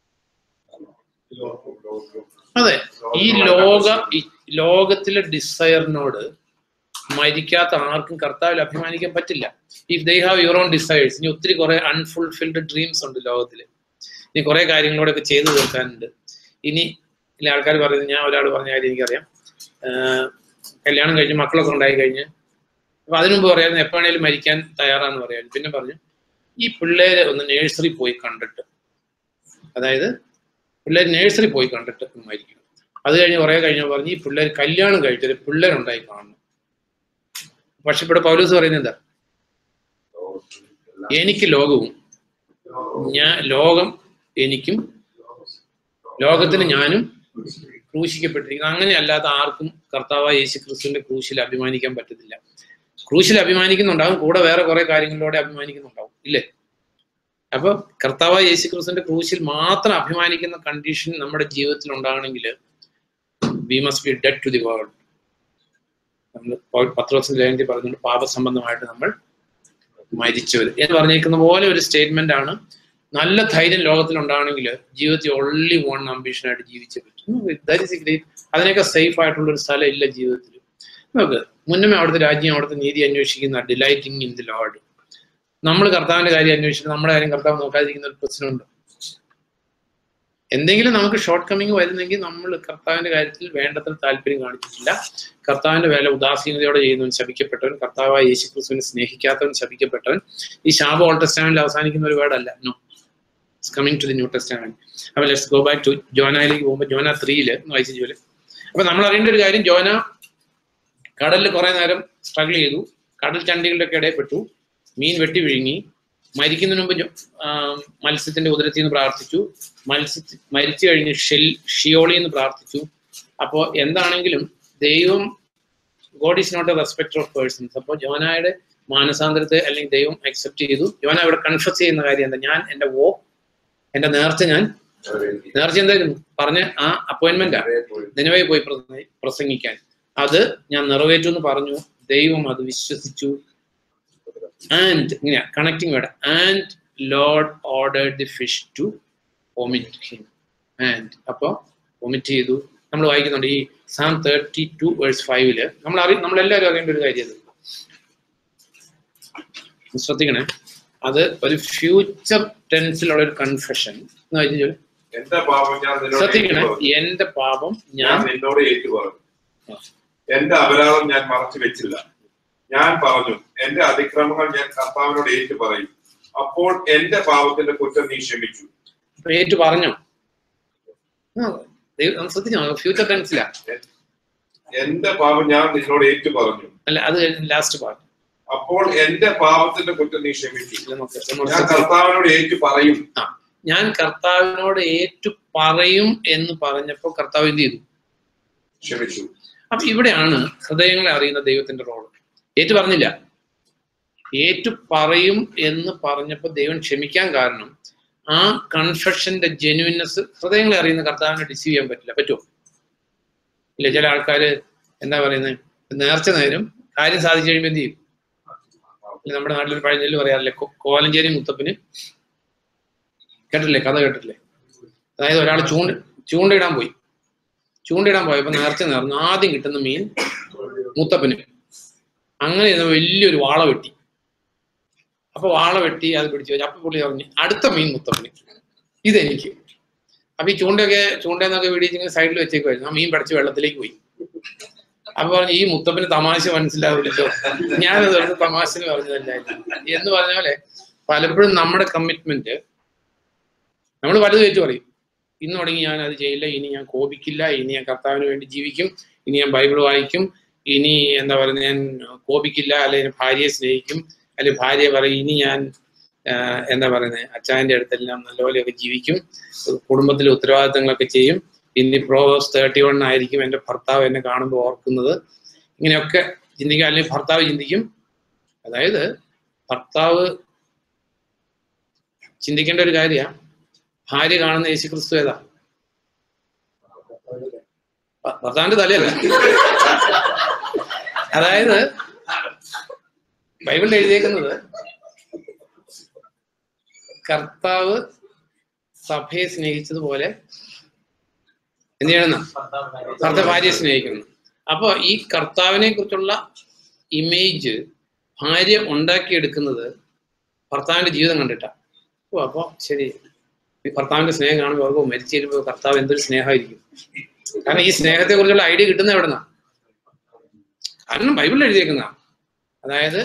അതെ ഈ ലോക ഈ ലോകത്തിലെ ഡിസയറിനോട് മരിക്കാത്ത ആർക്കും കർത്താവിൽ അഭിമാനിക്കാൻ പറ്റില്ല if they have your own desires ഇനി ഒത്തിരി കുറെ അൺഫുൾഫിൽഡ് ഡ്രീംസ് ഉണ്ട് ലോകത്തിൽ ഇനി കുറെ കാര്യങ്ങളോടൊക്കെ ചെയ്തു തീർക്കാനുണ്ട് ഇനി ഇല്ല ആൾക്കാർ പറയുന്നത് ഞാൻ ഒരാൾ പറഞ്ഞ കാര്യം എനിക്കറിയാം ആഹ് കല്യാണം കഴിഞ്ഞ് മക്കളൊക്കെ ഉണ്ടായി കഴിഞ്ഞ് അപ്പൊ അതിനു മുമ്പ് പറയായിരുന്നു എപ്പോഴേലും മരിക്കാൻ തയ്യാറാന്ന് പറയായിരുന്നു പിന്നെ പറഞ്ഞു ഈ പിള്ളേരെ ഒന്ന് നേഴ്സറി പോയി കണ്ടിട്ട് അതായത് പിള്ളേർ നേഴ്സറി പോയി കണ്ടിട്ട് മരിക്കണം അത് കഴിഞ്ഞ് കുറെ കഴിഞ്ഞ പറഞ്ഞു ഈ പിള്ളേർ കല്യാണം കഴിച്ചൊരു പിള്ളേരുണ്ടായി കാണണം പക്ഷെ ഇവിടെ പൗലൂസ് പറയുന്നത് എന്താ എനിക്ക് ലോകവും ഞാൻ ലോകം എനിക്കും ലോകത്തിന് ഞാനും ക്രൂശിക്കപ്പെട്ടിരിക്കുന്നു അങ്ങനെ അല്ലാതെ ആർക്കും കർത്താവായ യേശു ക്രിസ്തുവിന്റെ ക്രൂശിൽ അഭിമാനിക്കാൻ പറ്റത്തില്ല ക്രൂശിൽ അഭിമാനിക്കുന്നുണ്ടാവും കൂടെ വേറെ കുറെ കാര്യങ്ങളിലൂടെ അഭിമാനിക്കുന്നുണ്ടാവും ഇല്ലേ അപ്പൊ കർത്താവായ യേശു ക്രിസ്തുവിന്റെ ക്രൂശിൽ മാത്രം അഭിമാനിക്കുന്ന കണ്ടീഷൻ നമ്മുടെ ജീവിതത്തിൽ ഉണ്ടാകണമെങ്കിൽ we must be dead to the world നമ്മൾ പൗ- പത്രോസിന്റെ ലേഖനത്തിൽ പറഞ്ഞുകൊണ്ട് പാപസംബന്ധമായിട്ട് നമ്മൾ മരിച്ചവർ എന്ന് പറഞ്ഞേക്കുന്ന പോലെ ഒരു സ്റ്റേറ്റ്മെന്റ് ആണ് നല്ല ധൈര്യം ലോകത്തിൽ ഉണ്ടാണെങ്കിൽ ജീവിതത്തിൽ ഓൺലി വൺ അംബിഷൻ ആയിട്ട് ജീവിച്ചേ പറ്റും ദാറ്റ് ഇസ് ഗ്രേറ്റ് അതിനൊക്കെ സേഫ് ആയിട്ടുള്ള ഒരു സ്ഥലം ഇല്ല ജീവിതത്തിൽ നോക്ക് മുന്നമേ അവിടുത്തെ രാജ്യം അവിടുത്തെ നീതി അന്വേഷിക്കുന്ന ഡിലൈറ്റിംഗ് ഇൻ ദി ലോഡ് നമ്മൾ കർത്താവിന്റെ കാര്യം അന്വേഷിച്ചിട്ട് നമ്മുടെ കാര്യം കർത്താവ് നോക്കാതിരിക്കുന്ന ഒരു പ്രശ്നമുണ്ട് എന്തെങ്കിലും നമുക്ക് ഷോർട്ട് കമ്മിങ് വരുന്നെങ്കിൽ നമ്മൾ കർത്താവിന്റെ കാര്യത്തിൽ വേണ്ടത്ര താല്പര്യം കാണിച്ചിട്ടില്ല കർത്താവിന്റെ വേല ഉദാസീനതയോടെ ചെയ്യുന്നവൻ ശപിക്കപ്പെട്ടവൻ കർത്താവായ യേശു ക്രിസ്തുവിനെ സ്നേഹിക്കാത്തവൻ ശപിക്കപ്പെട്ടവൻ ഈ ശാപ ഓൾഡ് ടെസ്റ്റാമിൽ അവസാനിക്കുന്ന ഒരു വേർഡല്ല no it's coming to the new testament അപ്പൊ ലെറ്റ്സ് ഗോ ബാക്ക് ടു ജോനയിലേക്ക് പോകുമ്പോൾ ജോന ത്രീയില് വായിച്ച ജോലി അപ്പൊ നമ്മൾ അറിയേണ്ട ഒരു കാര്യം ജോന കടലിൽ കുറെ നേരം സ്ട്രഗിൾ ചെയ്തു കടൽ ചണ്ടികളുടെ ഒക്കെ ഇടയിൽപ്പെട്ടു മീൻ വെട്ടി വിഴുങ്ങി മരിക്കുന്നതിന് മുമ്പ് ജോ- ആ, മത്സ്യത്തിന്റെ ഉദരത്തിൽ നിന്ന് പ്രാർത്ഥിച്ചു മത്സ്യ മരിച്ചു കഴിഞ്ഞ് ഷെൽ ഷിയോളി എന്ന് പ്രാർത്ഥിച്ചു അപ്പോൾ എന്താണെങ്കിലും ദൈവം God is not a respect of persons അപ്പോൾ ജോനായുടെ മാനസാന്തരത്തെ അല്ലെങ്കിൽ ദൈവം അക്സെപ്റ്റ് ചെയ്തു ജോന ഇവിടെ കൺഫസ് ചെയ്യുന്ന കാര്യം എന്താ ഞാൻ എന്റെ വോ എന്റെ നേർച്ച ഞാൻ നേർച്ച എന്തായിരുന്നു പറഞ്ഞ ആ അപ്പോയിന്റ്മെന്റാ നിലവേ പോയി പ്രസംഗി- പ്രസംഗിക്കാൻ അത് ഞാൻ നിറവേറ്റു എന്ന് പറഞ്ഞു ദൈവം അത് വിശ്വസിച്ചു ആൻഡ് ഇങ്ങനെ connecting word and Lord ordered the fish to vomit him and അപ്പോൾ വൊമിറ്റ് ചെയ്തു നമ്മൾ വായിക്കുന്നുണ്ട് ഈ സാം തേർട്ടി ടു വേഴ്സ് ഫൈവില് നമ്മൾ അറി നമ്മളെല്ലാവരും അറിയേണ്ട ഒരു കാര്യം അത് ശ്രദ്ധിക്കണേ അത് ഒരു ഫ്യൂച്ചർ ടെൻസിലുള്ള ഒരു കൺഫെഷൻ എന്ന് വായിച്ചു എന്റെ പാപം ഞാൻ നിന്നോട് ശ്രദ്ധിക്കണേ ഏറ്റുപറഞ്ഞു. എന്റെ പാപം ഞാൻ ഞാൻ നിന്നോട് ഏറ്റുപറഞ്ഞു എന്റെ അപരാധം ഞാൻ മറച്ചു വെച്ചില്ല ഞാൻ പറഞ്ഞു എന്റെ അതിക്രമങ്ങൾ ഞാൻ കർത്താവിനോട് ഏറ്റു പറയും അപ്പോൾ എന്റെ പാപത്തിന്റെ കുറ്റം നീ ക്ഷമിച്ചു ഏറ്റു പറഞ്ഞോ ആ, ദൈവം- ഒന്ന് ശ്രദ്ധിച്ചോ ഫ്യൂച്ചർ ടെൻസിലാ എന്റെ പാപം ഞാൻ നിന്നോട് ഏറ്റു പറഞ്ഞു അല്ല അത് ലാസ്റ്റ് പാർട്ട് അപ്പോൾ എന്റെ പാപത്തിന്റെ കുറ്റം നീ ക്ഷമിച്ചു ഇത് നോക്ക്. ഞാൻ ഒന്നുകൂടെ ശ്രദ്ധിച്ച്. കർത്താവിനോട് ഏറ്റു പറയും ആ, ഞാൻ കർത്താവിനോട് ഏറ്റു പറയും എന്ന് പറഞ്ഞപ്പോ കർത്താവ് എന്ത് ചെയ്തു ക്ഷമിച്ചു അപ്പൊ ഇവിടെയാണ് ഹൃദയങ്ങളെ അറിയുന്ന ദൈവത്തിന്റെ റോള് ഏറ്റു പറഞ്ഞില്ല ഏറ്റു പറയും എന്ന് പറഞ്ഞപ്പോ ദൈവം ക്ഷമിക്കാൻ കാരണം ആ കൺഫെഷന്റെ ജെന്യുവിനെസ് ഹൃദയങ്ങളെ അറിയുന്ന കർത്താവിനെ ഡിസീവ് ചെയ്യാൻ പറ്റില്ല പറ്റുമോ ഇല്ല ചില ആൾക്കാര് എന്താ പറയുന്നത് നേർച്ച നേരം കാര്യം സാധിച്ചു കഴിയുമ്പോൾ എന്ത് ചെയ്യും ഇല്ല, നമ്മുടെ നാട്ടിലൊരു പഴഞ്ചൊല്ല് പറയാറില്ലേ കോ- കോലഞ്ചേരി മുത്തപ്പന് കേട്ടില്ലേ കഥ കേട്ടിട്ടില്ലേ അതായത് ഒരാൾ ചൂണ്ട ചൂണ്ടയിടാൻ പോയി ചൂണ്ടയിടാൻ പോയപ്പോ നേർച്ച നേർന്നു ആദ്യം കിട്ടുന്ന മീൻ മുത്തപ്പന് അങ്ങനെ ഇരുന്ന് വലിയൊരു വാള വെട്ടി അപ്പൊ വാള വെട്ടി അത് പിടിച്ചു വെച്ചു അപ്പൊ പുള്ളി പറഞ്ഞു അടുത്ത മീൻ മുത്തപ്പന് ഇതെനിക്ക് അപ്പൊ ഈ ചൂണ്ടയൊക്കെ ചൂണ്ടയെന്നൊക്കെ വീടിച്ചിങ്ങനെ സൈഡിൽ വെച്ചേക്കുമായിരുന്നു ആ മീൻ പഠിച്ച് വെള്ളത്തിലേക്ക് പോയി അപ്പൊ പറഞ്ഞു ഈ മുത്തപ്പന് തമാശ മനസ്സിലാവില്ലല്ലോ ഞാനത് വെറുതെ തമാശന് പറഞ്ഞതല്ലായിരുന്നു എന്ന് പറഞ്ഞ പോലെ പലപ്പോഴും നമ്മുടെ കമ്മിറ്റ്മെന്റ് നമ്മൾ പലതും ഏറ്റു പറയും ഇന്ന് തുടങ്ങി ഞാൻ അത് ചെയ്യില്ല ഇനി ഞാൻ കോപിക്കില്ല ഇനി ഞാൻ കർത്താവിന് വേണ്ടി ജീവിക്കും ഇനി ഞാൻ ബൈബിൾ വായിക്കും ഇനി എന്താ പറയുന്നത് ഞാൻ കോപിക്കില്ല അല്ലെങ്കിൽ ഭാര്യയെ സ്നേഹിക്കും അല്ലെങ്കിൽ ഭാര്യയെ പറയും ഇനി ഞാൻ ആ, എന്താ പറയുന്നത് അച്ചായന്റെ അടുത്തെല്ലാം നല്ലപോലെയൊക്കെ ജീവിക്കും കുടുംബത്തിലെ ഉത്തരവാദിത്തങ്ങളൊക്കെ ചെയ്യും ഇനി പ്രോവേഴ്സ് തേർട്ടി വൺ ആയിരിക്കും എൻ്റെ ഭർത്താവ് എന്നെ കാണുമ്പോൾ ഓർക്കുന്നത് ഇങ്ങനെയൊക്കെ ചിന്തിക്കും അല്ലെങ്കിൽ ഭർത്താവ് ചിന്തിക്കും അതായത് ഭർത്താവ് ചിന്തിക്കേണ്ട ഒരു കാര്യമാണ് ഭാര്യ കാണുന്ന യേശു ക്രിസ്തു ഏതാ ഭ- ഭർത്താവിന്റെ തലയല്ല അതായത് ബൈബിളിൽ എഴുതിയേക്കുന്നത് കർത്താവ് സഭയെ സ്നേഹിച്ചതുപോലെ എന്ത് ചെയ്യണം ഭർത്ത ഭാര്യയെ സ്നേഹിക്കുന്നു അപ്പൊ ഈ കർത്താവിനെ കുറിച്ചുള്ള ഇമേജ് ഭാര്യ ഉണ്ടാക്കിയെടുക്കുന്നത് ഭർത്താവിന്റെ ജീവിതം കണ്ടിട്ടാ ഓ അപ്പൊ ശരി ഈ ഭർത്താവിന്റെ സ്നേഹം കാണുമ്പോൾ അവർക്ക് മരിച്ചു കഴിയുമ്പോൾ കർത്താവ് എന്തൊരു സ്നേഹമായിരിക്കും കാരണം ഈ സ്നേഹത്തെ കുറിച്ചുള്ള ഐഡിയ കിട്ടുന്നത് എവിടുന്നാ കാരണം ബൈബിളിൽ എഴുതിയേക്കുന്ന അതായത്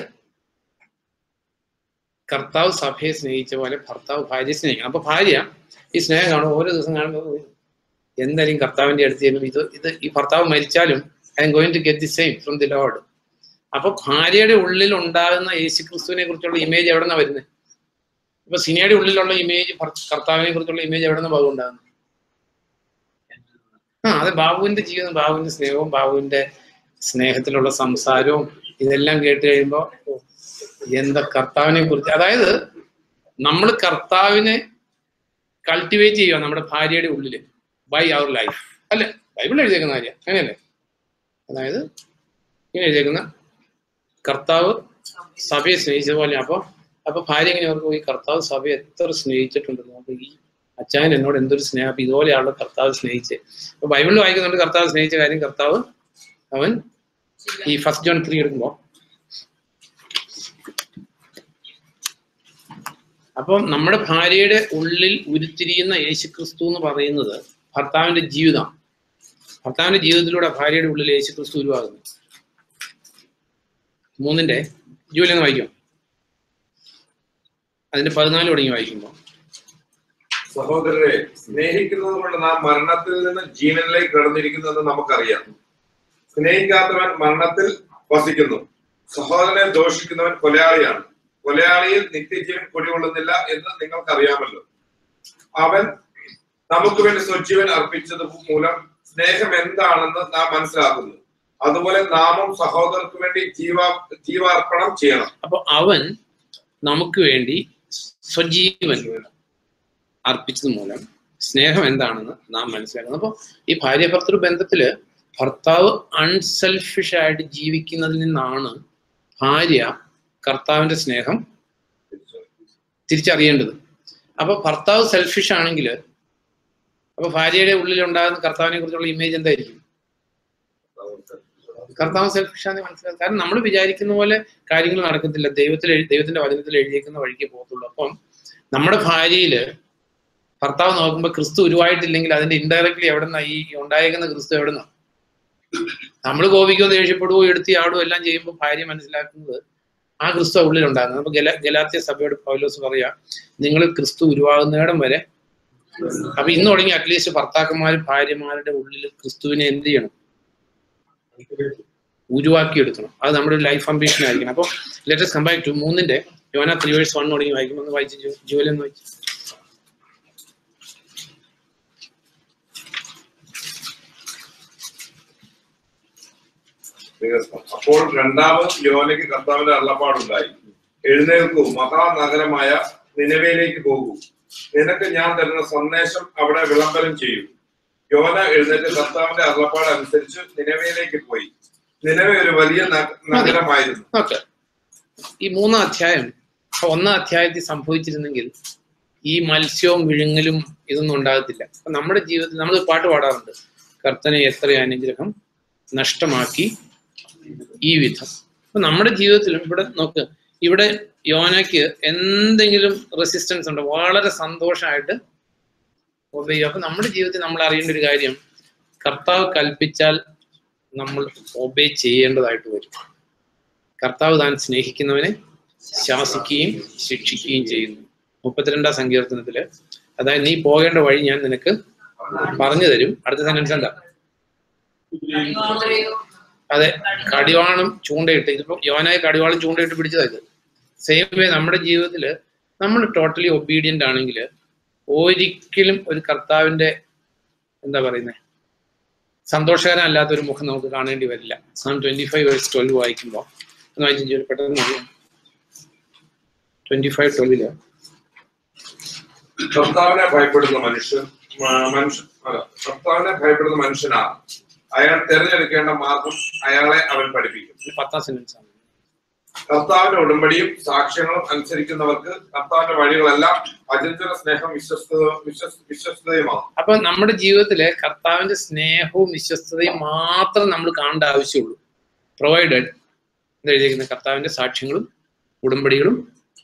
കർത്താവ് സഭയെ സ്നേഹിച്ച പോലെ ഭർത്താവ് ഭാര്യയെ സ്നേഹിക്കണം അപ്പൊ ഭാര്യ ഈ സ്നേഹം കാണുമ്പോൾ ഓരോ ദിവസം കാണുമ്പോൾ എന്തായാലും കർത്താവിന്റെ അടുത്ത് ചെല്ലും ഇത് ഇത് ഈ ഭർത്താവ് മരിച്ചാലും I am going to get the same from the load അപ്പൊ ഭാര്യയുടെ ഉള്ളിൽ ഉണ്ടാകുന്ന യേശു ക്രിസ്തുവിനെ കുറിച്ചുള്ള ഇമേജ് എവിടെ നിന്നാണ് വരുന്നത് ഇപ്പൊ സിനിയുടെ ഉള്ളിലുള്ള ഇമേജ് കർത്താവിനെ കുറിച്ചുള്ള ഇമേജ് എവിടെ നിന്ന് ബാബു ഉണ്ടാകുന്നത് ആ അത് ബാബുവിന്റെ ജീവിതം ബാബുവിന്റെ സ്നേഹവും ബാബുവിന്റെ സ്നേഹത്തിലുള്ള സംസാരവും ഇതെല്ലാം കേട്ട് കഴിയുമ്പോ ഓ, എന്താ കർത്താവിനെ കുറിച്ച് അതായത് നമ്മൾ കർത്താവിനെ കൾട്ടിവേറ്റ് ചെയ്യുക നമ്മുടെ ഭാര്യയുടെ ഉള്ളില് ബൈ അവർ ലൈഫ് അല്ലെ ബൈബിൾ എഴുതിയേക്കുന്ന കാര്യം അങ്ങനെയല്ലേ അതായത് ഇങ്ങനെ എഴുതിയേക്കുന്ന കർത്താവ് സഭയെ സ്നേഹിച്ച പോലെ അപ്പൊ അപ്പൊ ഭാര്യ എങ്ങനെ ഓർക്കും ഈ കർത്താവ് സഭയെ എത്ര സ്നേഹിച്ചിട്ടുണ്ടെന്ന് അപ്പൊ ഈ അച്ചായൻ എന്നോട് എന്തൊരു സ്നേഹം അപ്പൊ ഇതുപോലെയാണ് കർത്താവ് സ്നേഹിച്ചത് അപ്പൊ ബൈബിളിൽ വായിക്കുന്നുണ്ട് കർത്താവ് സ്നേഹിച്ച കാര്യം കർത്താവ് അവൻ ഈ ഫസ്റ്റ് ജോൺ ത്രീ എടുക്കുമ്പോ അപ്പം നമ്മുടെ ഭാര്യയുടെ ഉള്ളിൽ ഉരുത്തിരിയുന്ന യേശുക്രിസ്തു എന്ന് പറയുന്നത് ഭർത്താവിന്റെ ജീവിതം ഭർത്താവിന്റെ ജീവിതത്തിലൂടെ ഭാര്യയുടെ ഉള്ളിൽ യേശുക്രിസ്തു ഉരുവാകുന്നു മൂന്നിന്റെ ജൂലി എന്ന് വായിക്കും അതിന്റെ പതിനാല് തുടങ്ങി വായിക്കുമ്പോൾ സഹോദരരെ സ്നേഹിക്കുന്നത് കൊണ്ട് നാം മരണത്തിൽ നിന്ന് ജീവനിലേക്ക് കടന്നിരിക്കുന്നെന്ന് നമുക്കറിയാം സ്നേഹിക്കാത്തവൻ മരണത്തിൽ വസിക്കുന്നു സഹോദരനെ ദോഷിക്കുന്നവൻ കൊലയാളിയാണ് കൊലയാളിയിൽ നിത്യജീവൻ കുടികൊള്ളുന്നില്ല എന്ന് നിങ്ങൾക്കറിയാമല്ലോ അവൻ നമുക്ക് വേണ്ടി സ്വജീവൻ അർപ്പിച്ചത് മൂലം സ്നേഹം എന്താണെന്ന് നാം മനസ്സിലാക്കുന്നു അതുപോലെ നാമും സഹോദരർക്ക് വേണ്ടി ജീവാ ജീവാർപ്പണം ചെയ്യണം അപ്പൊ അവൻ നമുക്ക് വേണ്ടി സ്വജീവൻ അർപ്പിച്ചത് മൂലം സ്നേഹം എന്താണെന്ന് നാം മനസ്സിലാക്കുന്നു അപ്പൊ ഈ ഭാര്യ ഭർത്തൃ ബന്ധത്തില് ഭർത്താവ് അൺസെൽഫിഷ് ആയിട്ട് ജീവിക്കുന്നതിൽ നിന്നാണ് ഭാര്യ കർത്താവിന്റെ സ്നേഹം തിരിച്ചറിയേണ്ടത് അപ്പൊ ഭർത്താവ് സെൽഫിഷ് ആണെങ്കിൽ അപ്പൊ ഭാര്യയുടെ ഉള്ളിൽ ഉണ്ടാകുന്ന കർത്താവിനെ കുറിച്ചുള്ള ഇമേജ് എന്തായിരിക്കും കർത്താവ് സെൽഫിഷാന്ന് മനസ്സിലാക്കുക കാരണം നമ്മൾ വിചാരിക്കുന്ന പോലെ കാര്യങ്ങൾ നടക്കത്തില്ല ദൈവത്തിൽ എഴു- ദൈവത്തിന്റെ വചനത്തിൽ എഴുതിയേക്കുന്ന വഴിക്ക് പോകത്തുള്ളൂ അപ്പം നമ്മുടെ ഭാര്യയില് ഭർത്താവ് നോക്കുമ്പോൾ ക്രിസ്തു ഉരുവായിട്ടില്ലെങ്കിൽ അതിന്റെ ഇൻഡയറക്ട്ലി എവിടെന്നാ ഈ ഉണ്ടായേക്കുന്ന ക്രിസ്തു എവിടെന്നാ നമ്മൾ കോപിക്കുകയോ ദേഷ്യപ്പെടുകയോ എടുത്തി ആടുകയോ എല്ലാം ചെയ്യുമ്പോൾ ഭാര്യ മനസ്സിലാക്കുന്നത് ആ ക്രിസ്തു ഉള്ളിൽ ഉണ്ടാകുന്നത് അപ്പൊ ഗല ഗലാത്യ സഭയോട് പൗലോസ് പറയാ നിങ്ങൾ ക്രിസ്തു ഉരുവാകുന്നിടം വരെ അപ്പൊ ഇന്ന് തുടങ്ങി അറ്റ്ലീസ്റ്റ് ഭർത്താക്കന്മാരും ഭാര്യമാരുടെ ഉള്ളിൽ ക്രിസ്തുവിനെ എന്ത് ചെയ്യണം ഉരുവാക്കിയെടുക്കണം അത് നമ്മുടെ ഒരു ലൈഫ് അംബീഷൻ ആയിരിക്കണം അപ്പോൾ ലെറ്റസ് കമ്പാക്ട് ടു മൂന്നിന്റെ യോന ത്രീ വേഴ്സ് വൺ തുടങ്ങി വായിക്കുമ്പോൾ ഒന്ന് വായിച്ച് ജോ- ജോലി ഒന്ന് വായിച്ചു വികസനം അപ്പോൾ രണ്ടാമത് യോനയ്ക്ക് കർത്താവിന്റെ അള്ളപ്പാടുണ്ടായി എഴുന്നേൽക്കൂ മഹാനഗരമായ നിലവയിലേക്ക് പോകൂ നിനക്ക് ഞാൻ തരുന്ന സന്ദേശം അവിടെ വിളംബരം ചെയ്യും യോന എഴുന്നേറ്റ് കർത്താവിന്റെ അള്ളപ്പാട് അനുസരിച്ച് നിലവയിലേക്ക് പോയി നിലവ ഒരു വലിയ നഗ- നഗരമായിരുന്നു നോക്ക് ഈ മൂന്നാം അധ്യായം അപ്പൊ ഒന്നാം അധ്യായത്തിൽ സംഭവിച്ചിരുന്നെങ്കിൽ ഈ മത്സ്യവും വിഴുങ്ങലും ഇതൊന്നും ഉണ്ടാകത്തില്ല അപ്പൊ നമ്മുടെ ജീവിതത്തിൽ നമ്മൾ പാട്ട് പാടാറുണ്ട് കർത്തനെ എത്ര അനുഗ്രഹം നഷ്ടമാക്കി ഈ വിധം അപ്പൊ നമ്മുടെ ജീവിതത്തിലും ഇവിടെ നോക്ക് ഇവിടെ യോനയ്ക്ക് എന്തെങ്കിലും റെസിസ്റ്റൻസ് ഉണ്ടോ വളരെ സന്തോഷമായിട്ട് ഒബേ ചെയ്യും അപ്പൊ നമ്മുടെ ജീവിതത്തിൽ നമ്മൾ അറിയേണ്ട ഒരു കാര്യം കർത്താവ് കൽപ്പിച്ചാൽ നമ്മൾ ഒബേ ചെയ്യേണ്ടതായിട്ട് വരും കർത്താവ് താൻ സ്നേഹിക്കുന്നവനെ ശാസിക്കുകയും ശിക്ഷിക്കുകയും ചെയ്യുന്നു മുപ്പത്തിരണ്ടാം സങ്കീർത്തനത്തില് അതായത് നീ പോകേണ്ട വഴി ഞാൻ നിനക്ക് പറഞ്ഞു തരും അടുത്ത സെന്റൻസ് എന്താ അതെ കടിവാളും ചൂണ്ടയിട്ട് ഇതിപ്പോ യോനായി കടിവാളും ചൂണ്ടയിട്ട് പിടിച്ചതാ ഇത് സെയിം വേ നമ്മുടെ ജീവിതത്തിൽ നമ്മൾ ടോട്ടലി ഒബീഡിയന്റ് ആണെങ്കിൽ ഒരിക്കലും ഒരു കർത്താവിന്റെ എന്താ പറയുന്നത് സന്തോഷകരമല്ലാത്ത ഒരു മുഖം നമുക്ക് കാണേണ്ടി വരില്ല Psalm twenty five verse twelve വായിക്കുമ്പോൾ ഒന്ന് വായിച്ചു ജോലി പെട്ടെന്ന് ട്വന്റി ഫൈവ് ട്വൽവില് കർത്താവിനെ ഭയപ്പെടുന്ന മനുഷ്യൻ മ- മനുഷ്യൻ അല്ല കർത്താവിനെ ഭയപ്പെടുന്ന മനുഷ്യനാണ് അയാൾ തിരഞ്ഞെടുക്കേണ്ട മാർഗം അയാളെ അവൻ പഠിപ്പിക്കും പത്താം സെന്റൻസ് ആണ് കർത്താവിന്റെ ഉടമ്പടിയും സാക്ഷ്യങ്ങളും അനുസരിക്കുന്നവർക്ക് കർത്താവിന്റെ വഴികളെല്ലാം അചഞ്ചല സ്നേഹം വിശ്വസ്ത വിശ്വസ് വിശ്വസ്തയുമാണ് അപ്പൊ നമ്മുടെ ജീവിതത്തിലെ കർത്താവിന്റെ സ്നേഹവും വിശ്വസ്തതയും മാത്രം നമ്മൾ കാണേണ്ട ആവശ്യമുള്ളൂ പ്രൊവൈഡഡ് എന്താ എഴുതിയിരിക്കുന്നത് കർത്താവിന്റെ സാക്ഷ്യങ്ങളും ഉടമ്പടികളും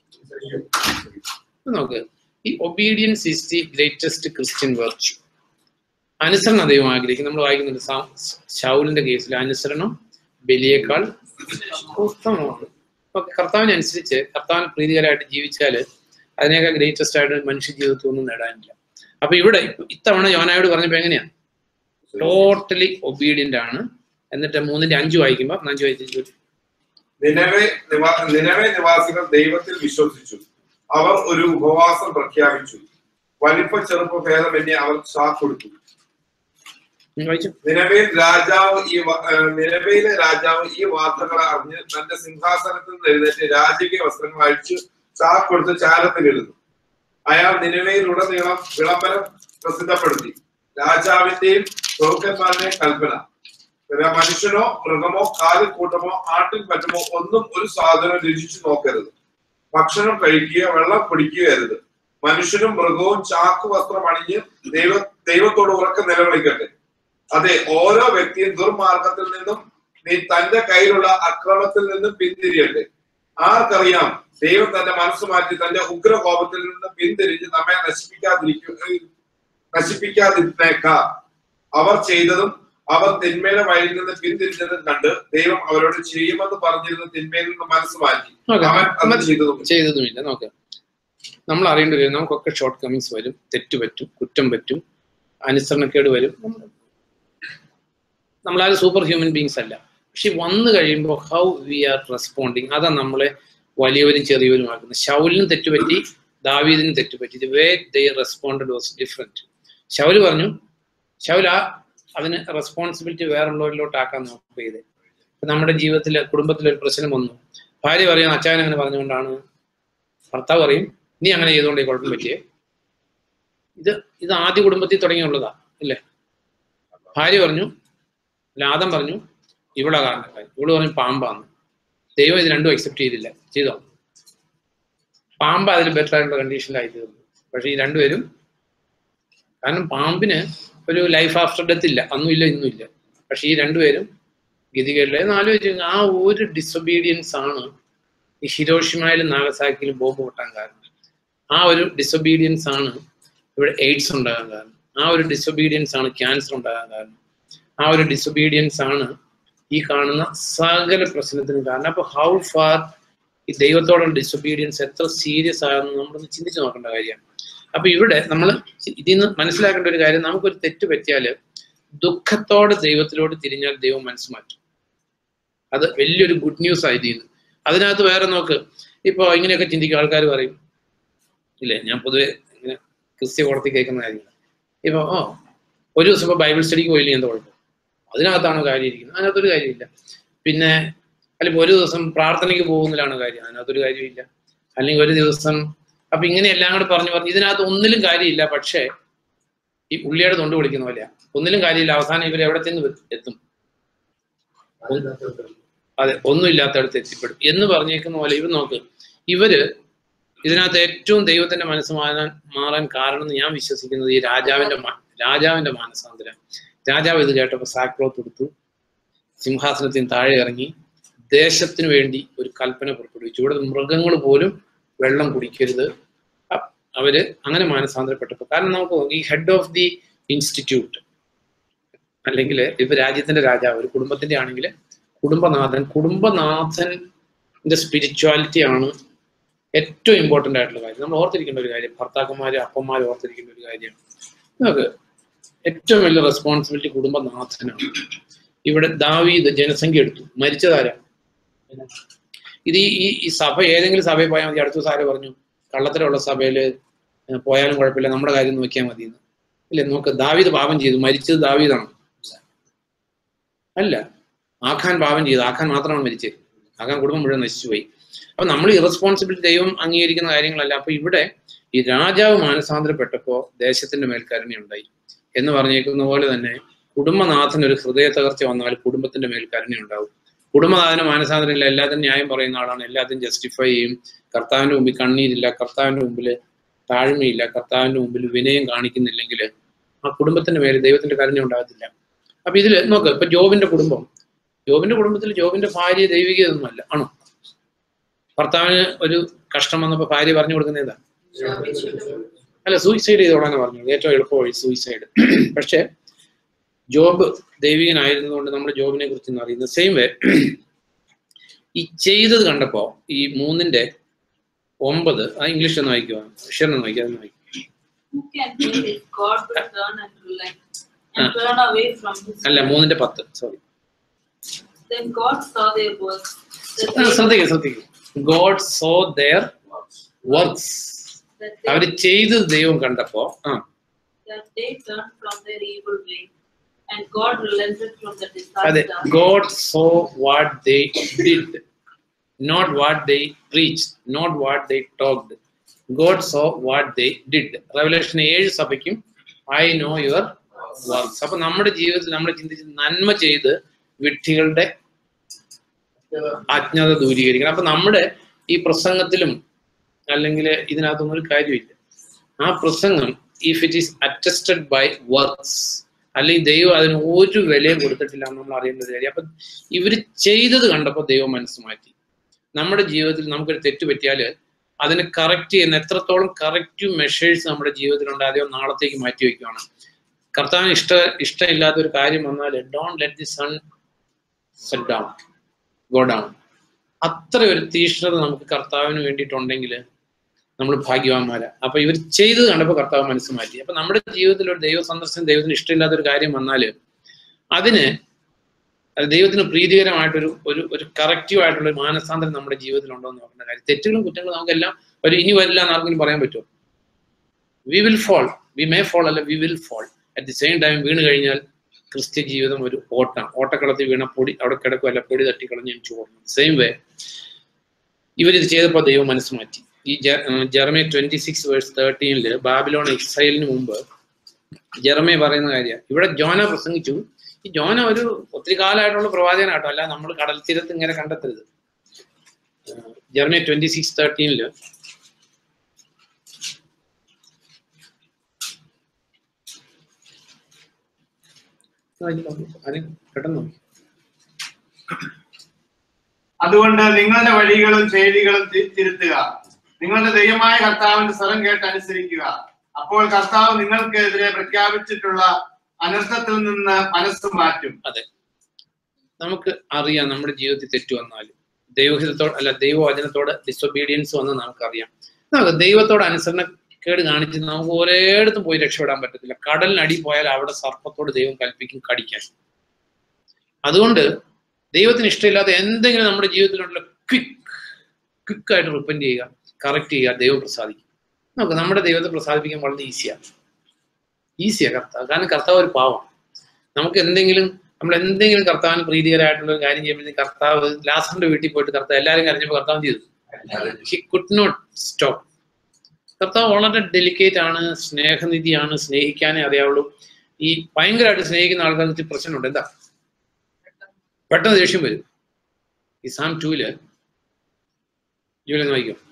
ഇത് നോക്ക് ഈ obedience is the greatest Christian virtue അനുസരണം ദൈവം ആഗ്രഹിക്കും നമ്മൾ വായിക്കുന്നുണ്ട് സാ- ശൗലിന്റെ കേസിൽ അനുസരണം ബലിയേക്കാൾ ഉത്തമമാണ് അപ്പൊ കർത്താവിനനുസരിച്ച് കർത്താവിന് പ്രീതികരമായിട്ട് ജീവിച്ചാൽ അതിനേക്കാൾ ഗ്രേറ്റസ്റ്റ് ആയിട്ട് മനുഷ്യ ജീവിതത്തിൽ ഒന്നും നേടാനില്ല അപ്പൊ ഇവിടെ ഇപ്പ- ഇത്തവണ യോനായോട് പറഞ്ഞപ്പോ എങ്ങനെയാ ടോട്ടലി ഒബീഡിയന്റ് ആണ് എന്നിട്ട് മൂന്നിന്റെ അഞ്ച് വായിക്കുമ്പോ അഞ്ച് വായിച്ചു നിലവെ നിവാ നിലവെ നിവാസികൾ ദൈവത്തിൽ വിശ്വസിച്ചു അവർ ഒരു ഉപവാസം പ്രഖ്യാപിച്ചു വലിപ്പ ചെറുപ്പ ഭേദമന്യേ അവർ ഷാക്ക് കൊടുത്തു വായിച്ചു നിലവിൽ രാജാവ് ഈ വ- ഏർ നിലവിലെ രാജാവ് ഈ വാർത്തകളെ അറിഞ്ഞ് തന്റെ സിംഹാസനത്തിൽ നിന്ന് എഴുന്നേറ്റ് രാജകീയ വസ്ത്രങ്ങൾ അഴിച്ച് ചാക്ക് കൊടുത്ത് ചാരത്തിലിരുന്നു അയാൾ നിലവയിലുടനീളം വിളംബരം പ്രസിദ്ധപ്പെടുത്തി രാജാവിന്റെയും പ്രഭുക്കന്മാരുടെയും കൽപ്പന ഒരു മനുഷ്യനോ മൃഗമോ കാലിക്കൂട്ടമോ ആട്ടിൻ പറ്റുമോ ഒന്നും ഒരു സാധനം രുചിച്ചു നോക്കരുത് ഭക്ഷണം കഴിക്കുക വെള്ളം കുടിക്കുക അരുത് മനുഷ്യനും മൃഗവും ചാക്ക് വസ്ത്രം അണിഞ്ഞ് ദൈവ ദൈവത്തോട് ഉറക്കെ നിലവിളിക്കട്ടെ അതെ ഓരോ വ്യക്തിയും ദുർമാർഗത്തിൽ നിന്നും നീ തന്റെ കയ്യിലുള്ള അക്രമത്തിൽ നിന്നും പിന്തിരിയട്ടെ ആർക്കറിയാം ദൈവം തന്റെ മനസ്സ് മാറ്റി തന്റെ ഉഗ്രകോപത്തിൽ നിന്ന് പിന്തിരിഞ്ഞ് നമ്മെ നശിപ്പിക്കാതിരിക്കുക നശിപ്പിക്കാതിരുന്നേക്കാം അവർ ചെയ്തതും അവർ തിന്മയുടെ വഴിയിൽ നിന്ന് പിന്തിരിഞ്ഞതും കണ്ട് ദൈവം അവരോട് ചെയ്യുമെന്ന് പറഞ്ഞിരുന്ന തിന്മയിൽ നിന്ന് മനസ്സ് മാറ്റി നോക്കാം. അവൻ അത് ചെയ്തതും ചെയ്തതുമില്ല നോക്കാം നമ്മൾ അറിയേണ്ടി വരും നമുക്കൊക്കെ ഷോർട്ട് കമ്മിങ്സ് വരും തെറ്റ് പറ്റും കുറ്റം പറ്റും അനുസരണക്കേട് വരും നമ്മളാരും സൂപ്പർ ഹ്യൂമൻ ബീങ്സ് അല്ല പക്ഷെ വന്നു കഴിയുമ്പോൾ ഹൗ വി ആർ റെസ്പോണ്ടിങ് അതാണ് നമ്മളെ വലിയവരും ചെറിയവരും ആക്കുന്നത് ഷൗലിനും തെറ്റുപറ്റി ദാവീദിനും തെറ്റുപറ്റി the way they responded was different Saul പറഞ്ഞു ഷൗൽ ആ അതിന് റെസ്പോൺസിബിലിറ്റി വേറുള്ളവരിലോട്ട് ആക്കാൻ നോക്കുക ചെയ്ത് ഇപ്പൊ നമ്മുടെ ജീവിതത്തിൽ കുടുംബത്തിൽ ഒരു പ്രശ്നം വന്നു ഭാര്യ പറയും അച്ഛൻ അങ്ങനെ പറഞ്ഞുകൊണ്ടാണ് ഭർത്താവ് പറയും നീ അങ്ങനെ ചെയ്തുകൊണ്ട് ഈ കുഴപ്പം പറ്റിയേ ഇത് ഇത് ആദ്യ കുടുംബത്തിൽ തുടങ്ങിയുള്ളതാ ഇല്ലേ ഭാര്യ പറഞ്ഞു ലാദം പറഞ്ഞു ഇവിടെ കാരണക്കാരൻ ഇവള് പറഞ്ഞു പാമ്പാന്ന് ദൈവം ഇത് രണ്ടും അക്സെപ്റ്റ് ചെയ്തില്ല ചെയ്തോ പാമ്പ് അതിൽ ബെറ്റർ ആയിട്ടുള്ള കണ്ടീഷനിലായി തീർന്നു പക്ഷെ ഈ രണ്ടുപേരും കാരണം പാമ്പിന് ഒരു ലൈഫ് ആഫ്റ്റർ ഡെത്ത് ഇല്ല അന്നും ഇല്ല ഇന്നും ഇല്ല പക്ഷെ ഈ രണ്ടുപേരും ഗതികളിലെ എന്ന് ആലോചിച്ച് ആ ഒരു ഡിസൊബീഡിയൻസ് ആണ് ഈ ഹിരോഷിമയിലും നാഗസാക്കിയിലും ബോംബ് പൊട്ടാൻ കാരണം ആ ഒരു ഡിസൊബീഡിയൻസ് ആണ് ഇവിടെ എയ്ഡ്സ് ഉണ്ടാകാൻ കാരണം ആ ഒരു ഡിസൊബീഡിയൻസ് ആണ് ക്യാൻസർ ഉണ്ടാകാൻ കാരണം ആ ഒരു ഡിസൊബീഡിയൻസ് ആണ് ഈ കാണുന്ന സകല പ്രശ്നത്തിനും കാരണം അപ്പൊ ഹൗ ഫാർ ഈ ദൈവത്തോടുള്ള ഡിസൊബീഡിയൻസ് എത്ര സീരിയസ് ആണെന്ന് നമ്മളൊന്ന് ചിന്തിച്ചു നോക്കേണ്ട കാര്യമാണ് അപ്പൊ ഇവിടെ നമ്മൾ ഇതിൽ നിന്ന് മനസ്സിലാക്കേണ്ട ഒരു കാര്യം നമുക്കൊരു തെറ്റ് പറ്റിയാല് ദുഃഖത്തോടെ ദൈവത്തിലോട്ട് തിരിഞ്ഞാൽ ദൈവം മനസ്സ് മാറ്റും അത് വലിയൊരു ഗുഡ് ന്യൂസ് ആയി ഇതിൽ നിന്ന് അതിനകത്ത് വേറെ നോക്ക് ഇപ്പൊ ഇങ്ങനെയൊക്കെ ചിന്തിക്കും ആൾക്കാർ പറയും ഇല്ലേ ഞാൻ പൊതുവെ ഇങ്ങനെ ക്രിസ്ത്യ കോടതി കേൾക്കുന്ന കാര്യങ്ങൾ ഇപ്പൊ ഓ ഒരു ദിവസം ഇപ്പൊ ബൈബിൾ സ്റ്റഡിക്ക് പോയില്ലേ എന്താ കുഴപ്പം അതിനകത്താണോ കാര്യം ഇരിക്കുന്നത് അതിനകത്തൊരു കാര്യമില്ല പിന്നെ അല്ലെങ്കിൽ ഒരു ദിവസം പ്രാർത്ഥനയ്ക്ക് പോകുന്നതിലാണ് കാര്യം അതിനകത്തൊരു കാര്യമില്ല അല്ലെങ്കിൽ ഒരു ദിവസം അപ്പൊ ഇങ്ങനെ എല്ലാം കൂടെ പറഞ്ഞു പറഞ്ഞു ഇതിനകത്ത് ഒന്നിലും കാര്യമില്ല പക്ഷേ ഈ ഉള്ളിയുടെ തൊണ്ട് വിളിക്കുന്ന പോലെയാ ഒന്നിലും കാര്യമില്ല അവസാനം ഇവർ എവിടെ ചെന്ന് എത്തും അതെ ഒന്നും ഇല്ലാത്തടത്ത് എത്തിപ്പെടും എന്ന് പറഞ്ഞേക്കുന്ന പോലെ ഇവർ നോക്ക് ഇവര് ഇതിനകത്ത് ഏറ്റവും ദൈവത്തിന്റെ മനസ്സ് മാറാൻ മാറാൻ കാരണം എന്ന് ഞാൻ വിശ്വസിക്കുന്നത് ഈ രാജാവിന്റെ മ- രാജാവിന്റെ മാനസാന്തരം രാജാവ് ഇത് കേട്ടപ്പോൾ സാക്ലോത്ത് കൊടുത്തു സിംഹാസനത്തിന് താഴെ ഇറങ്ങി ദേശത്തിന് വേണ്ടി ഒരു കൽപ്പന പുറപ്പെടുവിച്ചു ഇവിടെ മൃഗങ്ങൾ പോലും വെള്ളം കുടിക്കരുത് അ- അവര് അങ്ങനെ മാനസാന്തരപ്പെട്ടപ്പോൾ കാരണം നമുക്ക് ഈ ഹെഡ് ഓഫ് ദി ഇൻസ്റ്റിറ്റ്യൂട്ട് അല്ലെങ്കിൽ ഇപ്പൊ രാജ്യത്തിന്റെ രാജാവ് ഒരു കുടുംബത്തിന്റെ ആണെങ്കിൽ കുടുംബനാഥൻ കുടുംബനാഥന്റെ സ്പിരിച്വാലിറ്റി ആണ് ഏറ്റവും ഇമ്പോർട്ടന്റ് ആയിട്ടുള്ള കാര്യം നമ്മൾ ഓർത്തിരിക്കേണ്ട ഒരു കാര്യം ഭർത്താക്കന്മാര് അപ്പന്മാര് ഓർത്തിരിക്കേണ്ട ഒരു കാര്യം നമുക്ക് ഏറ്റവും വലിയ റെസ്പോൺസിബിലിറ്റി കുടുംബനാഥനാണ് ഇവിടെ ദാവീദ് ജനസംഖ്യ എടുത്തു മരിച്ചതാരാ ഇത് ഈ ഈ- ഈ സഭ ഏതെങ്കിലും സഭയിൽ പോയാൽ മതി അടുത്ത ദിവസം ആര് പറഞ്ഞു കള്ളത്തരമുള്ള സഭയില് പോയാലും കുഴപ്പമില്ല നമ്മുടെ കാര്യം നോക്കിയാൽ മതി എന്ന് ഇല്ലേ നോക്ക് ദാവീദ് പാപം ചെയ്തു മരിച്ചത് ദാവീദാണ് അല്ല ആഖാൻ പാപം ചെയ്തു ആഖാൻ മാത്രമാണ് മരിച്ചത് ആഖാൻ കുടുംബം മുഴുവൻ നശിച്ചുപോയി അപ്പൊ നമ്മൾ ഇറസ്പോൺസിബിലിറ്റി ദൈവം അംഗീകരിക്കുന്ന കാര്യങ്ങളല്ല അപ്പൊ ഇവിടെ ഈ രാജാവ് മാനസാന്തരപ്പെട്ടപ്പോ ദേശത്തിന്റെ മേൽ കരുണയുണ്ടായി എന്ന് പറഞ്ഞേക്കുന്ന പോലെ തന്നെ കുടുംബനാഥന് ഒരു ഹൃദയ തകർച്ച വന്നാൽ കുടുംബത്തിന്റെ മേൽ കരുണയുണ്ടാവും കുടുംബനാഥന് മാനസാന്തരമില്ല എല്ലാത്തിനും ന്യായം പറയുന്ന ആളാണ് എല്ലാത്തിനും ജസ്റ്റിഫൈ ചെയ്യും കർത്താവിന്റെ മുമ്പിൽ കണ്ണീരില്ല കർത്താവിന്റെ മുമ്പിൽ താഴ്മയില്ല കർത്താവിന്റെ മുമ്പിൽ വിനയം കാണിക്കുന്നില്ലെങ്കിൽ ആ കുടുംബത്തിന്റെ മേൽ ദൈവത്തിന്റെ കരുണ ഉണ്ടാകത്തില്ല അപ്പൊ ഇതില് നോക്ക് ഇപ്പൊ ജോബിന്റെ കുടുംബം ജോബിന്റെ കുടുംബത്തിൽ ജോബിന്റെ ഭാര്യ ദൈവികയൊന്നുമല്ല ആണോ ഭർത്താവിന് ഒരു കഷ്ടം വന്നപ്പോ ഭാര്യ പറഞ്ഞു കൊടുക്കുന്നത് എന്താ അല്ല സൂയിസൈഡ് ചെയ്തോളാന്ന് പറഞ്ഞത് ഏറ്റവും എളുപ്പ വഴി സൂയിസൈഡ് പക്ഷെ ജോബ് ദൈവികനായിരുന്നതുകൊണ്ട് നമ്മൾ ജോബിനെ കുറിച്ച് അറിയുന്നത് സെയിം വേ ഈ ചെയ്തത് കണ്ടപ്പോ ഈ മൂന്നിന്റെ ഒമ്പത് ആ ഇംഗ്ലീഷ് ഒന്ന് വായിക്കുവാ ഷെറിന് വായിക്കുക അതൊന്ന് വായിക്കുക Who can hear if God will turn and relent and turn away from his അല്ല മൂന്നിന്റെ പത്ത് sorry Then God saw their works. That they, ശ്രദ്ധിക്കുക ശ്രദ്ധിക്കുക God saw their works that they, അവര് ചെയ്തത് ദൈവം കണ്ടപ്പോ ആ that they turned from their evil way. And God relented from the അതെ disaster. God saw what they did not what they reach not what they talked God saw what they did Revelation ഏഴ് സഭയ്ക്കും I know your works അപ്പൊ നമ്മുടെ ജീവിതത്തിൽ നമ്മൾ ചിന്തിച്ച് നന്മ ചെയ്ത് വിഡ്ഢികളുടെ അജ്ഞത ദൂരീകരിക്കണം അപ്പൊ നമ്മുടെ ഈ പ്രസംഗത്തിലും അല്ലെങ്കിൽ ഇതിനകത്തൊന്നും ഒരു കാര്യമില്ല ആ പ്രസംഗം if it is attested by works അല്ലെങ്കിൽ ദൈവം അതിന് ഒരു വിലയും കൊടുത്തിട്ടില്ല എന്ന് നമ്മൾ അറിയേണ്ട ഒരു കാര്യം അപ്പൊ ഇവർ ചെയ്തത് കണ്ടപ്പോൾ ദൈവം മനസ്സ് മാറ്റി നമ്മുടെ ജീവിതത്തിൽ നമുക്കൊരു തെറ്റ് പറ്റിയാൽ അതിനെ കറക്റ്റ് ചെയ്യുന്ന എത്രത്തോളം കറക്റ്റീവ് മെഷേഴ്സ് നമ്മുടെ ജീവിതത്തിലുണ്ട് അതെയോ നാളത്തേക്ക് മാറ്റി വെക്കുകയാണ് കർത്താവിന് ഇഷ്ട ഇഷ്ടമില്ലാത്ത ഒരു കാര്യം വന്നാൽ don't let the sun set down go down അത്ര ഒരു തീഷ്ണത നമുക്ക് കർത്താവിന് വേണ്ടിയിട്ടുണ്ടെങ്കിൽ നമ്മൾ ഭാഗ്യവാന്മാരാ അപ്പൊ ഇവർ ചെയ്തത് കണ്ടപ്പോൾ കർത്താവ് മനസ്സ് മാറ്റി അപ്പൊ നമ്മുടെ ജീവിതത്തിൽ ഒരു ദൈവ സന്ദർശനം ദൈവത്തിന് ഇഷ്ടമില്ലാത്ത ഒരു കാര്യം വന്നാൽ അതിന് അത് ദൈവത്തിന് പ്രീതികരമായിട്ടൊരു ഒരു ഒരു കറക്റ്റീവ് ആയിട്ടുള്ള ഒരു മാനസാന്തരം നമ്മുടെ ജീവിതത്തിൽ ഉണ്ടോ എന്ന് പറയുന്ന കാര്യം തെറ്റുകളും കുറ്റങ്ങളും നമുക്കെല്ലാം ഒരു ഇനി വരില്ല എന്ന് ആർക്കെങ്കിലും പറയാൻ പറ്റുമോ we will fall we may fall അല്ല we will fall at the same time വീണ് കഴിഞ്ഞാൽ ക്രിസ്ത്യ ജീവിതം ഒരു ഓട്ടം ഓട്ടക്കളത്തിൽ വീണ പൊടി അവിടെ കിടക്കുമല്ല പൊടി തട്ടിക്കളഞ്ഞ് എനിക്ക് ഓടണം സെയിം വേ ഇവരിത് ചെയ്തപ്പോൾ ദൈവം മനസ്സ് മാറ്റി ഈ ജെറമേ ട്വന്റി സിക്സ് വേഴ്സ് തേർട്ടീനില് ബാബിലോൺ ഇസ്രായേലിന് മുമ്പ് ജെറമേ പറയുന്ന കാര്യമാണ് ഇവിടെ ജോന പ്രസംഗിച്ചു ഈ ജോന ഒരു ഒത്തിരി കാലമായിട്ടുള്ള പ്രവാചകനാട്ടോ അല്ല നമ്മൾ കടൽ തീരത്ത് ഇങ്ങനെ കണ്ടെത്തരുത് ജെറമേ ട്വന്റി സിക്സ് തേർട്ടീനില് പെട്ടെന്ന് നോക്കി അതുകൊണ്ട് നിങ്ങളുടെ വഴികളും ചെയ്തികളും തി- തിരുത്തുക നിങ്ങളുടെ ദൈവമായ കർത്താവിന്റെ സ്വരം കേട്ട് അനുസരിക്കുക അപ്പോൾ കർത്താവ് നിങ്ങൾക്കെതിരെ പ്രഖ്യാപിച്ചിട്ടുള്ള അനർത്ഥത്തിൽ നിന്ന് മനസ്സ് മാറ്റും അതെ നമുക്ക് അറിയാം നമ്മുടെ ജീവിതത്തിൽ തെറ്റ് വന്നാലും ദൈവഹിതത്തോട് അല്ല ദൈവവചനത്തോട് ഡിസൊബീഡിയൻസ് വന്ന് നമുക്കറിയാം നമുക്ക് ദൈവത്തോട് അനുസരണക്കേട് കാണിച്ച് നമുക്ക് ഒരേടത്തും പോയി രക്ഷപ്പെടാൻ പറ്റത്തില്ല കടലിനടി പോയാൽ അവിടെ സർപ്പത്തോട് ദൈവം കൽപ്പിക്കും കടിക്കാൻ അതുകൊണ്ട് ദൈവത്തിന് ഇഷ്ടമില്ലാത്ത എന്തെങ്കിലും നമ്മുടെ ജീവിതത്തിലുള്ള ക്വിക്ക് ക്വിക്കായിട്ട് റിപ്പൻഡ് ചെയ്യുക കറക്റ്റ് ചെയ്യുക ദൈവം പ്രസാദിക്കും നമുക്ക് നമ്മുടെ ദൈവത്തെ പ്രസാദിപ്പിക്കാൻ വളരെ ഈസിയാണ് ഈസിയാണ് കർത്താവ് കാരണം കർത്താവ് ഒരു പാവം നമുക്ക് എന്തെങ്കിലും നമ്മൾ എന്തെങ്കിലും കർത്താവിന് പ്രീതികരമായിട്ടുള്ള ഒരു കാര്യം ചെയ്യുമ്പോഴത്തേക്ക് കർത്താവ് ലാസറിന്റെ വീട്ടിൽ പോയിട്ട് കർത്താവ് എല്ലാവരും കരഞ്ഞപ്പോൾ കർത്താവ് ചെയ്തു ഹി കുഡ് നോട്ട് സ്റ്റോപ്പ് കർത്താവ് വളരെ ഡെലിക്കേറ്റ് ആണ് സ്നേഹനിധിയാണ് സ്നേഹിക്കാനേ അറിയാവുള്ളൂ ഈ ഭയങ്കരമായിട്ട് സ്നേഹിക്കുന്ന ആൾക്കാർക്ക് പ്രശ്നമുണ്ട് എന്താ പെട്ടെന്ന് ദേഷ്യം വരും ഈ സാം ടൂല് ജൂലി ഒന്ന് വായിക്കും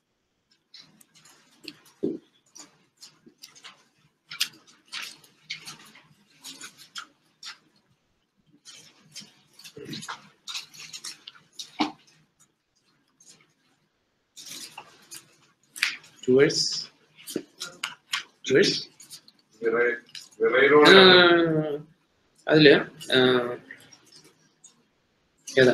towards towards വിറ- വിറയിലൂടെ അതില് ആ, ഏതാ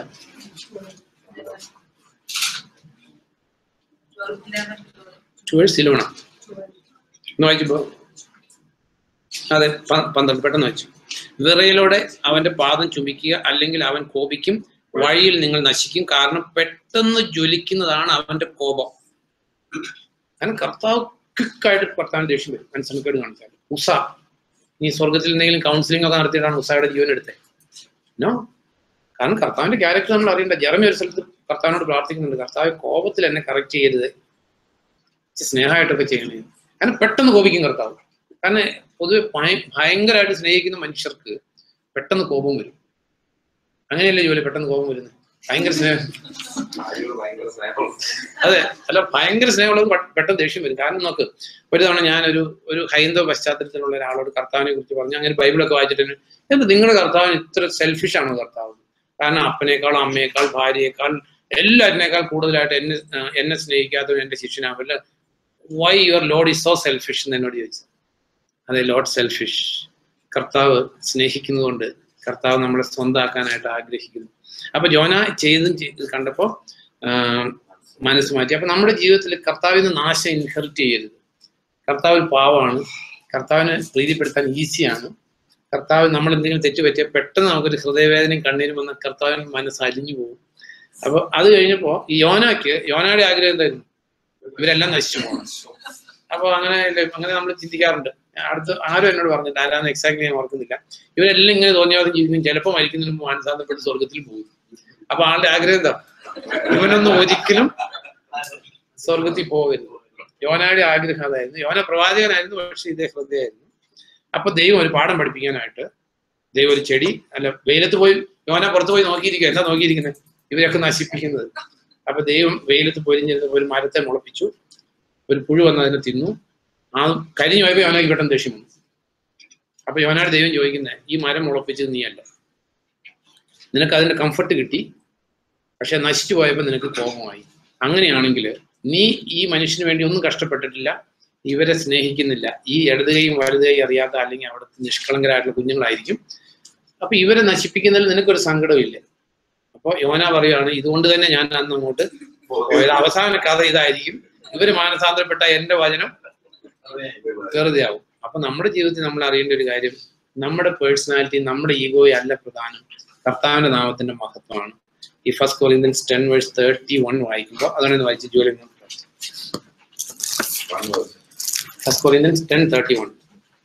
ടുവേഴ്സ് ഇലോണ ഒന്ന് വായിക്കുമ്പോ അതെ പ- പന്ത്രണ്ട് പെട്ടെന്ന് വായിച്ചു വിറയിലൂടെ അവന്റെ പാദം ചുമിക്കുക അല്ലെങ്കിൽ അവൻ കോപിക്കും വഴിയിൽ നിങ്ങൾ നശിക്കും കാരണം പെട്ടെന്ന് ജ്വലിക്കുന്നതാണ് അവന്റെ കോപം കാരണം കർത്താവ് ക്വിക്കായിട്ട് കർത്താവിന് ദേഷ്യം വരും മനസ്സിനക്കേട് കാണിച്ചാൽ ഉഷ നീ സ്വർഗത്തിൽ എന്തെങ്കിലും കൗൺസിലിംഗ് ഒക്കെ നടത്തിയിട്ടാണ് ഉഷയുടെ ജീവൻ എടുത്തത് നോ കാരണം കർത്താവിന്റെ ക്യാരക്ടർ നമ്മൾ അറിയണ്ട ജെറമി ഒരു സ്ഥലത്ത് കർത്താവിനോട് പ്രാർത്ഥിക്കുന്നുണ്ട് കർത്താവ് കോപത്തിൽ എന്നെ കറക്റ്റ് ചെയ്യരുത് ഇച്ചിരി സ്നേഹമായിട്ടൊക്കെ ചെയ്യണേ കാരണം പെട്ടെന്ന് കോപിക്കും കർത്താവ് കാരണം പൊതുവെ ഭയ- ഭയങ്കരമായിട്ട് സ്നേഹിക്കുന്ന മനുഷ്യർക്ക് പെട്ടെന്ന് കോപം വരും അങ്ങനെയല്ലേ ജോലി പെട്ടെന്ന് കോപം വരുന്നത് ഭയങ്കര സ്നേഹം ആര്യർ ഭയങ്കര സ്നേഹം അതെ അല്ല ഭയങ്കര സ്നേഹമുള്ളത് പെ- പെട്ടെന്ന് ദേഷ്യം വരും കാരണം നോക്ക് ഒരു തവണ ഞാനൊരു ഒരു ഹൈന്ദവ പശ്ചാത്തലത്തിലുള്ള ഒരാളോട് കർത്താവിനെ കുറിച്ച് പറഞ്ഞു അങ്ങനെ ബൈബിളൊക്കെ വായിച്ചിട്ട് എന്ത് നിങ്ങളുടെ കർത്താവിന് ഇത്ര സെൽഫിഷ് ആണോ കർത്താവ് കാരണം അപ്പനേക്കാൾ അമ്മയേക്കാൾ ഭാര്യയേക്കാൾ എല്ലാറ്റിനേക്കാൾ കൂടുതലായിട്ട് എന്നെ ആ, എന്നെ സ്നേഹിക്കാത്തവൻ എന്റെ ശിഷ്യനാവില്ല why your Lord is so selfish എന്ന് എന്നോട് ചോദിച്ചു അതെ ലോഡ് സെൽഫിഷ് കർത്താവ് സ്നേഹിക്കുന്നതുകൊണ്ട് കർത്താവ് നമ്മളെ സ്വന്തമാക്കാനായിട്ട് ആഗ്രഹിക്കുന്നു അപ്പൊ ജോന ചെയ്തും ചെയ്ത് കണ്ടപ്പോ ആ, മനസ്സ് മാറ്റി അപ്പൊ നമ്മുടെ ജീവിതത്തിൽ കർത്താവിന് നാശം ഇൻഹെറിറ്റ് ചെയ്യരുത് കർത്താവ് ഒരു പാവമാണ് കർത്താവിനെ പ്രീതിപ്പെടുത്താൻ ഈസിയാണ് കർത്താവ് നമ്മൾ എന്തെങ്കിലും തെറ്റ് പറ്റിയാൽ പെട്ടെന്ന് നമുക്കൊരു ഹൃദയവേദനയും കണ്ണീരും വന്ന കർത്താവിന് മനസ്സ് അലിഞ്ഞു പോകും അപ്പൊ അത് കഴിഞ്ഞപ്പോ ഈ യോനാക്ക് യോനയുടെ ആഗ്രഹം എന്തായിരുന്നു ഇവരെല്ലാം നശിച്ചു പോകണം അപ്പൊ അങ്ങനെ ഇല്ലേ, അങ്ങനെ നമ്മൾ ചിന്തിക്കാറുണ്ട് അടുത്ത് ആരും എന്നോട് പറഞ്ഞില്ല ആരാന്ന് എക്സാക്ട്ലി ഞാൻ ഓർക്കുന്നില്ല ഇവരെല്ലാം ഇങ്ങനെ തോന്നിയാതെ ജീവിക്കും ചിലപ്പോൾ മരിക്കുന്നതിന് മുമ്പ് മാനസാന്തപ്പെട്ട് സ്വർഗത്തിൽ പോകും അപ്പൊ ആളുടെ ആഗ്രഹം എന്താ ഇവനൊന്നും ഒരിക്കലും സ്വർഗത്തിൽ പോകരുത് യോനയുടെ ആഗ്രഹം അതായിരുന്നു യോന പ്രവാചകനായിരുന്നു പക്ഷെ ഇതേ ശ്രദ്ധയായിരുന്നു അപ്പൊ ദൈവം ഒരു പാഠം പഠിപ്പിക്കാനായിട്ട് ദൈവം ഒരു ചെടി അല്ല വെയിലത്ത് പോയി യോന പുറത്ത് പോയി നോക്കിയിരിക്കുക എന്താ നോക്കിയിരിക്കുന്നത് ഇവരൊക്കെ നശിപ്പിക്കുന്നത് അപ്പൊ ദൈവം വെയിലത്ത് പൊരിഞ്ഞിരുന്ന ഒരു മരത്തെ മുളപ്പിച്ചു ഒരു പുഴു വന്ന് അതിനെ തിന്നു ആ കരിഞ്ഞു പോയപ്പോ യോനയ്ക്ക് പെട്ടെന്ന് ദേഷ്യം വന്നു അപ്പൊ യോനോട് ദൈവം ചോദിക്കുന്നത് ഈ മരം മുളപ്പിച്ചത് നീയല്ല നിനക്ക് അതിന്റെ കംഫർട്ട് കിട്ടി പക്ഷെ നശിച്ചു പോയപ്പോൾ നിനക്ക് കോപമായി അങ്ങനെയാണെങ്കിൽ നീ ഈ മനുഷ്യന് വേണ്ടി ഒന്നും കഷ്ടപ്പെട്ടിട്ടില്ല ഇവരെ സ്നേഹിക്കുന്നില്ല ഈ ഇടത് കൈയും വലത് കൈയും അറിയാത്ത അല്ലെങ്കിൽ അവിടുത്തെ നിഷ്കളങ്കരായിട്ടുള്ള കുഞ്ഞുങ്ങളായിരിക്കും അപ്പൊ ഇവരെ നശിപ്പിക്കുന്നതിൽ നിനക്കൊരു സങ്കടമില്ല അപ്പൊ യോന പറയുകയാണ് ഇതുകൊണ്ട് തന്നെ ഞാൻ അന്ന് അങ്ങോട്ട് പോയത് അവസാന കഥ ഇതായിരിക്കും ഇവര് മാനസാന്തരപ്പെട്ട എന്റെ വചനം വെറുതെ ആവും അപ്പൊ നമ്മുടെ ജീവിതത്തിൽ നമ്മൾ അറിയേണ്ട ഒരു കാര്യം നമ്മുടെ പേഴ്സണാലിറ്റി നമ്മുടെ ഈഗോയെ അല്ല പ്രധാനം കർത്താവിന്റെ നാമത്തിന്റെ മഹത്വമാണ് ഈ first Corinthians ten verse thirty one വായിക്കുമ്പോൾ അതാണ് ഇത് വായിച്ച് ജോലി first Corinthians ten thirty one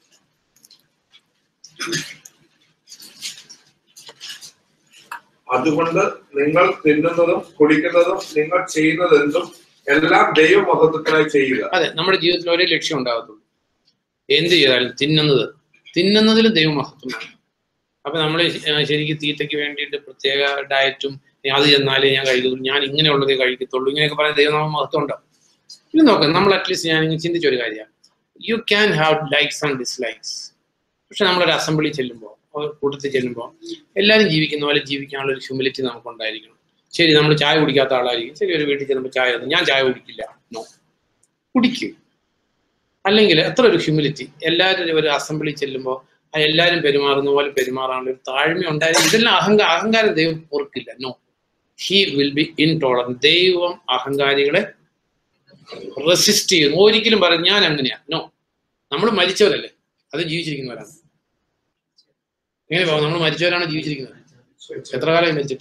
അതുകൊണ്ട് നിങ്ങൾ തിന്നുന്നതും കുടിക്കുന്നതും നിങ്ങൾ ചെയ്യുന്നതെന്തും എല്ലാം ദൈവമഹത്വത്തിനായി ചെയ്യുക അതെ നമ്മുടെ ജീവിതത്തിൽ ഒരേ ലക്ഷ്യം ഉണ്ടാകത്തുള്ളൂ എന്ത് ചെയ്താലും തിന്നുന്നത് തിന്നുന്നതിലും ദൈവമഹത്വമാണ് അപ്പൊ നമ്മൾ ശരിക്കും തീറ്റയ്ക്ക് വേണ്ടിയിട്ട് പ്രത്യേക ഡയറ്റും അത് ചെന്നാലേ ഞാൻ കഴിക്കത്തുള്ളൂ ഞാൻ ഇങ്ങനെയുള്ളതേ കഴിക്കത്തുള്ളൂ ഇങ്ങനെയൊക്കെ പറയാൻ ദൈവനാമ മഹത്വം ഉണ്ടാവും ഇത് നോക്കാം നമ്മൾ അറ്റ്ലീസ്റ്റ് ഞാൻ ഇങ്ങനെ ചിന്തിച്ച ഒരു കാര്യമാണ് you can have likes and dislikes പക്ഷെ നമ്മളൊരു അസംബ്ലി ചെല്ലുമ്പോൾ കൂട്ടത്തിൽ ചെല്ലുമ്പോൾ എല്ലാവരും ജീവിക്കുന്ന പോലെ ജീവിക്കാനുള്ള ഒരു ഹ്യൂമിലിറ്റി നമുക്ക് ഉണ്ടായിരിക്കണം ശരി നമ്മൾ ചായ കുടിക്കാത്ത ആളായിരിക്കും ശരി ഒരു വീട്ടിൽ ചെല്ലുമ്പോൾ ചായ തന്നു ഞാൻ ചായ കുടിക്കില്ല നോ കുടിക്കും അല്ലെങ്കിൽ എത്ര ഒരു ഹ്യൂമിലിറ്റി എല്ലാവരും ഒരു അസംബ്ലി ചെല്ലുമ്പോൾ ആ എല്ലാവരും പെരുമാറുന്ന പോലെ പെരുമാറാനുള്ള ഒരു താഴ്മ ഉണ്ടായാലും ഇതെല്ലാം അഹങ്കാര അഹങ്കാരം ദൈവം ഓർക്കില്ല no he will be intolerant ദൈവം അഹങ്കാരികളെ റെസിസ്റ്റ് ചെയ്യുന്നു ഒരിക്കലും പറയും ഞാൻ അങ്ങനെയാ നോ നമ്മൾ മരിച്ചവരല്ലേ അത് ജീവിച്ചിരിക്കുന്നവരാണ് എങ്ങനെ പോകും നമ്മൾ മരിച്ചവരാണ് ജീവിച്ചിരിക്കുന്നത് എത്ര കാലമായി മരിച്ചിട്ട്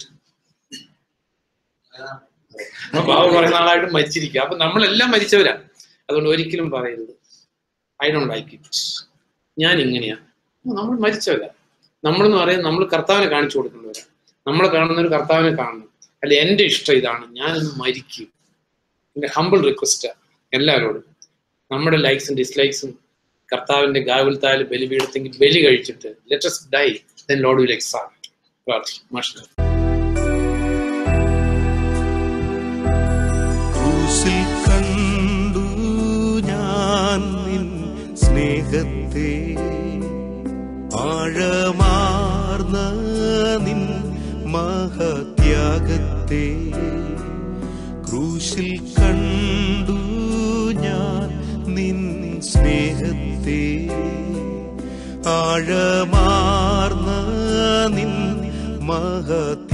നമ്മൾ പാവം കുറെ നാളായിട്ട് മരിച്ചിരിക്കുക അപ്പൊ നമ്മളെല്ലാം മരിച്ചവരാ അതുകൊണ്ട് ഒരിക്കലും പറയരുത് ഐ ഡോണ്ട് ലൈക്ക് ഇറ്റ് ഞാൻ ഇങ്ങനെയാ നമ്മൾ മരിച്ചവരാ നമ്മളെന്ന് പറയുന്നത് നമ്മൾ കർത്താവിനെ കാണിച്ചു കൊടുക്കുന്നവരാ നമ്മൾ കാണുന്ന ഒരു കർത്താവിനെ കാണണം അല്ല എന്റെ ഇഷ്ടം ഇതാണ് ഞാൻ മരിക്കും എന്റെ ഹമ്പിൾ റിക്വസ്റ്റ് എല്ലാവരോടും നമ്മുടെ ലൈക്സും ഡിസ്ലൈക്സും കർത്താവിന്റെ ഗാവിൽത്താല് ബലിപീഠത്തെങ്കിൽ ബലി കഴിച്ചിട്ട് let us die then Lord will exact പ്രാർത്ഥിക്കും മാഷ് ക്രൂശിൽ കണ്ടു ഞാൻ നിൻ സ്നേഹത്തെ ആഴമാർന്ന നിൻ മഹത്യാഗത്തെ ക്രൂശിൽ കണ്ടു ഞാൻ നിൻ സ്നേഹത്തെ ആഴമാർന്ന നിൻ മഹത്യാഗത്തെ